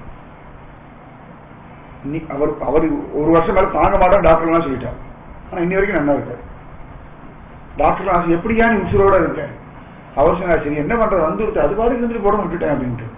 இன்னி அவர் அவர் ஒரு வருஷம் மேல தாங்க மாட்டோம் டாக்டர்லாம் சொல்லிட்டார் ஆனா இன்னி வரைக்கும் நல்லா இருக்காரு டாக்டர் எப்படியா நீ உசுரோட இருக்க அவர் சொன்னார் சரி என்ன பண்றது வந்துருச்சு அது பாட்டுக்கு இருந்துட்டு போட விட்டுட்டேன் அப்படின்ட்டு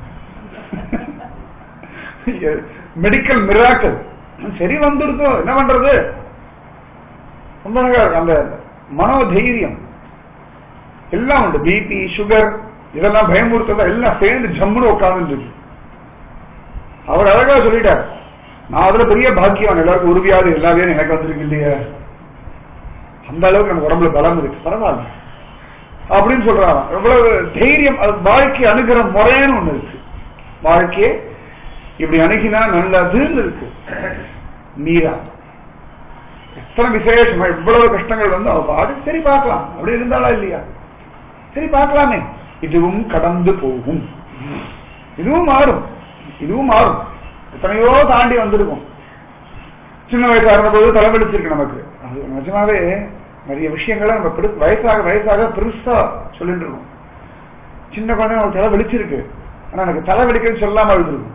மெடிக்கல் மிராக்கல் சரி வந்துருத்தோம் என்ன பண்றது ரொம்ப அழகா இருக்கு அந்த மனோதைரியம் எல்லாம் உண்டு பிபி சுகர் இதெல்லாம் பயமுறுத்ததா எல்லாம் சேர்ந்து ஜம்முன்னு உட்கார்ந்து அவர் அழகா சொல்லிட்டார் நான் அதுல பெரிய பாக்கியம் எல்லாருக்கும் உறுதியாது எல்லா பேரும் எனக்கு வந்திருக்கு இல்லையா அந்த அளவுக்கு நம்ம உடம்புல பலம் இருக்கு பரவாயில்ல அப்படின்னு சொல்றாங்க எவ்வளவு தைரியம் அது வாழ்க்கை அணுகிற முறைன்னு ஒண்ணு இருக்கு வாழ்க்கையை இப்படி அணுகினா நல்லதுன்னு இருக்கு மீரா எத்தனை விசேஷமா இவ்வளவு கஷ்டங்கள் வந்து அவ பாடு சரி பார்க்கலாம் அப்படி இருந்தாளா இல்லையா சரி பார்க்கலாமே இதுவும் கடந்து போகும் இதுவும் மாறும் இதுவும் மாறும் எத்தனையோ தாண்டி வந்திருக்கும் சின்ன வயசா இருந்தபோது தலைவலிச்சிருக்கு நமக்கு அது நிஜமாவே நிறைய விஷயங்களை நம்ம பெரு வயசாக வயசாக பெருசா சொல்லிட்டு இருக்கோம் சின்ன குழந்தை அவங்களுக்கு தலை வலிச்சிருக்கு ஆனா எனக்கு தலை வலிக்குன்னு சொல்லாம அழுதுருக்கும்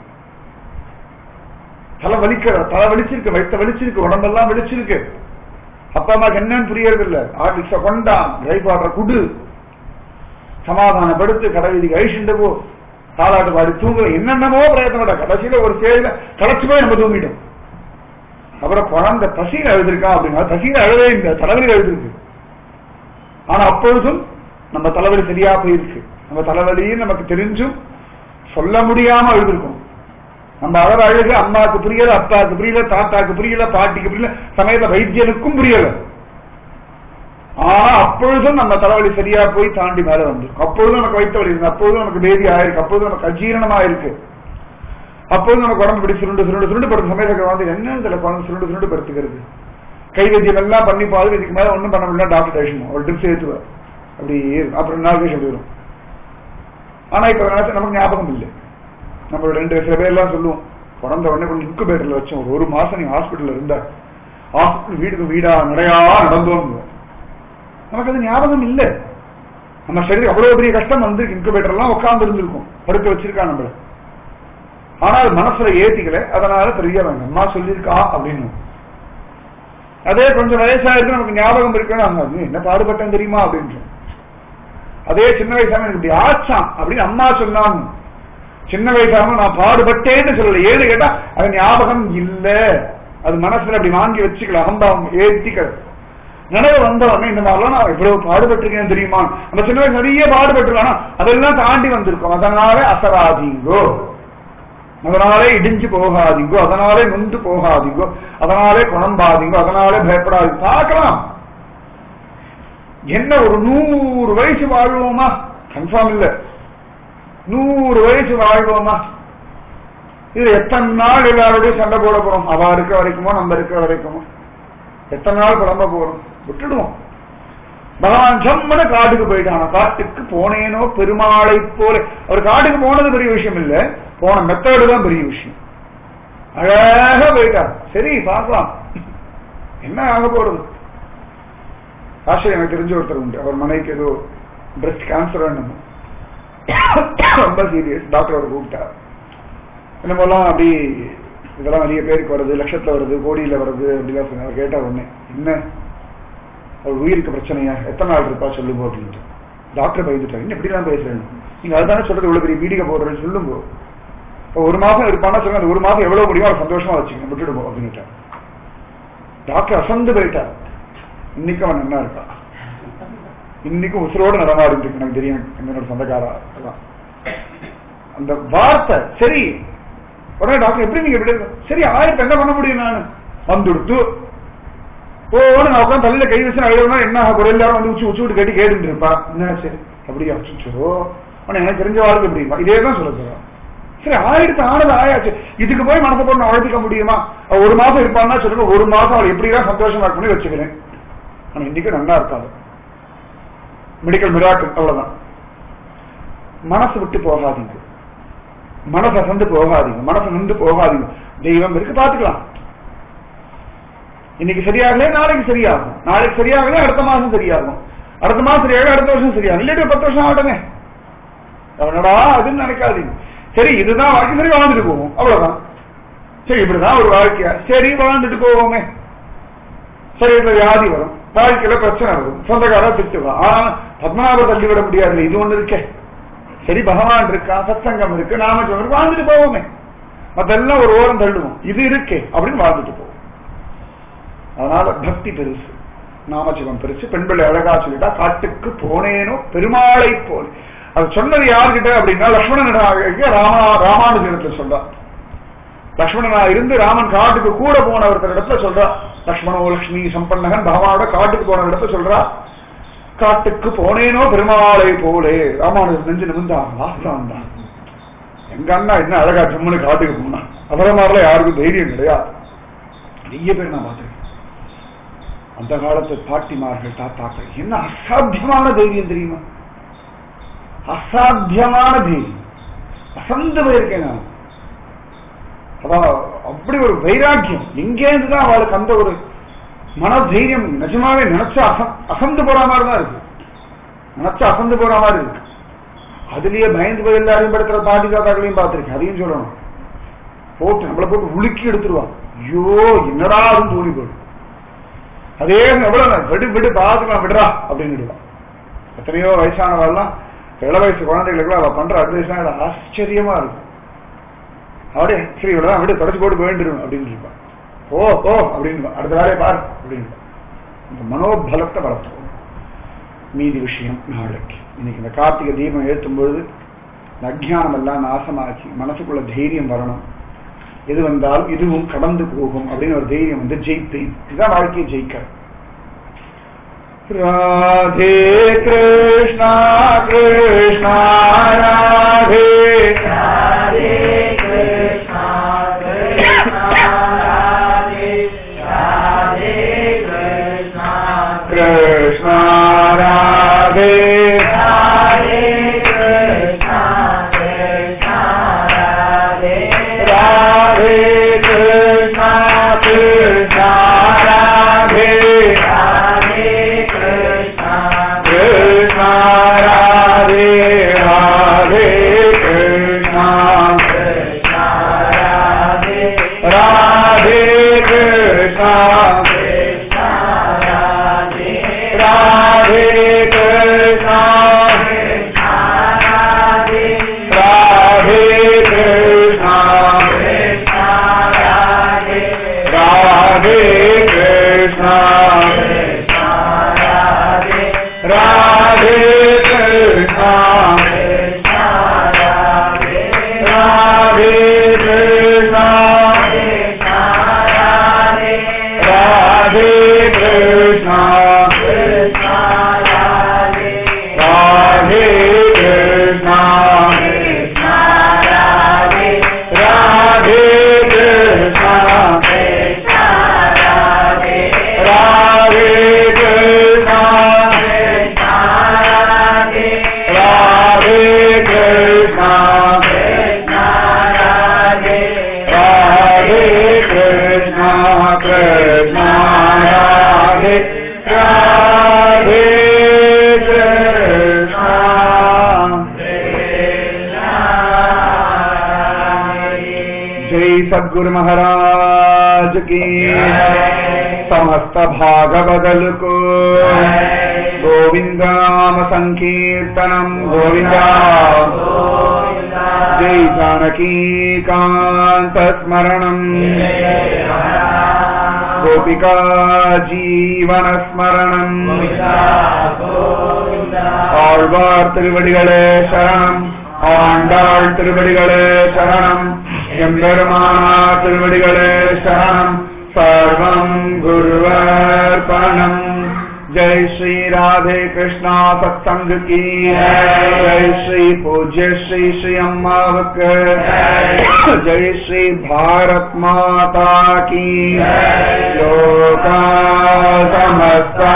தலை வலிக்கிற தலை வலிச்சிருக்கு வயிற்ற வலிச்சிருக்கு உடம்பெல்லாம் வலிச்சிருக்கு அப்பா அம்மாக்கு என்னன்னு புரியறது இல்ல ஆர்டிக்ஸ கொண்டான் டிரைவ் வாட்டரை குடு சமாதானப்படுத்து கடை வீதிக்கு அழிச்சுட்டு போ தாளாட்டு பாடி தூங்க என்னென்னமோ பிரயத்தனோட கடைசியில ஒரு ஸ்டேஜ்ல கடைசி போய் நம்ம தூங்கிட்டோம் அப்புறம் குழந்தை பசியில அழுதுருக்கா அப்படின்னா பசியில அழுதே இந்த தலைவலி அழுதுருக்கு ஆனா அப்பொழுதும் நம்ம தலைவலி சரியா போயிருக்கு நம்ம தலைவலியும் நமக்கு தெரிஞ்சும் சொல்ல முடியாம அழுதுருக்கோம் நம்ம அழற அழுகு அம்மாவுக்கு புரியல அப்பாவுக்கு புரியல தாத்தாக்கு புரியல பாட்டிக்கு புரியல சமயத்துல வைத்தியனுக்கும் புரியல ஆனா அப்பொழுதும் நம்ம தலைவலி சரியா போய் தாண்டி மேல வந்திருக்கும் அப்பொழுதும் நமக்கு வைத்த வலி இருக்கு அப்பொழுதும் நமக்கு பேதி ஆயிருக்கு அப்பொழுதும் நமக்கு அஜீரணமா இருக்கு அப்பொழுது நமக்கு உடம்பு இப்படி சுருண்டு சுருண்டு சுருண்டு படுத்த சமயத்துக்கு வந்து என்ன இதுல குழந்தை சுருண்டு சுருண்டு படுத்துக்கிறது கை வைத்தியம் எல்லாம் பண்ணி பாது இதுக்கு மேல ஒண்ணும் பண்ண முடியல டாக்டர் அழிச்சணும் ஒரு டிப்ஸ் ஏற்றுவார் அப்படி இருக்கும். அப்புறம் நாலு பேர் அப்படி வரும் ஆனா இப்ப நினைச்சா நமக்கு ஞாபகம் இல்லை நம்ம ரெண்டு சில பேர் எல்லாம் சொல்லுவோம் பிறந்த உடனே கொஞ்சம் இன்குபேட்டர்ல வச்சோம் ஒரு ஒரு மாசம் நீ ஹாஸ்பிட்டல்ல இருந்த ஹாஸ்பிட்டல் வீட்டுக்கு வீடா நடையா நடந்தோம் நமக்கு அது ஞாபகம் இல்லை நம்ம சரி அவ்வளவு பெரிய கஷ்டம் வந்து இன்குபேட்டர் எல்லாம் உட்கார்ந்து இருந்திருக்கும் படுக்க வச்சிருக்கா நம்மள ஆனால் மனசுல ஏத்திக்கல அதனால தெரிய வேண்டாம் அம்மா சொல்லியிருக்கா அப்படின்னு அதே கொஞ்சம் வயசாயிருக்கு நமக்கு ஞாபகம் இருக்குன்னு அவங்க "நீ என்ன பாடுபட்டேன் தெரியுமா அப்படின்னு அதே சின்ன வயசான எனக்கு இப்படி ஆச்சாம் அப்படின்னு அம்மா சொன்னாங்க சின்ன வயசாக நான் பாடுபட்டேன்னு சொல்லல ஏன்னு கேட்டா அது ஞாபகம் இல்ல அது மனசுல அப்படி வாங்கி வச்சுக்கல அகம்பாவம் ஏத்திக்கல நினைவு வந்தவொடனே இந்த மாதிரிலாம் நான் இவ்வளவு பாடுபட்டிருக்கேன் தெரியுமா நம்ம சின்ன வயசு நிறைய பாடுபட்டிருக்கோம் ஆனா அதெல்லாம் தாண்டி வந்திருக்கோம் அதனால அசராதீங்கோ அதனாலே இடிஞ்சு போகாதீங்கோ அதனாலே நொந்து போகாதீங்கோ அதனாலே குணம்பாதீங்கோ அதனாலே பயப்படாதீங்க பார்க்கலாம் என்ன ஒரு நூறு வயசு வாழ்வோமா கன்ஃபார்ம் இல்ல நூறு வயசு வாழ்வோமா இது எத்தனை நாள் எல்லாரோடையும் சண்டை போட போறோம் அவ இருக்க வரைக்குமோ நம்ம இருக்க வரைக்குமோ எத்தனை நாள் கிளம்ப போறோம் விட்டுடுவோம் பகவான் ஜம்மனு காட்டுக்கு போயிட்டான காட்டுக்கு போனேனோ பெருமாளை போல அவர் காட்டுக்கு போனது பெரிய விஷயம் இல்ல போன மெத்தடு தான் பெரிய விஷயம் அழகா போயிட்டார் சரி பார்க்கலாம் என்ன ஆக போறது ஆசிரியர் எனக்கு தெரிஞ்ச ஒருத்தர் உண்டு அவர் மனைவிக்கு ஏதோ பிரஸ்ட் கேன்சர் ரொம்ப சீரியஸ் டாக்டர் அவர் கூப்பிட்டார் என்னமோலாம் அப்படி இதெல்லாம் நிறைய பேருக்கு வருது லட்சத்துல வருது கோடியில வருது அப்படிலாம் சொன்னார் கேட்டார் உடனே என்ன அவர் உயிருக்கு பிரச்சனையா எத்தனை நாள் இருப்பா சொல்லுங்க அப்படின்ட்டு டாக்டர் பயந்துட்டார் என்ன இப்படிலாம் பேசுறேன் நீங்க அதுதானே சொல்றது இவ்வளவு பெரிய பீடிகை போடுறேன்னு சொல்லுங்க இப்போ ஒரு மாசம் இருப்பானா சொல்லுங்க அந்த ஒரு மாசம் எவ்வளவு முடியுமோ அவர் சந்தோஷமா வச்சுக்கணும் விட்டுடுவோம் அப்படின்ட்டார் டாக்டர் அசந்து போயிட்டார் இன்னைக்கு அவன் நல்லா இருக்கான் இன்னைக்கும் உசுரோடு நடமாடிட்டு இருக்கு எனக்கு தெரியும் என்னோட சொந்தக்காரா எல்லாம் அந்த வார்த்தை சரி உடனே டாக்டர் எப்படி நீங்க இப்படி இருக்க? சரி ஆயிரத்தி என்ன பண்ண முடியும் நான் வந்துடுத்து ஓன்னு நான் உட்காந்து தலையில கை வச்சு அழுதுனா என்ன ஆக போற எல்லாரும் வந்து உச்சி உச்சி விட்டு கட்டி கேட்டு இருப்பா என்ன சரி அப்படியா அச்சோ ஆனா எனக்கு தெரிஞ்ச வாழ்க்கை அப்படிமா இதே தான் சொல்ல போறோம் சரி ஆயிரத்து ஆனது ஆயாச்சு இதுக்கு போய் மனசை போட்டு நான் உழைப்பிக்க முடியுமா அவ ஒரு மாசம் இருப்பான்னா சொல்லுங்க ஒரு மாசம் அவள் எப்படிதான் சந்தோஷமா இருக்கணும் வச்சுக்கிறேன் ஆனா இன்னைக்கு நல்லா இருக்காது மெடிக்கல் மிராக்கள் அவ்வளவுதான் மனசு விட்டு போகாதீங்க மனசு அசந்து போகாதீங்க மனசு நின்று போகாதீங்க தெய்வம் இருக்கு பாத்துக்கலாம் இன்னைக்கு சரியாகல நாளைக்கு சரியாகும் நாளைக்கு சரியாகல அடுத்த மாசம் சரியாகும் அடுத்த மாசம் சரியாக அடுத்த வருஷம் சரியாகும் இல்லாட்டி பத்து வருஷம் ஆகட்டுமே அவனடா அதுன்னு நினைக்காதீங்க சரி இதுதான் வாழ்க்கை சரி வாழ்ந்துட்டு போவோம் அவ்வளவுதான் சரி இப்படிதான் ஒரு வாழ்க்கையா சரி வாழ்ந்துட்டு போவோமே சரி இப்ப வியாதி வரும் வாழ்க்கையில பிரச்சனை வரும் சொந்தக்காரா திட்டுவான் ஆனா பத்மநாப தள்ளி விட முடியாது இது ஒண்ணு இருக்கே சரி பகவான் இருக்கா சத்சங்கம் இருக்கு நாம சொல்றது வாழ்ந்துட்டு போவோமே மத்தெல்லாம் ஒரு ஓரம் தள்ளுவோம் இது இருக்கே அப்படின்னு வாழ்ந்துட்டு போவோம் அதனால பக்தி பெருசு நாமசிவம் பெருசு பெண் பிள்ளை அழகா சொல்லிட்டா காட்டுக்கு போனேனோ பெருமாளை போல் அது சொன்னது யார்கிட்ட அப்படின்னா லக்ஷ்மணன் ராமா ராமானுஜனத்துல சொல்றான் லக்ஷ்மணனா இருந்து ராமன் காட்டுக்கு கூட போன ஒருத்தர் இடத்துல சொல்றா லக்ஷ்மணோ லக்ஷ்மி சம்பன்னகன் பகவானோட காட்டுக்கு போன இடத்துல சொல்றா காட்டுக்கு போனேனோ பெருமாளை போலே ராமானுஜன் நெஞ்சு நிமிந்தான் தான் எங்க அண்ணா என்ன அழகா ஜம்முன்னு காட்டுக்கு போனான் அவரை மாதிரிலாம் யாருக்கும் தைரியம் கிடையாது நிறைய பேர் நான் பார்த்திருக்கேன் அந்த காலத்து பாட்டிமார்கள் தாத்தாக்கள் என்ன அசாத்தியமான தைரியம் தெரியுமா அசாத்தியமான தைரியம் அசந்து போயிருக்கேன் நான் அதான் அப்படி ஒரு வைராக்கியம் எங்கேருந்து தான் அவளுக்கு அந்த ஒரு மன தைரியம் நிஜமாவே நினைச்சா அச- அசந்து போற மாதிரி தான் இருக்கு நினைச்சா அசந்து போற மாதிரி இருக்கு அதுலயே பயந்து போய் எல்லாரையும் படுத்துற பாட்டி தாத்தாக்களையும் பார்த்திருக்கேன் அதையும் சொல்லணும் போட்டு நம்மளை போட்டு உலுக்கி எடுத்துருவான் ஐயோ என்னடா அதுன்னு தோணி போயிடும் அதே எவ்வளவு நான் விடு விடு பாத்துக்கலாம் விடுறா அப்படின்னு விடுவான் எத்தனையோ வயசானவெல்லாம் இள வயசு குழந்தைகளுக்கு அவ பண்ற அட்வைஸ் ஆச்சரியமா இருக்கும் அப்படியே சரி இவ்வளவுதான் விடு தொடச்சு போட்டு வேண்டிடும் அப்படின்னு இருப்பான் ஓ ஓ அப்படின்னு அடுத்த வேலையை பார் அப்படின்னு இந்த மனோபலத்தை வளர்த்துக்கணும் மீதி விஷயம் நாளைக்கு இன்னைக்கு இந்த கார்த்திகை தீபம் ஏற்றும் பொழுது இந்த அஜ்ஞானம் எல்லாம் நாசமாக்கி மனசுக்குள்ள தைரியம் வரணும் எது வந்தாலும் இதுவும் கடந்து போகும் அப்படின்னு ஒரு தைரியம் வந்து ஜெயிப்பேன் இதுதான் வாழ்க்கையை ஜெயிக்க ராதே கிருஷ்ணா கிருஷ்ணா ராதே ராதே கிருஷ்ணா கிருஷ்ணா ராதே ராதே கிருஷ்ணா கிருஷ்ணா ராதே ராதே கிருஷ்ணா கிருஷ்ணா ராதே ராதே கிருஷ்ணா கிருஷ்ணா ராதே ராதே கிருஷ்ணா கிருஷ்ணா ராதே ராதே கிருஷ்ணா கிருஷ்ணா ராதே ராதே கிருஷ்ணா கிருஷ்ணா ராதே ராதே கிருஷ்ணா கிருஷ்ணா ராதே ராதே கிருஷ்ணா கிருஷ்ணா ராதே ராதே கிருஷ்ணா கிருஷ்ணா ராதே ராதே கிருஷ்ணா கிருஷ்ணா ராதே ராதே கிருஷ்ணா கிருஷ்ணா ராதே ராதே கிருஷ்ணா கிருஷ்ணா ராதே ராதே கிருஷ்ணா கிருஷ்ணா ராதே ராதே கிருஷ்ணா கிருஷ்ணா ராதே ராதே கிருஷ்ணா கிருஷ்ணா ராதே ராதே கிருஷ்ணா கிருஷ்ணா ராதே ராதே கிருஷ்ணா கிருஷ்ணா ராதே ராதே கிருஷ்ணா जय सद्गुरु महाराज की समस्त भागवदल को गोविंदाम संकीर्तनम गोविंदा जय जानकी कांत स्मरणम गोपिका जीवन स्मरणम ஆழ்வார் திருவடிகளே சரணம் ஆண்டாள் திருவடிகளே சரணம் எம்பெருமானார் திருவடிகளே சரணம் சர்வம் குருவர்பணம் जय श्री राधे कृष्णा सत्संग की जय श्री पूज्य श्री श्री अम्मावक जय श्री भारत माता की लोका समस्ता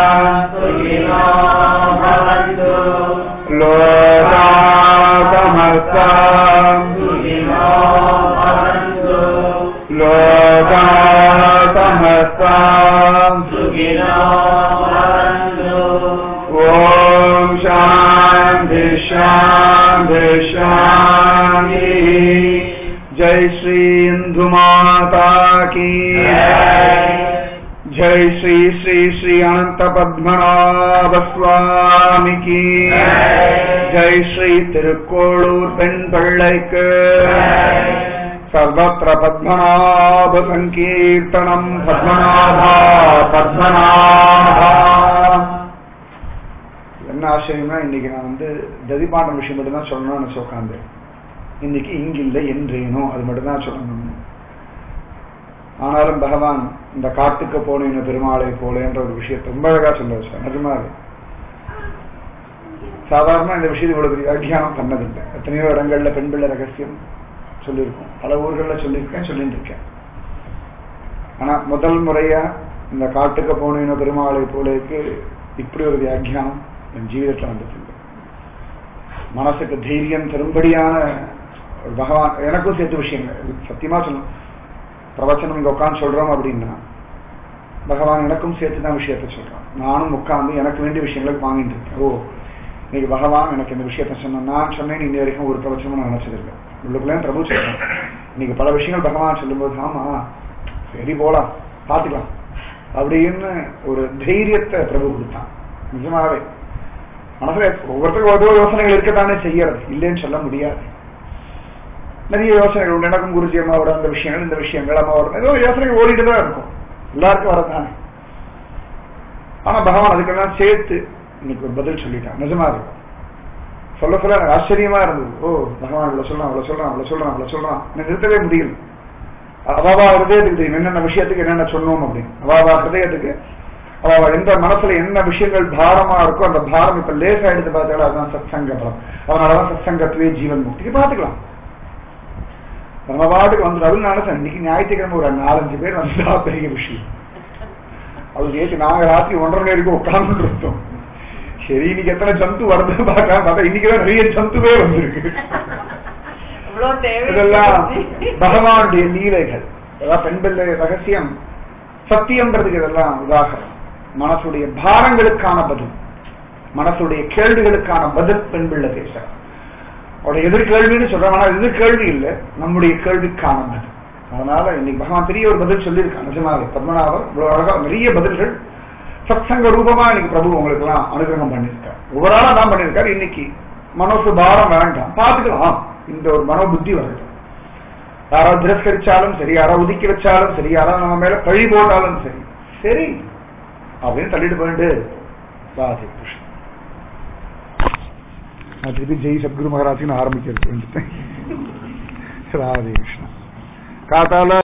लोका समस्ता लोका समस्ता ॐ शान्ति शान्ति शान्ति जय श्री इंदु माता की जय श्री श्री श्री अनंत पद्मनाभ स्वामी की जय श्री திருக்கோளூர் பெண் பிள்ளைக்கு सर्वत्र पद्मनाभ सङ्कीर्तनम् पद्मनाभा पद्मनाभा என்ன ஆச்சரியம்னா இன்னைக்கு நான் வந்து ததிபாண்டம் விஷயம் மட்டும் தான் சொல்லணும்னு நினைச்சு உட்காந்தேன் இன்னைக்கு இங்கில்லை என்றேனோ அது மட்டும் தான் சொல்லணும் ஆனாலும் பகவான் இந்த காட்டுக்கு போனேன் பெருமாளை போலேன்ற ஒரு விஷயத்தை ரொம்ப அழகா சொல்ல வச்சார் நிஜமாவே சாதாரண இந்த விஷயத்தை இவ்வளவு பெரிய அத்தியானம் பண்ணதில்லை எத்தனையோ இடங்கள்ல பெண் பிள்ளை ரகசியம் சொல்லியிருக்கோம் பல ஊர்கள்ல சொல்லியிருக்கேன் சொல்லிட்டு இருக்கேன் ஆனா முதல் முறையா இந்த காட்டுக்கு போனேன் பெருமாளை போலேக்கு இப்படி ஒரு வியாக்கியானம் என் ஜீவிதத்துல வந்ததில்லை மனசுக்கு தைரியம் தரும்படியான ஒரு பகவான் எனக்கும் சேர்த்து விஷயங்கள் இது சத்தியமா சொல்லணும் பிரவச்சனம் இங்க உட்காந்து சொல்றோம் அப்படின்னா பகவான் எனக்கும் சேர்த்து தான் விஷயத்த சொல்றான் நானும் உட்கார்ந்து எனக்கு வேண்டிய விஷயங்களுக்கு வாங்கிட்டு இருக்கேன் ஓ இன்னைக்கு பகவான் எனக்கு இந்த விஷயத்த சொன்னேன் நான் சொன்னேன் இன்னி வரைக்கும் ஒரு பிரவச்சனமும் நான் நினைச்சதில்லை உள்ளுக்குள்ளே பிரபு சொல்றேன் இன்னைக்கு பல விஷயங்கள் பகவான் சொல்லும்போது ஆமா சரி போலாம் பார்த்துக்கலாம் அப்படின்னு ஒரு தைரியத்தை பிரபு கொடுத்தான் நிஜமாவே மனசுல ஒவ்வொருத்தருக்கும் ஒவ்வொரு யோசனைகள் இருக்கத்தானே செய்யறது இல்லைன்னு சொல்ல முடியாது நிறைய யோசனைகள் உண்டு எனக்கும் குருஜி அம்மாவோட அந்த விஷயங்கள் இந்த விஷயங்கள் அம்மாவோட ஏதோ யோசனைகள் ஓடிட்டு தான் இருக்கும் எல்லாருக்கும் வரதானே ஆனா பகவான் அதுக்கெல்லாம் சேர்த்து இன்னைக்கு ஒரு பதில் சொல்லிட்டான் நிஜமா இருக்கும் சொல்ல சொல்ல எனக்கு ஆச்சரியமா இருந்தது ஓ பகவான் இவ்வளவு சொல்றான் அவ்வளவு சொல்றான் அவ்வளவு சொல்றான் அவ்வளவு சொல்றான் எனக்கு நிறுத்தவே முடியல அவாவா ஹிருதயத்துக்கு தெரியும் என்னென்ன விஷயத்துக்கு என்னென்ன சொன்னோம் அப்படின்னு அவாவா ஹிருதயத்துக்கு அவாவா எந்த மனசுல என்ன விஷயங்கள் பாரமா இருக்கோ அந்த பாரம் இப்ப லேசா எடுத்து பார்த்தாலும் அதுதான் சத்சங்க பலம் அதனாலதான் சத்சங்கத்துவே ஜீவன் முக்திக்கு பாத்துக்கலாம் நம்ம பாட்டுக்கு வந்துடும் அதுவும் நினைச்சேன் இன்னைக்கு ஞாயிற்றுக்கிழமை ஒரு நாலஞ்சு பேர் வந்தா பெரிய விஷயம் அது நேற்று நாங்க ராத்திரி ஒன்றரை மணி வரைக்கும் உட்கார்ந்து இருந்தோம் சரி இன்னைக்கு எத்தனை ஜந்து வருது பார்க்கலாம் பார்த்தா இன்னைக்குதான் நிறைய ஜந்துவே வந்திருக்கு இவ்வளவு தேவை இதெல்லாம் பகவானுடைய லீலைகள் இதெல்லாம் பெண் பிள்ளை ரகசியம் சத்தியம்ன்றதுக்கு இதெல்லாம் உதாகரணம் மனசுடைய பாரங்களுக்கான பதில் மனசுடைய கேள்விகளுக்கான பதில் பெண் பிள்ளை பேசுற அவருடைய எதிர்கேள்வின்னு சொல்றாங்க ஆனா எதிர்கேள்வி இல்லை நம்முடைய கேள்விக்கான பதில் அதனால இன்னைக்கு பகவான் பெரிய ஒரு பதில் சொல்லியிருக்கான் நிஜமாவே பத்மநாபர் இவ்வளவு அழகா நிறைய பதில்கள் சத்சங்க ரூபமா இன்னைக்கு பிரபு உங்களுக்கு எல்லாம் அனுகிரகம் பண்ணியிருக்கார் ஒவ்வொரு தான் பண்ணியிருக்காரு இன்னைக்கு மனசு பாரம் வேண்டாம் பார்த்துக்கலாம் இந்த ஒரு மனோ புத்தி வரட்டும் யாராவது திரஸ்கரிச்சாலும் சரி யாராவது ஒதுக்கி வச்சாலும் சரி யாராவது நம்ம மேல பழி போட்டாலும் சரி சரி அப்படின்னு தள்ளிட்டு போயிட்டு ராதே கிருஷ்ணன் நான் திருப்பி ஜெய் சத்குரு மகாராஜின்னு ஆரம்பிக்கிறது வந்துட்டேன் ராதே கிருஷ்ணன் காத்தால